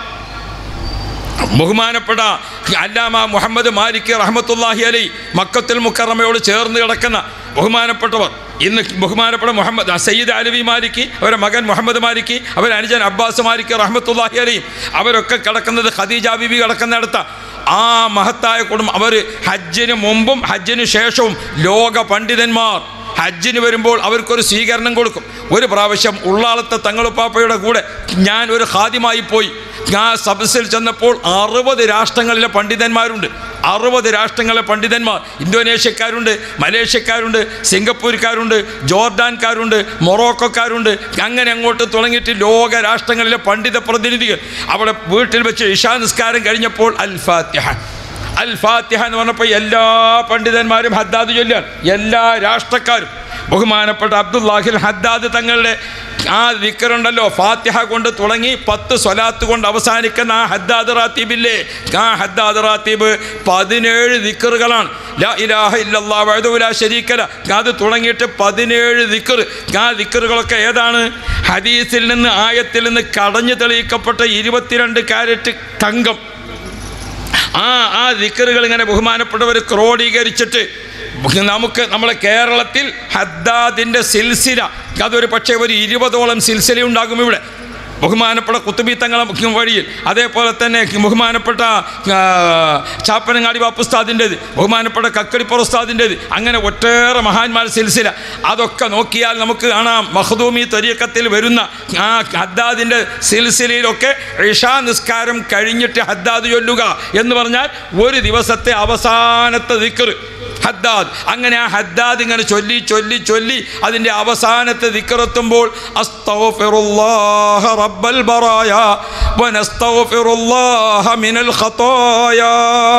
ബഹുമാനപ്പെട്ട അല്ലാമ മുഹമ്മദ് മാലിക് റഹ്മത്തുല്ലാഹി അലി മക്കത്തുൽ മുക്കറമയോട് ചേർന്ന് കിടക്കുന്ന ബഹുമാനപ്പെട്ടവർ ഇന്ന് ബഹുമാനപ്പെട്ട മുഹമ്മദ് സയ്യിദ് അലവി മാലിക്ക് അവരുടെ മകൻ മുഹമ്മദ് മാലിക്ക് അവരുടെ അനുജൻ അബ്ബാസ് മാലിക്ക് റഹ്മത്തുല്ലാഹി അലിയും അവരൊക്കെ കിടക്കുന്നത് ഖദീജ ബിബി കിടക്കുന്നിടത്ത ആ മഹത്തായ കുടുംബം അവർ ഹജ്ജിന് മുമ്പും ഹജ്ജിന് ശേഷവും ലോക പണ്ഡിതന്മാർ ഹജ്ജിന് വരുമ്പോൾ അവർക്കൊരു സ്വീകരണം കൊടുക്കും ഒരു പ്രാവശ്യം ഉള്ളാളത്തെ തങ്ങളുപ്പാപ്പയുടെ കൂടെ ഞാൻ ഒരു ഖാദിമായി പോയി ആ സദസ്സിൽ ചെന്നപ്പോൾ അറുപത് രാഷ്ട്രങ്ങളിലെ പണ്ഡിതന്മാരുണ്ട് അറുപത് രാഷ്ട്രങ്ങളിലെ പണ്ഡിതന്മാർ ഇന്തോനേഷ്യക്കാരുണ്ട് മലേഷ്യക്കാരുണ്ട് സിംഗപ്പൂർക്കാരുണ്ട് ജോർഡാൻകാരുണ്ട് മൊറോക്കോക്കാരുണ്ട് അങ്ങനെ അങ്ങോട്ട് തുടങ്ങിയിട്ട് ലോക രാഷ്ട്രങ്ങളിലെ പണ്ഡിത പ്രതിനിധികൾ അവിടെ വീട്ടിൽ വെച്ച് ഇഷാ നിസ്കാരം കഴിഞ്ഞപ്പോൾ അൽ ഫാത്തിഹ അൽ ഫാത്തിഹ എന്ന് പറഞ്ഞപ്പോൾ എല്ലാ പണ്ഡിതന്മാരും ഹദ്ദാദ് ചൊല്ലുകയാണ് എല്ലാ രാഷ്ട്രക്കാരും ബഹുമാനപ്പെട്ട അബ്ദുല്ലാഹിൽ ഹദ്ദാദ് തങ്ങളുടെ ആ ദിക്കറുണ്ടല്ലോ ഫാത്തിഹ കൊണ്ട് തുടങ്ങി പത്ത് സ്വലാത്ത് കൊണ്ട് അവസാനിക്കുന്ന ആ ഹദ്ദാദ് റാത്തീബില്ലേ ആ ഹദ്ദാദ് റാത്തീബ് പതിനേഴ് ദിക്കറുകളാണ് ലാ ഇലാഹ ഇല്ലല്ലാ വഅദുലാ ശരീക്കല അത് തുടങ്ങിയിട്ട് പതിനേഴ് ദിക്കർ ആ ദിക്കറുകളൊക്കെ ഏതാണ് ഹദീസിൽ നിന്ന് ആയത്തിൽ നിന്ന് കടഞ്ഞു തെളിയിക്കപ്പെട്ട ഇരുപത്തിരണ്ട് കാരറ്റ് തങ്കം ആ ആ ദിക്കറുകൾ ഇങ്ങനെ ബഹുമാനപ്പെട്ടവർ ക്രോഡീകരിച്ചിട്ട് നമുക്ക് നമ്മളെ കേരളത്തിൽ ഹദ്ദാദിൻ്റെ സിൽസില അതൊരു പക്ഷേ ഒരു ഇരുപതോളം സിൽസില ഉണ്ടാകും ഇവിടെ ബഹുമാനപ്പെട്ട കുത്തുബി തങ്ങളെ വഴിയിൽ അതേപോലെ തന്നെ ബഹുമാനപ്പെട്ട ആ, ചാപ്പനങ്ങാടി ബാപ്പുസ്താദിൻ്റെത് ബഹുമാനപ്പെട്ട കക്കടിപ്പുറ ഉസ്താദിൻ്റെത് അങ്ങനെ ഒട്ടേറെ മഹാന്മാർ സിൽസില അതൊക്കെ നോക്കിയാൽ നമുക്ക് കാണാം മഹദൂമി ത്വരീക്കത്തിൽ വരുന്ന ആ ഹദ്ദാദിൻ്റെ സിൽസിലയിലൊക്കെ ഇഷാ നിസ്കാരം കഴിഞ്ഞിട്ട് ഹദ്ദാദ് ചൊല്ലുക എന്ന് പറഞ്ഞാൽ ഒരു ദിവസത്തെ അവസാനത്തെ ദിക്കറ് ഹദ്ദാദ് അങ്ങനെ ആ ഹദ്ദാദ് ഇങ്ങനെ ചൊല്ലി ചൊല്ലി ചൊല്ലി അതിൻ്റെ അവസാനത്തെ ദിക്കറെത്തുമ്പോൾ അസ്തഗ്ഫിറുല്ലാഹ റബ്ബൽ ബറായ വനസ്തഗ്ഫിറുല്ലാഹ മിനൽ ഖതായ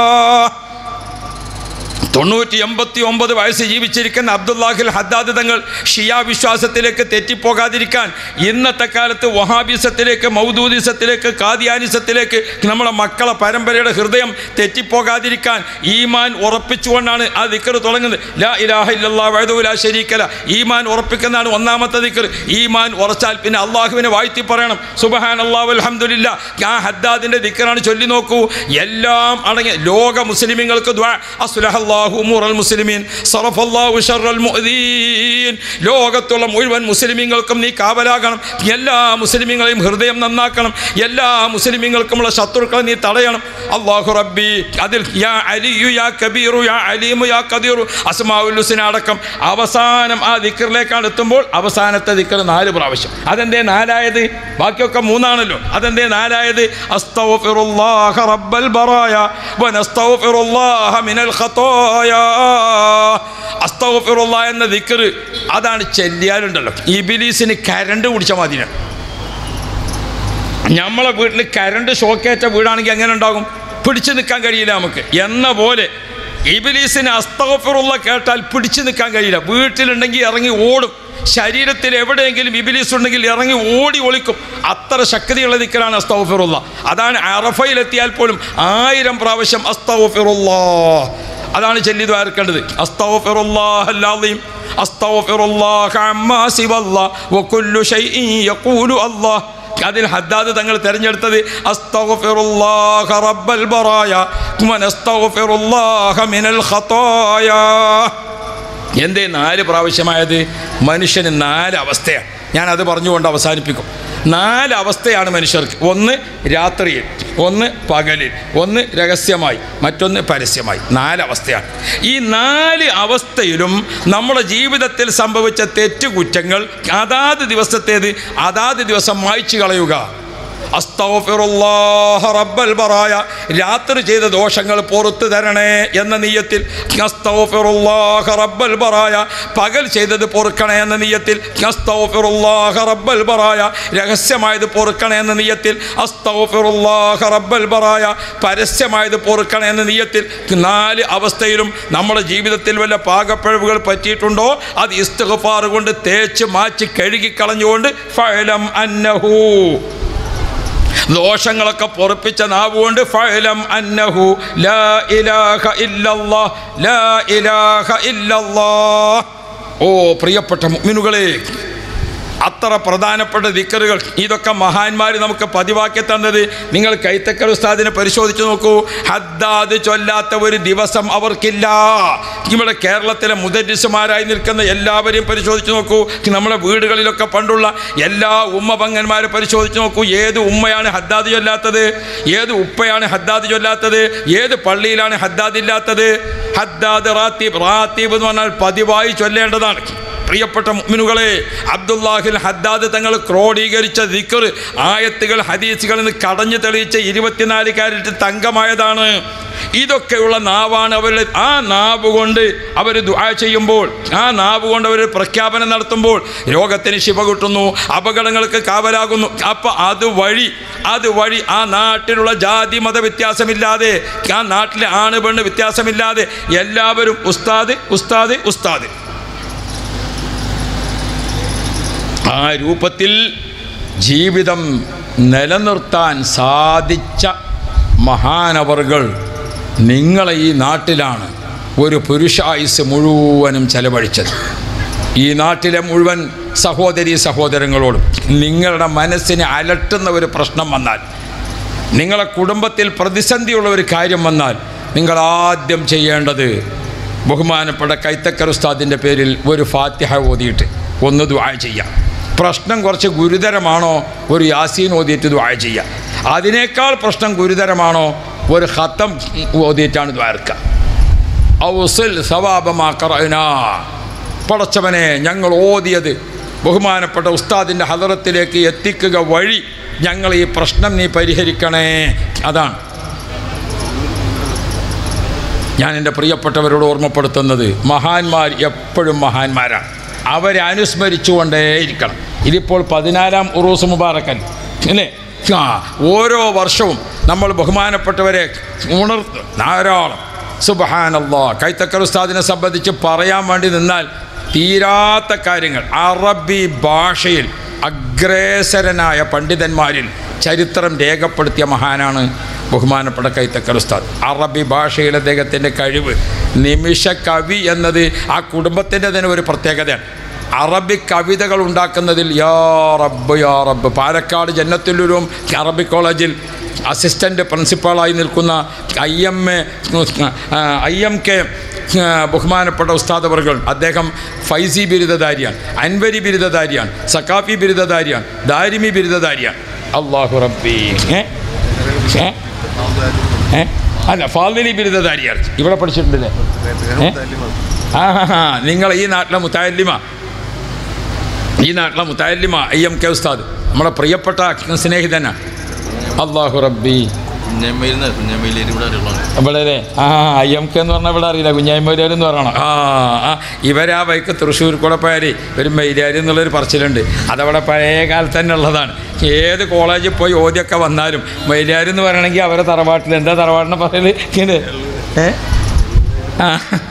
തൊണ്ണൂറ്റി എൺപത്തി ഒമ്പത് വയസ്സ് ജീവിച്ചിരിക്കുന്ന അബ്ദുല്ലാഹിൽ ഹദ്ദാദ് തങ്ങൾ ഷിയ വിശ്വാസത്തിലേക്ക് തെറ്റിപ്പോകാതിരിക്കാൻ ഇന്നത്തെ കാലത്ത് വഹാബിസത്തിലേക്ക് മൗദൂദിസത്തിലേക്ക് കാദിയാനിസത്തിലേക്ക് നമ്മളെ മക്കളെ പരമ്പരയുടെ ഹൃദയം തെറ്റിപ്പോകാതിരിക്കാൻ ഈമാൻ ഉറപ്പിച്ചുകൊണ്ടാണ് ആ ദിക്കർ തുടങ്ങുന്നത് ലാ ഇലാഹ ഇല്ലല്ലാ വഅദുലാ ശരീക്കല ഈമാൻ ഉറപ്പിക്കുന്നതാണ് ഒന്നാമത്തെ ദിക്കർ ഈമാൻ ഉറച്ചാൽ പിന്നെ അള്ളാഹുവിനെ വാഴ്ത്തി പറയണം സുബഹാൻ അള്ളാഹു അൽഹംദുലില്ല ആ ഹദ്ദാദിൻ്റെ ദിക്കറാണ് ചൊല്ലി നോക്കൂ എല്ലാം അടങ്ങിയ ലോക മുസ്ലിമീങ്ങൾക്ക് ദ്വാ അസ്ലഹല്ലാഹു ഉമൂറൽ മുസ്ലിമീൻ സറഫല്ലാഹു ഷർറൽ മുഅ്ദീൻ ലോകത്തുള്ള മുഴുവൻ മുസ്ലിമീങ്ങൾക്കും നീ കാവലാകണം എല്ലാ മുസ്ലിമീങ്ങളെയും ഹൃദയം നന്നാക്കണം എല്ലാ മുസ്ലിമീങ്ങൾക്കുമുള്ള ശത്രുക്കളെ നീ തടയണം അള്ളാഹു റബ്ബി അതിൽ യാ അലിയു യാ കബീറു യാ അലീമു യാ കദീറു അസ്മാഉൽ ഹുസ്ന അടക്കം അവസാനം ആ ദിക്കറിലേക്കാണ് എത്തുമ്പോൾ അവസാനത്തെ ദിക്കർ നാല് പ്രാവശ്യം അതെന്തേ നാലായത് ബാക്കിയൊക്കെ മൂന്നാണല്ലോ അതെന്തേ നാലായത് അസ്തഗ്ഫിറുല്ലാഹ റബ്ബൽ ബറായ വനസ്തഗ്ഫിറുല്ലാഹ മിനൽ ഖതായ അസ്തഗ്ഫിറുല്ലാ എന്ന ദിക്കർ അതാണ് ചെല്ലിയാലുണ്ടല്ലോ ഇബിലീസിന് കരണ്ട് കുടിച്ച മതിനാണ് നമ്മളെ വീട്ടിൽ കരണ്ട് ഷോക്കേറ്റ വീടാണെങ്കിൽ എങ്ങനെ ഉണ്ടാകും പിടിച്ചു നിൽക്കാൻ കഴിയില്ല നമുക്ക് എന്ന പോലെ ഇബിലീസിന് അസ്തഗഫിറുള്ള കേട്ടാൽ പിടിച്ചു നിൽക്കാൻ കഴിയില്ല വീട്ടിലുണ്ടെങ്കിൽ ഇറങ്ങി ഓടും ശരീരത്തിൽ എവിടെയെങ്കിലും ഇബിലീസ് ഉണ്ടെങ്കിൽ ഇറങ്ങി ഓടി ഒളിക്കും അത്ര ശക്തിയുള്ള ദിക്കലാണ് അസ്തഗഫിറുള്ള അതാണ് അറഫയിലെത്തിയാൽ പോലും ആയിരം പ്രാവശ്യം അസ്തഗഫിറുള്ള അതാണ് ചൊല്ലി ദ്വാരക്കേണ്ടത് അസ്തഗഫിറുല്ലാഹ് അസ്തഗഫിറുല്ലാഹ അമ്മാ സിവല്ലാഹ് വകുല്ലു ഷൈഇൻ യഖൂലു അല്ലാഹ് അതിൽ ഹദ്ദാദ് തങ്ങൾ തിരഞ്ഞെടുത്തത് അസ്തഗ്ഫിറുല്ലാഹ റബ്ബൽ ബറായ വനസ്തഗ്ഫിറുല്ലാഹ മിനൽ ഖതായ എന്തേ നാല് പ്രാവശ്യമായത് മനുഷ്യന് നാല് അവസ്ഥയാണ് ഞാനത് പറഞ്ഞുകൊണ്ട് അവസാനിപ്പിക്കും നാല് അവസ്ഥയാണ് മനുഷ്യർക്ക് ഒന്ന് രാത്രിയിൽ ഒന്ന് പകലിൽ ഒന്ന് രഹസ്യമായി മറ്റൊന്ന് പരസ്യമായി നാല് അവസ്ഥയാണ് ഈ നാല് അവസ്ഥയിലും നമ്മുടെ ജീവിതത്തിൽ സംഭവിച്ച തെറ്റുകുറ്റങ്ങൾ അതാത് ദിവസത്തേത് അതാത് ദിവസം മായ്ച്ചു കളയുക അസ്തഗ്ഫിറുല്ലാഹ റബ്ബൽ ബറായ രാത്രി ചെയ്ത ദോഷങ്ങൾ പുറത്തു തരണേ എന്ന നീയത്തിൽ അസ്തഗ്ഫിറുല്ലാഹ റബ്ബൽ ബറായ പകൽ ചെയ്തത് പൊറുക്കണേ എന്ന നീയത്തിൽ അസ്തഗ്ഫിറുല്ലാഹ റബ്ബൽ ബറായ രഹസ്യമായത് പൊറുക്കണേ എന്ന നീയത്തിൽ അസ്തഗ്ഫിറുല്ലാഹ റബ്ബൽ ബറായ പരസ്യമായത് പൊറുക്കണേ എന്ന നീയത്തിൽ നാല് അവസ്ഥയിലും നമ്മുടെ ജീവിതത്തിൽ വല്ല പാകപ്പിഴവുകൾ പറ്റിയിട്ടുണ്ടോ അത് ഇസ്തഗ്ഫാർ കൊണ്ട് തേച്ച് മാറ്റി കഴുകി കളഞ്ഞുകൊണ്ട് ഫഅലം അന്നഹു ദോഷങ്ങളൊക്കെ പൊറപ്പിച്ച നാവുകൊണ്ട് ഫഅലം അന്നഹു ലാ ഇലാഹ ഇല്ലല്ലാഹ് ലാ ഇലാഹ ഇല്ലല്ലാഹ് ഓ പ്രിയപ്പെട്ട മുഅ്മിനുകളെ അത്ര പ്രധാനപ്പെട്ട ദിക്കറുകൾ ഇതൊക്കെ മഹാന്മാർ നമുക്ക് പതിവാക്കി തന്നത് നിങ്ങൾ കൈത്തക്കൽ ഉസ്താദിനെ പരിശോധിച്ച് നോക്കൂ ഹദ്ദാദ് ചൊല്ലാത്ത ഒരു ദിവസം അവർക്കില്ല ഇവിടെ കേരളത്തിലെ മുദരിസുമാരായി നിൽക്കുന്ന എല്ലാവരെയും പരിശോധിച്ച് നോക്കൂ നമ്മുടെ വീടുകളിലൊക്കെ പണ്ടുള്ള എല്ലാ ഉമ്മ പങ്ങന്മാരെ പരിശോധിച്ച് നോക്കൂ ഏത് ഉമ്മയാണ് ഹദ്ദാദ് ചൊല്ലാത്തത് ഏത് ഉപ്പയാണ് ഹദ്ദാദ് ചൊല്ലാത്തത് ഏത് പള്ളിയിലാണ് ഹദ്ദാദ് ഇല്ലാത്തത് ഹദ്ദാദ് റാത്തീബ് റാത്തീബ് എന്ന് പറഞ്ഞാൽ പതിവായി ചൊല്ലേണ്ടതാണ് പ്രിയപ്പെട്ട മുഅ്മിനുകളെ അബ്ദുല്ലാഹിൽ ഹദ്ദാദ് തങ്ങൾ ക്രോഡീകരിച്ച ദിക്കർ ആയത്തുകൾ ഹദീസുകളിൽ നിന്ന് കടഞ്ഞു തെളിയിച്ച ഇരുപത്തിനാല് കാരറ്റ് തങ്കമായതാണ് ഇതൊക്കെയുള്ള നാവാണ് അവരുടെ ആ നാവ് കൊണ്ട് അവർ ദുആ ചെയ്യുമ്പോൾ ആ നാവ് കൊണ്ട് അവർ പ്രഖ്യാപനം നടത്തുമ്പോൾ രോഗത്തിന് ശിവ കിട്ടുന്നു അപകടങ്ങൾക്ക് കാവലാകുന്നു അപ്പം അത് വഴി അത് വഴി ആ നാട്ടിലുള്ള ജാതി മത വ്യത്യാസമില്ലാതെ ആ നാട്ടിലെ ആണ് പെണ്ണ് വ്യത്യാസമില്ലാതെ എല്ലാവരും ഉസ്താദ് ഉസ്താദ് ഉസ്താദ് ആ രൂപത്തിൽ ജീവിതം നിലനിർത്താൻ സാധിച്ച മഹാനവറുകൾ നിങ്ങളെ ഈ നാട്ടിലാണ് ഒരു പുരുഷായുസ് മുഴുവനും ചെലവഴിച്ചത് ഈ നാട്ടിലെ മുഴുവൻ സഹോദരി സഹോദരങ്ങളോടും നിങ്ങളുടെ മനസ്സിനെ അലട്ടുന്ന ഒരു പ്രശ്നം വന്നാൽ നിങ്ങളെ കുടുംബത്തിൽ പ്രതിസന്ധിയുള്ള ഒരു കാര്യം വന്നാൽ നിങ്ങൾ ആദ്യം ചെയ്യേണ്ടത് ബഹുമാനപ്പെട്ട കൈത്തക്കർ ഉസ്താദിൻ്റെ പേരിൽ ഒരു ഫാത്തിഹ ഓതിയിട്ട് ഒന്ന് ദുആ ചെയ്യാം പ്രശ്നം കുറച്ച് ഗുരുതരമാണോ ഒരു യാസീൻ ഓതിയിട്ട് ദുആ ചെയ്യാം അതിനേക്കാൾ പ്രശ്നം ഗുരുതരമാണോ ഒരു ഹത്തം ഓതിയിട്ടാണ് ദ്വാരക്കുക ഔസിൽ സവാബമാക്കറന പടച്ചവനെ ഞങ്ങൾ ഓതിയത് ബഹുമാനപ്പെട്ട ഉസ്താദിൻ്റെ ഹദറത്തിലേക്ക് എത്തിക്കുക വഴി ഞങ്ങൾ ഈ പ്രശ്നം നീ പരിഹരിക്കണേ അതാണ് ഞാൻ എൻ്റെ പ്രിയപ്പെട്ടവരോട് ഓർമ്മപ്പെടുത്തുന്നത് മഹാന്മാർ എപ്പോഴും മഹാന്മാരാണ് അവരെ അനുസ്മരിച്ചുകൊണ്ടേയിരിക്കണം ഇതിപ്പോൾ പതിനാലാം ഉറൂസ് മുബാറക്കൻ അല്ലേ ആ ഓരോ വർഷവും നമ്മൾ ബഹുമാനപ്പെട്ടവരെ ഉണർ ധാരാളം സുബഹാനല്ലാ കൈത്തക്കർ ഉസ്താദിനെ സംബന്ധിച്ച് പറയാൻ വേണ്ടി നിന്നാൽ തീരാത്ത കാര്യങ്ങൾ അറബി ഭാഷയിൽ അഗ്രേസരനായ പണ്ഡിതന്മാരിൽ ചരിത്രം രേഖപ്പെടുത്തിയ മഹാനാണ് ബഹുമാനപ്പെട്ട കൈത്തക്കർ ഉസ്താദ് അറബി ഭാഷയിൽ അദ്ദേഹത്തിൻ്റെ കഴിവ് നിമിഷ കവി എന്നത് ആ കുടുംബത്തിൻ്റെ തന്നെ ഒരു പ്രത്യേകതയാണ് അറബി കവിതകൾ ഉണ്ടാക്കുന്നതിൽ യാ റബ്ബ് യാ റബ്ബ് പാലക്കാട് ജന്നത്തുലൂരും അറബി കോളേജിൽ അസിസ്റ്റൻ്റ് പ്രിൻസിപ്പാളായി നിൽക്കുന്ന I M A I M K ബഹുമാനപ്പെട്ട ഉസ്താദവർകൾ അദ്ദേഹം ഫൈസി ബിരുദധാരിയാണ് അൻവരി ബിരുദധാരിയാണ് സക്കാഫി ബിരുദധാരിയാണ് ദാരിമി ബിരുദധാരിയാണ് അള്ളാഹു റബ്ബി ഏ ഏ ഏ അല്ല ഫാദിലി ബിരുദധാരിയാണ് ഇവിടെ പഠിച്ചിട്ടുണ്ടല്ലേ ഏ ആ ഹാ ഹാ നിങ്ങൾ ഈ നാട്ടിലെ മുത്തായല്ലിമ ഈ നാട്ടിലെ മുത്തായല്ലിമ ഐ എം കെ ഉസ്താദ് നമ്മുടെ പ്രിയപ്പെട്ട സ്നേഹിതനാണ് അള്ളാഹു റബ്ബി കുഞ്ഞമ്മയിൽ കുഞ്ഞമ്മയിൽ ഇവിടെ അറിയുള്ളതാണ് ഇവിടെ അല്ലേ ആ ഐ എം കെ എന്ന് പറഞ്ഞാൽ ഇവിടെ അറിയില്ല കുഞ്ഞായ്മൂരാർ എന്ന് പറയണം ആ ആ ഇവരാ ബൈക്ക് തൃശ്ശൂർ കൂടെ പോയാൽ ഒരു മൈലാരി എന്നുള്ളൊരു പറച്ചിലുണ്ട് അതവിടെ പഴയ കാലത്ത് തന്നെ ഉള്ളതാണ് ഏത് കോളേജിൽ പോയി ഓദ്യമൊക്കെ വന്നാലും മൈലാരി എന്ന് പറയണമെങ്കിൽ അവരെ തറവാട്ടിൽ എന്താ തറവാട്ടിനെ പറയല് ഇങ്ങനെ ഏ ആ,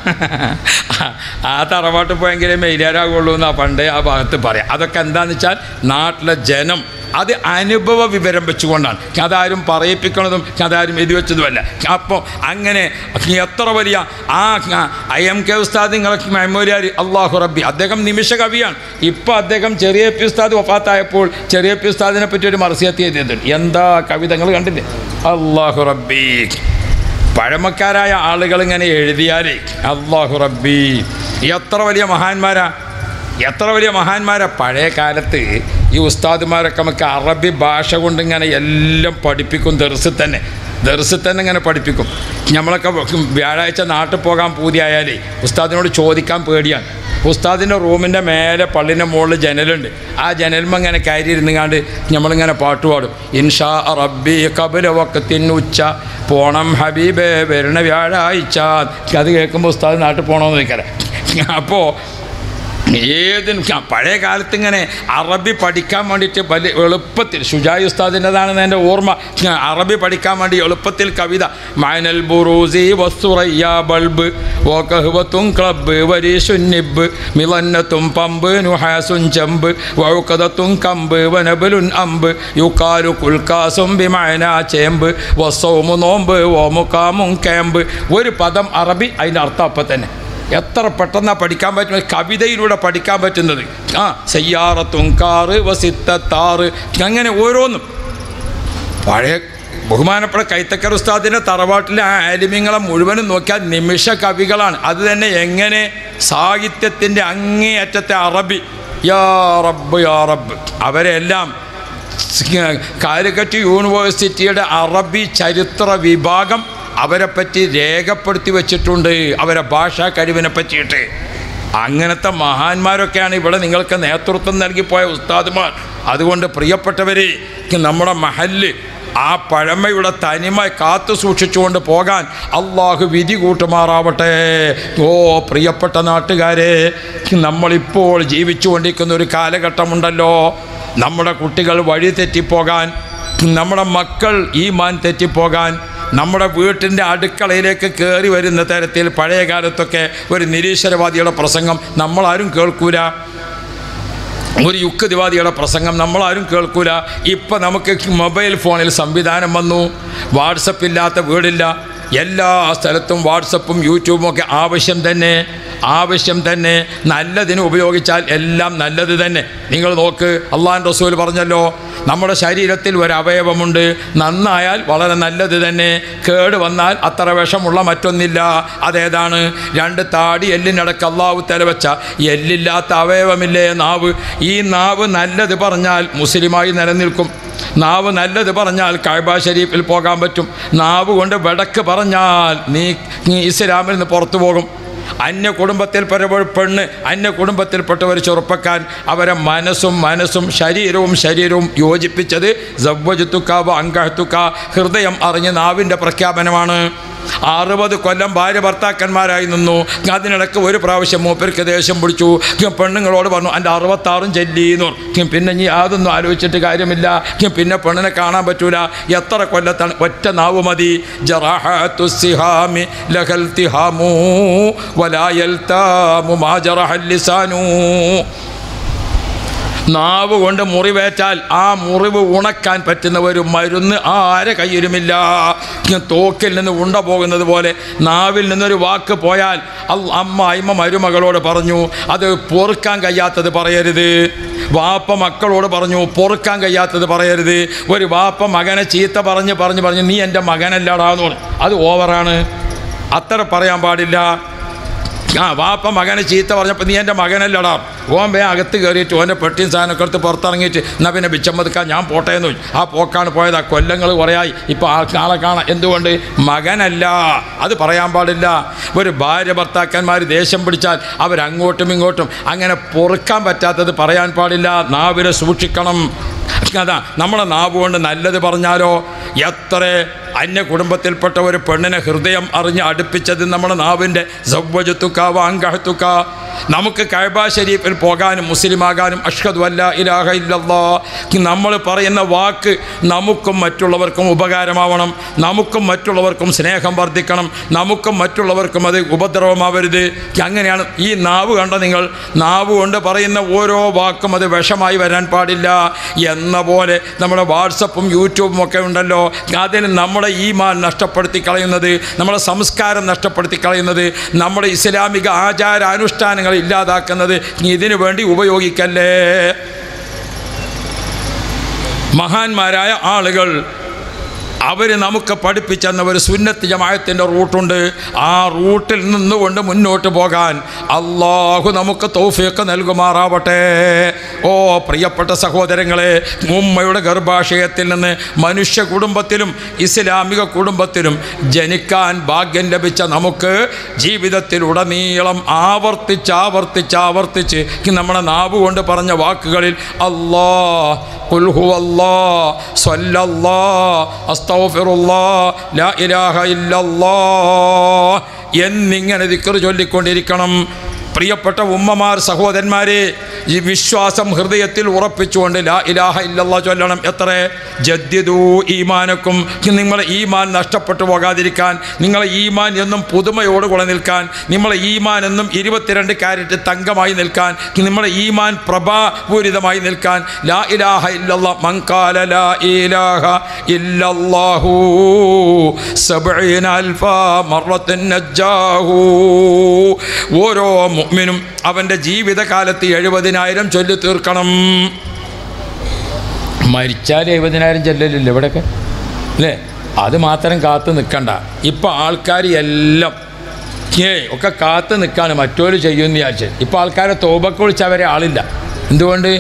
ആ തറവാട്ട് പോയെങ്കിലേ മെയിലാരാകുള്ളൂ എന്നാ പണ്ടേ ആ ഭാഗത്ത് പറയാം അതൊക്കെ എന്താണെന്ന് വെച്ചാൽ നാട്ടിലെ ജനം അത് അനുഭവ വിവരം വെച്ചുകൊണ്ടാണ് അതാരും പറയിപ്പിക്കുന്നതും അതാരും എഴുതി വെച്ചതുമല്ല അപ്പോൾ അങ്ങനെ എത്ര വലിയ ആ ഐ എം കെ ഉസ്താദ് നിങ്ങൾക്ക് മെമ്മോരിയാർ അള്ളാഹു റബ്ബി അദ്ദേഹം നിമിഷ കവിയാണ് ഇപ്പോൾ അദ്ദേഹം ചെറിയ പി ഉസ്താദ് വഫാത്തായപ്പോൾ ചെറിയ പി ഉസ്താദിനെ പറ്റി ഒരു മറസിയത്തി എഴുതിയിട്ടുണ്ട് എന്താ കവിതകൾ കണ്ടില്ലേ അള്ളാഹു റബ്ബി പഴമക്കാരായ ആളുകൾ ഇങ്ങനെ എഴുതിയാലേ അള്ളാഹു റബ്ബി എത്ര വലിയ മഹാന്മാരാ എത്ര വലിയ മഹാന്മാരാ പഴയ കാലത്ത് ഈ ഉസ്താദുമാരൊക്കെ നമുക്ക് അറബി ഭാഷ കൊണ്ട് ഇങ്ങനെ എല്ലാം പഠിപ്പിക്കും ദർസിൽ തന്നെ ദർസിൽ തന്നെ ഇങ്ങനെ പഠിപ്പിക്കും നമ്മളൊക്കെ വ്യാഴാഴ്ച നാട്ടിൽ പോകാൻ പൂതിയായാലേ ഉസ്താദിനോട് ചോദിക്കാൻ പേടിയാണ് ഉസ്താദിൻ്റെ റൂമിൻ്റെ മേലെ പള്ളിൻ്റെ മുകളിൽ ജനലുണ്ട് ആ ജനൽമ ഇങ്ങനെ കയറി ഇരുന്നുകാണ്ട് നമ്മളിങ്ങനെ പാട്ട് പാടും ഇൻഷാ റബ്ബി കബല വക്കത്തിൻ ഉച്ച പോണം ഹബീബേ വരണ വ്യാഴാഴ്ച അത് കേൾക്കുമ്പോൾ ഉസ്താദ് നാട്ടിൽ പോകണമെന്ന് ചോദിക്കാറ് അപ്പോൾ ഏതിനും ആ, പഴയ കാലത്ത് ഇങ്ങനെ അറബി പഠിക്കാൻ വേണ്ടിയിട്ട് വലിയ എളുപ്പത്തിൽ ഷുജായി ഉസ്താദിൻ്റെതാണെന്ന് എൻ്റെ ഓർമ്മ ആ, അറബി പഠിക്കാൻ വേണ്ടി എളുപ്പത്തിൽ കവിത മൈനൽ ബുറൂസി വസ്തുറയ്യ ബൾബ് ഓകഹുവത്തും ക്ലബ് വരീഷുന്നിബ് മിലന്നത്തും പമ്പ് നുഹാസും ചെമ്പ് വഴുക്കതത്തും കമ്പ് വനബലുൻ അമ്പ് യുക്കാലു കുൽക്കാസും ബിമൈന ചേമ്പ് വസ്സോമു നോമ്പ് ഓമുക്കാമും കേമ്പ് ഒരു പദം അറബി അതിൻ്റെ അർത്ഥം അപ്പം തന്നെ എത്ര പെട്ടെന്നാണ് പഠിക്കാൻ പറ്റുന്നത് കവിതയിലൂടെ പഠിക്കാൻ പറ്റുന്നത് ആ സയ്യാറത്തും കാറ് വസിത്താറ് അങ്ങനെ ഓരോന്നും പഴയ ബഹുമാനപ്പെട്ട കൈത്തക്കർ ഉസ്താദിൻ്റെ തറവാട്ടിലെ ആ ആലിമ്യങ്ങളെ മുഴുവനും നോക്കിയാൽ നിമിഷ കവികളാണ് അത് തന്നെ എങ്ങനെ സാഹിത്യത്തിൻ്റെ അങ്ങേയറ്റത്തെ അറബി യാ റബ്ബ് യാ റബ്ബ് അവരെല്ലാം കാലിക്കറ്റ് യൂണിവേഴ്സിറ്റിയുടെ അറബി ചരിത്ര വിഭാഗം അവരെ പറ്റി രേഖപ്പെടുത്തി വെച്ചിട്ടുണ്ട് അവരെ ഭാഷാ കഴിവിനെ പറ്റിയിട്ട് അങ്ങനത്തെ മഹാന്മാരൊക്കെയാണ് ഇവിടെ നിങ്ങൾക്ക് നേതൃത്വം നൽകിപ്പോയ ഉസ്താദുമാർ അതുകൊണ്ട് പ്രിയപ്പെട്ടവരെ നമ്മുടെ മഹല്ല് ആ പഴമയുടെ തനിമ കാത്തു സൂക്ഷിച്ചുകൊണ്ട് പോകാൻ അള്ളാഹു വിധി കൂട്ടുമാറാവട്ടെ ഓ പ്രിയപ്പെട്ട നാട്ടുകാരെ നമ്മളിപ്പോൾ ജീവിച്ചുകൊണ്ടിരിക്കുന്ന ഒരു കാലഘട്ടമുണ്ടല്ലോ നമ്മുടെ കുട്ടികൾ വഴി തെറ്റിപ്പോകാൻ നമ്മുടെ മക്കൾ ഈ മാൻ തെറ്റിപ്പോകാൻ നമ്മുടെ വീട്ടിൻ്റെ അടുക്കളയിലേക്ക് കയറി വരുന്ന തരത്തിൽ പഴയ കാലത്തൊക്കെ ഒരു നിരീശ്വരവാദിയുടെ പ്രസംഗം നമ്മളാരും കേൾക്കൂല ഒരു യുക്തിവാദിയുടെ പ്രസംഗം നമ്മളാരും കേൾക്കൂല ഇപ്പം നമുക്ക് മൊബൈൽ ഫോണിൽ സംവിധാനം വന്നു വാട്സപ്പ് ഇല്ലാത്ത വീടില്ല എല്ലാ സ്ഥലത്തും വാട്സപ്പും യൂട്യൂബും ഒക്കെ ആവശ്യം തന്നെ ആവശ്യം തന്നെ നല്ലതിന് ഉപയോഗിച്ചാൽ എല്ലാം നല്ലത് തന്നെ നിങ്ങൾ നോക്ക് അള്ളാൻ റസൂൽ പറഞ്ഞല്ലോ നമ്മുടെ ശരീരത്തിൽ ഒരു അവയവമുണ്ട് നന്നായാൽ വളരെ നല്ലത് തന്നെ കേട് വന്നാൽ അത്ര വിഷമുള്ള മറ്റൊന്നില്ല അതേതാണ് രണ്ട് താടി എല്ലിനടക്ക് അള്ളാഹു തലവെച്ച എല്ലില്ലാത്ത അവയവമില്ലേ നാവ് ഈ നാവ് നല്ലത് പറഞ്ഞാൽ മുസ്ലിമായി നിലനിൽക്കും നാവ് നല്ലത് പറഞ്ഞാൽ കഴബ ഷരീഫിൽ പോകാൻ പറ്റും നാവ് കൊണ്ട് വടക്ക് പറഞ്ഞാൽ നീ നീ ഇസ്ലാമിൽ നിന്ന് പുറത്തു പോകും അന്യ കുടുംബത്തിൽപ്പെട്ട ഒരു പെണ്ണ് അന്യ കുടുംബത്തിൽപ്പെട്ട ഒരു ചെറുപ്പക്കാർ അവരെ മനസ്സും മനസ്സും ശരീരവും ശരീരവും യോജിപ്പിച്ചത് ജവ്വജുത്തുക്ക അങ്കഹത്തുക്ക ഹൃദയം അറിഞ്ഞ് നാവിൻ്റെ പ്രഖ്യാപനമാണ് അറുപത് കൊല്ലം ഭാര്യ ഭർത്താക്കന്മാരായി നിന്നു അതിനിടയ്ക്ക് ഒരു പ്രാവശ്യം മൂപ്പർക്ക് ദേഷ്യം പിടിച്ചു പെണ്ണുങ്ങളോട് പറഞ്ഞു എൻ്റെ അറുപത്താറും ചെല്ലിന്നു പിന്നെ ഇനി അതൊന്നും ആലോചിച്ചിട്ട് കാര്യമില്ല പിന്നെ പെണ്ണിനെ കാണാൻ പറ്റൂല എത്ര കൊല്ലത്താണ് ഒറ്റ നാവ് മതി ജറാഹത്തു സിഹാമി ലഹൽ തിഹാമു വലായൽ താമു മാ ജറഹൽ ലിസാനു നാവ് കൊണ്ട് മുറിവേറ്റാൽ ആ മുറിവ് ഉണക്കാൻ പറ്റുന്ന ഒരു മരുന്ന് ആരെ കയ്യിലുമില്ല തോക്കിൽ നിന്ന് ഉണ്ട പോകുന്നത് പോലെ നാവിൽ നിന്നൊരു വാക്ക് പോയാൽ അൽ അമ്മ അമ്മ മരുമകളോട് പറഞ്ഞു അത് പൊറുക്കാൻ കഴിയാത്തത് പറയരുത് വാപ്പ മക്കളോട് പറഞ്ഞു പൊറുക്കാൻ കഴിയാത്തത് പറയരുത് ഒരു വാപ്പ മകനെ ചീത്ത പറഞ്ഞ് പറഞ്ഞ് പറഞ്ഞു നീ എൻ്റെ മകനല്ലടാന്ന് പറഞ്ഞു അത് ഓവറാണ് അത്ര പറയാൻ പാടില്ല ആ വാപ്പ മകനെ ചീത്ത പറഞ്ഞപ്പോൾ നീ എൻ്റെ മകനല്ലടാ ഓൻ വേ അകത്ത് കയറിയിട്ട് ഓൻ്റെ പെട്ടിയും സാധനമൊക്കെ എടുത്ത് പുറത്തിറങ്ങിയിട്ട് എന്നാൽ പിന്നെ ബിച്ചമ്മതുക്കാൻ ഞാൻ പോട്ടെ എന്ന് ചോദിച്ചു ആ പോക്കാണ് പോയത് ആ കൊല്ലങ്ങൾ കുറയായി ഇപ്പോൾ ആളെ കാണാം എന്തുകൊണ്ട് മകനല്ല അത് പറയാൻ പാടില്ല ഒരു ഭാര്യ ഭർത്താക്കന്മാർ ദേഷ്യം പിടിച്ചാൽ അവരങ്ങോട്ടും ഇങ്ങോട്ടും അങ്ങനെ പൊറുക്കാൻ പറ്റാത്തത് പറയാൻ പാടില്ല നാവിനെ സൂക്ഷിക്കണം അതാ നമ്മുടെ നാവ് കൊണ്ട് നല്ലത് പറഞ്ഞാലോ എത്ര അന്യ കുടുംബത്തിൽപ്പെട്ട ഒരു പെണ്ണിനെ ഹൃദയം അറിഞ്ഞ് അടുപ്പിച്ചത് നമ്മുടെ നാവിൻ്റെ സവ്വജത്തുക്ക വാങ്കഹത്തുക്ക നമുക്ക് കഴബ ഷരീഫിൽ പോകാനും മുസ്ലിമാകാനും അഷ്ഹദു അല്ല ഇലാഹ ഇല്ലല്ലാ നമ്മൾ പറയുന്ന വാക്ക് നമുക്കും മറ്റുള്ളവർക്കും ഉപകാരമാവണം നമുക്കും മറ്റുള്ളവർക്കും സ്നേഹം വർദ്ധിക്കണം നമുക്കും മറ്റുള്ളവർക്കും അത് ഉപദ്രവമാവരുത് അങ്ങനെയാണ് ഈ നാവ് കണ്ട നിങ്ങൾ നാവ് കൊണ്ട് പറയുന്ന ഓരോ വാക്കും അത് വിഷമായി വരാൻ പാടില്ല എന്ന പോലെ നമ്മുടെ വാട്സപ്പും യൂട്യൂബും ഒക്കെ ഉണ്ടല്ലോ അതിന് നമ്മുടെ ഈമാൻ നഷ്ടപ്പെടുത്തി കളയുന്നത് നമ്മുടെ സംസ്കാരം നഷ്ടപ്പെടുത്തി കളയുന്നത് നമ്മുടെ ഇസ്ലാമിക ആചാരാനുഷ്ഠാനങ്ങൾ ഇല്ലാതാക്കുന്നത് ഇതിനു വേണ്ടി ഉപയോഗിക്കല്ലേ മഹാന്മാരായ ആളുകൾ അവർ നമുക്ക് പഠിപ്പിച്ചെന്ന ഒരു സുന്നത്ത് ജമായത്തിൻ്റെ റൂട്ടുണ്ട് ആ റൂട്ടിൽ നിന്നുകൊണ്ട് മുന്നോട്ട് പോകാൻ അള്ളാഹു നമുക്ക് തൗഫീഖ് നൽകുമാറാവട്ടെ ഓ പ്രിയപ്പെട്ട സഹോദരങ്ങളെ ഉമ്മയുടെ ഗർഭാശയത്തിൽ നിന്ന് മനുഷ്യ കുടുംബത്തിലും ഇസ്ലാമിക കുടുംബത്തിലും ജനിക്കാൻ ഭാഗ്യം ലഭിച്ച നമുക്ക് ജീവിതത്തിലുടനീളം ആവർത്തിച്ച് ആവർത്തിച്ച് ആവർത്തിച്ച് നമ്മുടെ നാവ് കൊണ്ട് പറഞ്ഞ വാക്കുകളിൽ അല്ലാ قل هو الله صلى الله أستغفر الله لا إله إلا الله എന്നിങ്ങനെ ദിക്കറ് ചൊല്ലിക്കൊണ്ടിരിക്കണം പ്രിയപ്പെട്ട ഉമ്മമാർ സഹോദരന്മാരെ ഈ വിശ്വാസം ഹൃദയത്തിൽ ഉറപ്പിച്ചുകൊണ്ട് ലാ ഇലാഹ ഇല്ലല്ലാ ചൊല്ലണം എത്ര ജദ്യദൂ ഈമാനക്കും നിങ്ങളെ ഈമാൻ നഷ്ടപ്പെട്ടു പോകാതിരിക്കാൻ നിങ്ങളെ ഈമാൻ എന്നും പുതുമയോടുകൂടെ നിൽക്കാൻ നിങ്ങളെ ഈമാൻ എന്നും ഇരുപത്തിരണ്ട് ക്യാരറ്റ് തങ്കമായി നിൽക്കാൻ നിങ്ങളെ ഈമാൻ പ്രഭാപൂരിതമായി നിൽക്കാൻ ലാ ഇലാഹ ഇല്ലല്ലാ മങ്കാല ലാ ഇലാഹ ഇല്ലല്ലാഹു സബ്ഈന അൽഫ മറത്തിൻ നജ്ജാഹു ഓരോ മുഅ്മിനും അവൻ്റെ ജീവിതകാലത്ത് എഴുപതിനായിരം ചൊല്ലി തീർക്കണം മരിച്ചാൽ എഴുപതിനായിരം ചെല്ലലില്ല ഇവിടെയൊക്കെ അല്ലേ അത് മാത്രം കാത്ത് നിൽക്കണ്ട ഇപ്പം ആൾക്കാർ എല്ലാം ഏ ഒക്കെ കാത്ത് നിൽക്കാണ് മറ്റോര് ചെയ്യുമെന്ന് വിചാരിച്ചത് ഇപ്പോൾ ആൾക്കാരെ തോപക്ക് വിളിച്ച് അവരെ ആളില്ല എന്തുകൊണ്ട്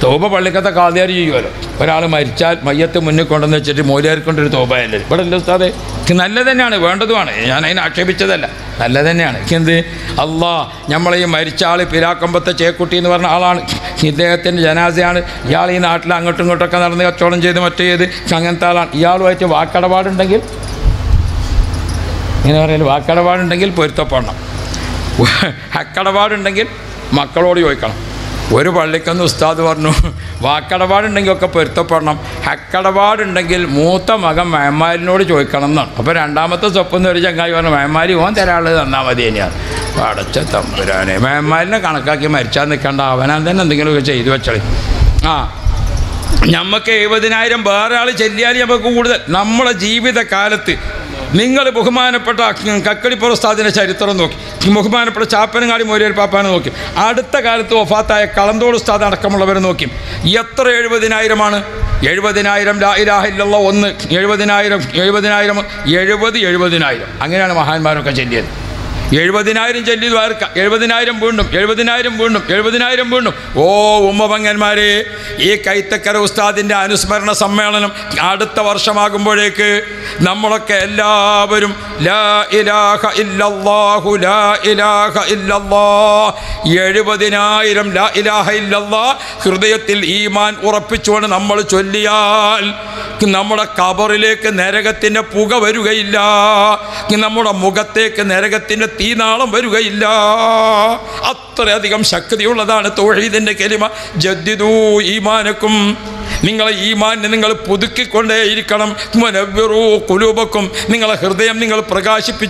തോപ പള്ളിക്കത്തെ കാതിയാർ ചെയ്യുമല്ലോ ഒരാൾ മരിച്ചാൽ മയ്യത്ത് മുന്നിൽ കൊണ്ടുവന്ന് വെച്ചിട്ട് മൂലിയാർക്കൊണ്ടൊരു തോപയല്ലേ ഇവിടെ അല്ലേ ഉസ്താദെ ഇത് നല്ല തന്നെയാണ് വേണ്ടതുമാണ് ഞാൻ അതിനെ ആക്ഷേപിച്ചതല്ല നല്ല തന്നെയാണ് എന്ത് അള്ളാ നമ്മളെ ഈ മരിച്ച ആൾ പിരാക്കമ്പത്തെ ചേക്കുട്ടി എന്ന് പറഞ്ഞ ആളാണ് ഇദ്ദേഹത്തിൻ്റെ ജനാസയാണ് ഇയാൾ ഈ നാട്ടിൽ അങ്ങോട്ടും ഇങ്ങോട്ടൊക്കെ നടന്ന് കച്ചവടം ചെയ്ത് മറ്റു ചെയ്ത് അങ്ങനത്തെ ആളാണ് ഇയാളുമായിട്ട് വാക്കടപാടുണ്ടെങ്കിൽ ഇങ്ങനെ പറയാൻ വാക്കടപാടുണ്ടെങ്കിൽ പൊരുത്തപ്പെടണം ഹക്കടപാടുണ്ടെങ്കിൽ മക്കളോട് ചോദിക്കണം ഒരു പള്ളിക്കൊന്ന് ഉസ്താദ് പറഞ്ഞു വാക്കടപാടുണ്ടെങ്കിൽ ഒക്കെ പൊരുത്തപ്പെടണം ഹക്കടപാടുണ്ടെങ്കിൽ മൂത്ത മകൻ മേമാലിനോട് ചോദിക്കണം എന്നാണ് അപ്പോൾ രണ്ടാമത്തെ സ്വപ്നം ഒരു ചങ്ങായി പറഞ്ഞു മേമാലി ഓൻ തരാനുള്ളത് തന്നാൽ മതി തന്നെയാണ് അടച്ച തമ്പുരാനെ മേമാലിനെ കണക്കാക്കി മരിച്ചാൽ നിൽക്കേണ്ട അവനാൻ തന്നെ എന്തെങ്കിലുമൊക്കെ ചെയ്തു വെച്ചളി ആ നമുക്ക് എഴുപതിനായിരം വേറെ ആൾ ചെല്ലിയാൽ നമുക്ക് കൂടുതൽ നമ്മുടെ ജീവിതകാലത്ത് നിങ്ങൾ ബഹുമാനപ്പെട്ട കക്കടിപ്പുറ ഉസ്താദിൻ്റെ ചരിത്രം നോക്കി ബഹുമാനപ്പെട്ട ചാപ്പനങ്ങാടി മോരിയർ പാപ്പാനെ നോക്കി അടുത്ത കാലത്ത് വഫാത്തായ കളന്തോട് ഉസ്താദ് അടക്കമുള്ളവരെ നോക്കി എത്ര എഴുപതിനായിരമാണ് എഴുപതിനായിരം ലാ ഇലാഹ ഇല്ലല്ലാ ഒന്ന് എഴുപതിനായിരം എഴുപതിനായിരം എഴുപത് എഴുപതിനായിരം അങ്ങനെയാണ് മഹാന്മാരൊക്കെ ചെല്ലിയത് എഴുപതിനായിരം ചെല്ലി ദ്വാരക്ക എഴുപതിനായിരം വീണ്ടും എഴുപതിനായിരം വീണ്ടും എഴുപതിനായിരം വീണ്ടും ഓ ഉമ്മപങ്ങന്മാരെ ഈ കൈത്തക്കര ഉസ്താദിൻ്റെ അനുസ്മരണ സമ്മേളനം അടുത്ത വർഷമാകുമ്പോഴേക്ക് നമ്മളൊക്കെ എല്ലാവരും ലാ ഇലാഹ ഇല്ലല്ലാഹു ലാ ഇലാഹ ഇല്ലല്ലാ എഴുപതിനായിരം ലാ ഇലാഹ ഇല്ലല്ലാ ഹൃദയത്തിൽ ഈമാൻ ഉറപ്പിച്ചുകൊണ്ട് നമ്മൾ ചൊല്ലിയാൽ നമ്മുടെ കബറിലേക്ക് നരകത്തിൻ്റെ പുക വരികയില്ല നമ്മുടെ മുഖത്തേക്ക് നരകത്തിൻ്റെ തീനാളം വരികയില്ല അത്രയധികം ശക്തിയുള്ളതാണ് തോഴീതിൻ്റെ കെലിമ ജദ്ദിദൂ ഈമാനക്കും നിങ്ങളെ ഈമാനെ നിങ്ങൾ പുതുക്കിക്കൊണ്ടേയിരിക്കണം മുനവ്വിറൂ കുലൂബക്കും നിങ്ങളെ ഹൃദയം നിങ്ങൾ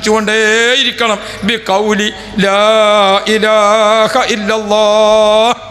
പ്രകാശിപ്പിച്ചുകൊണ്ടേയിരിക്കണം ബി കൗലി ലാ ഇലാഹ ഇല്ലല്ലാ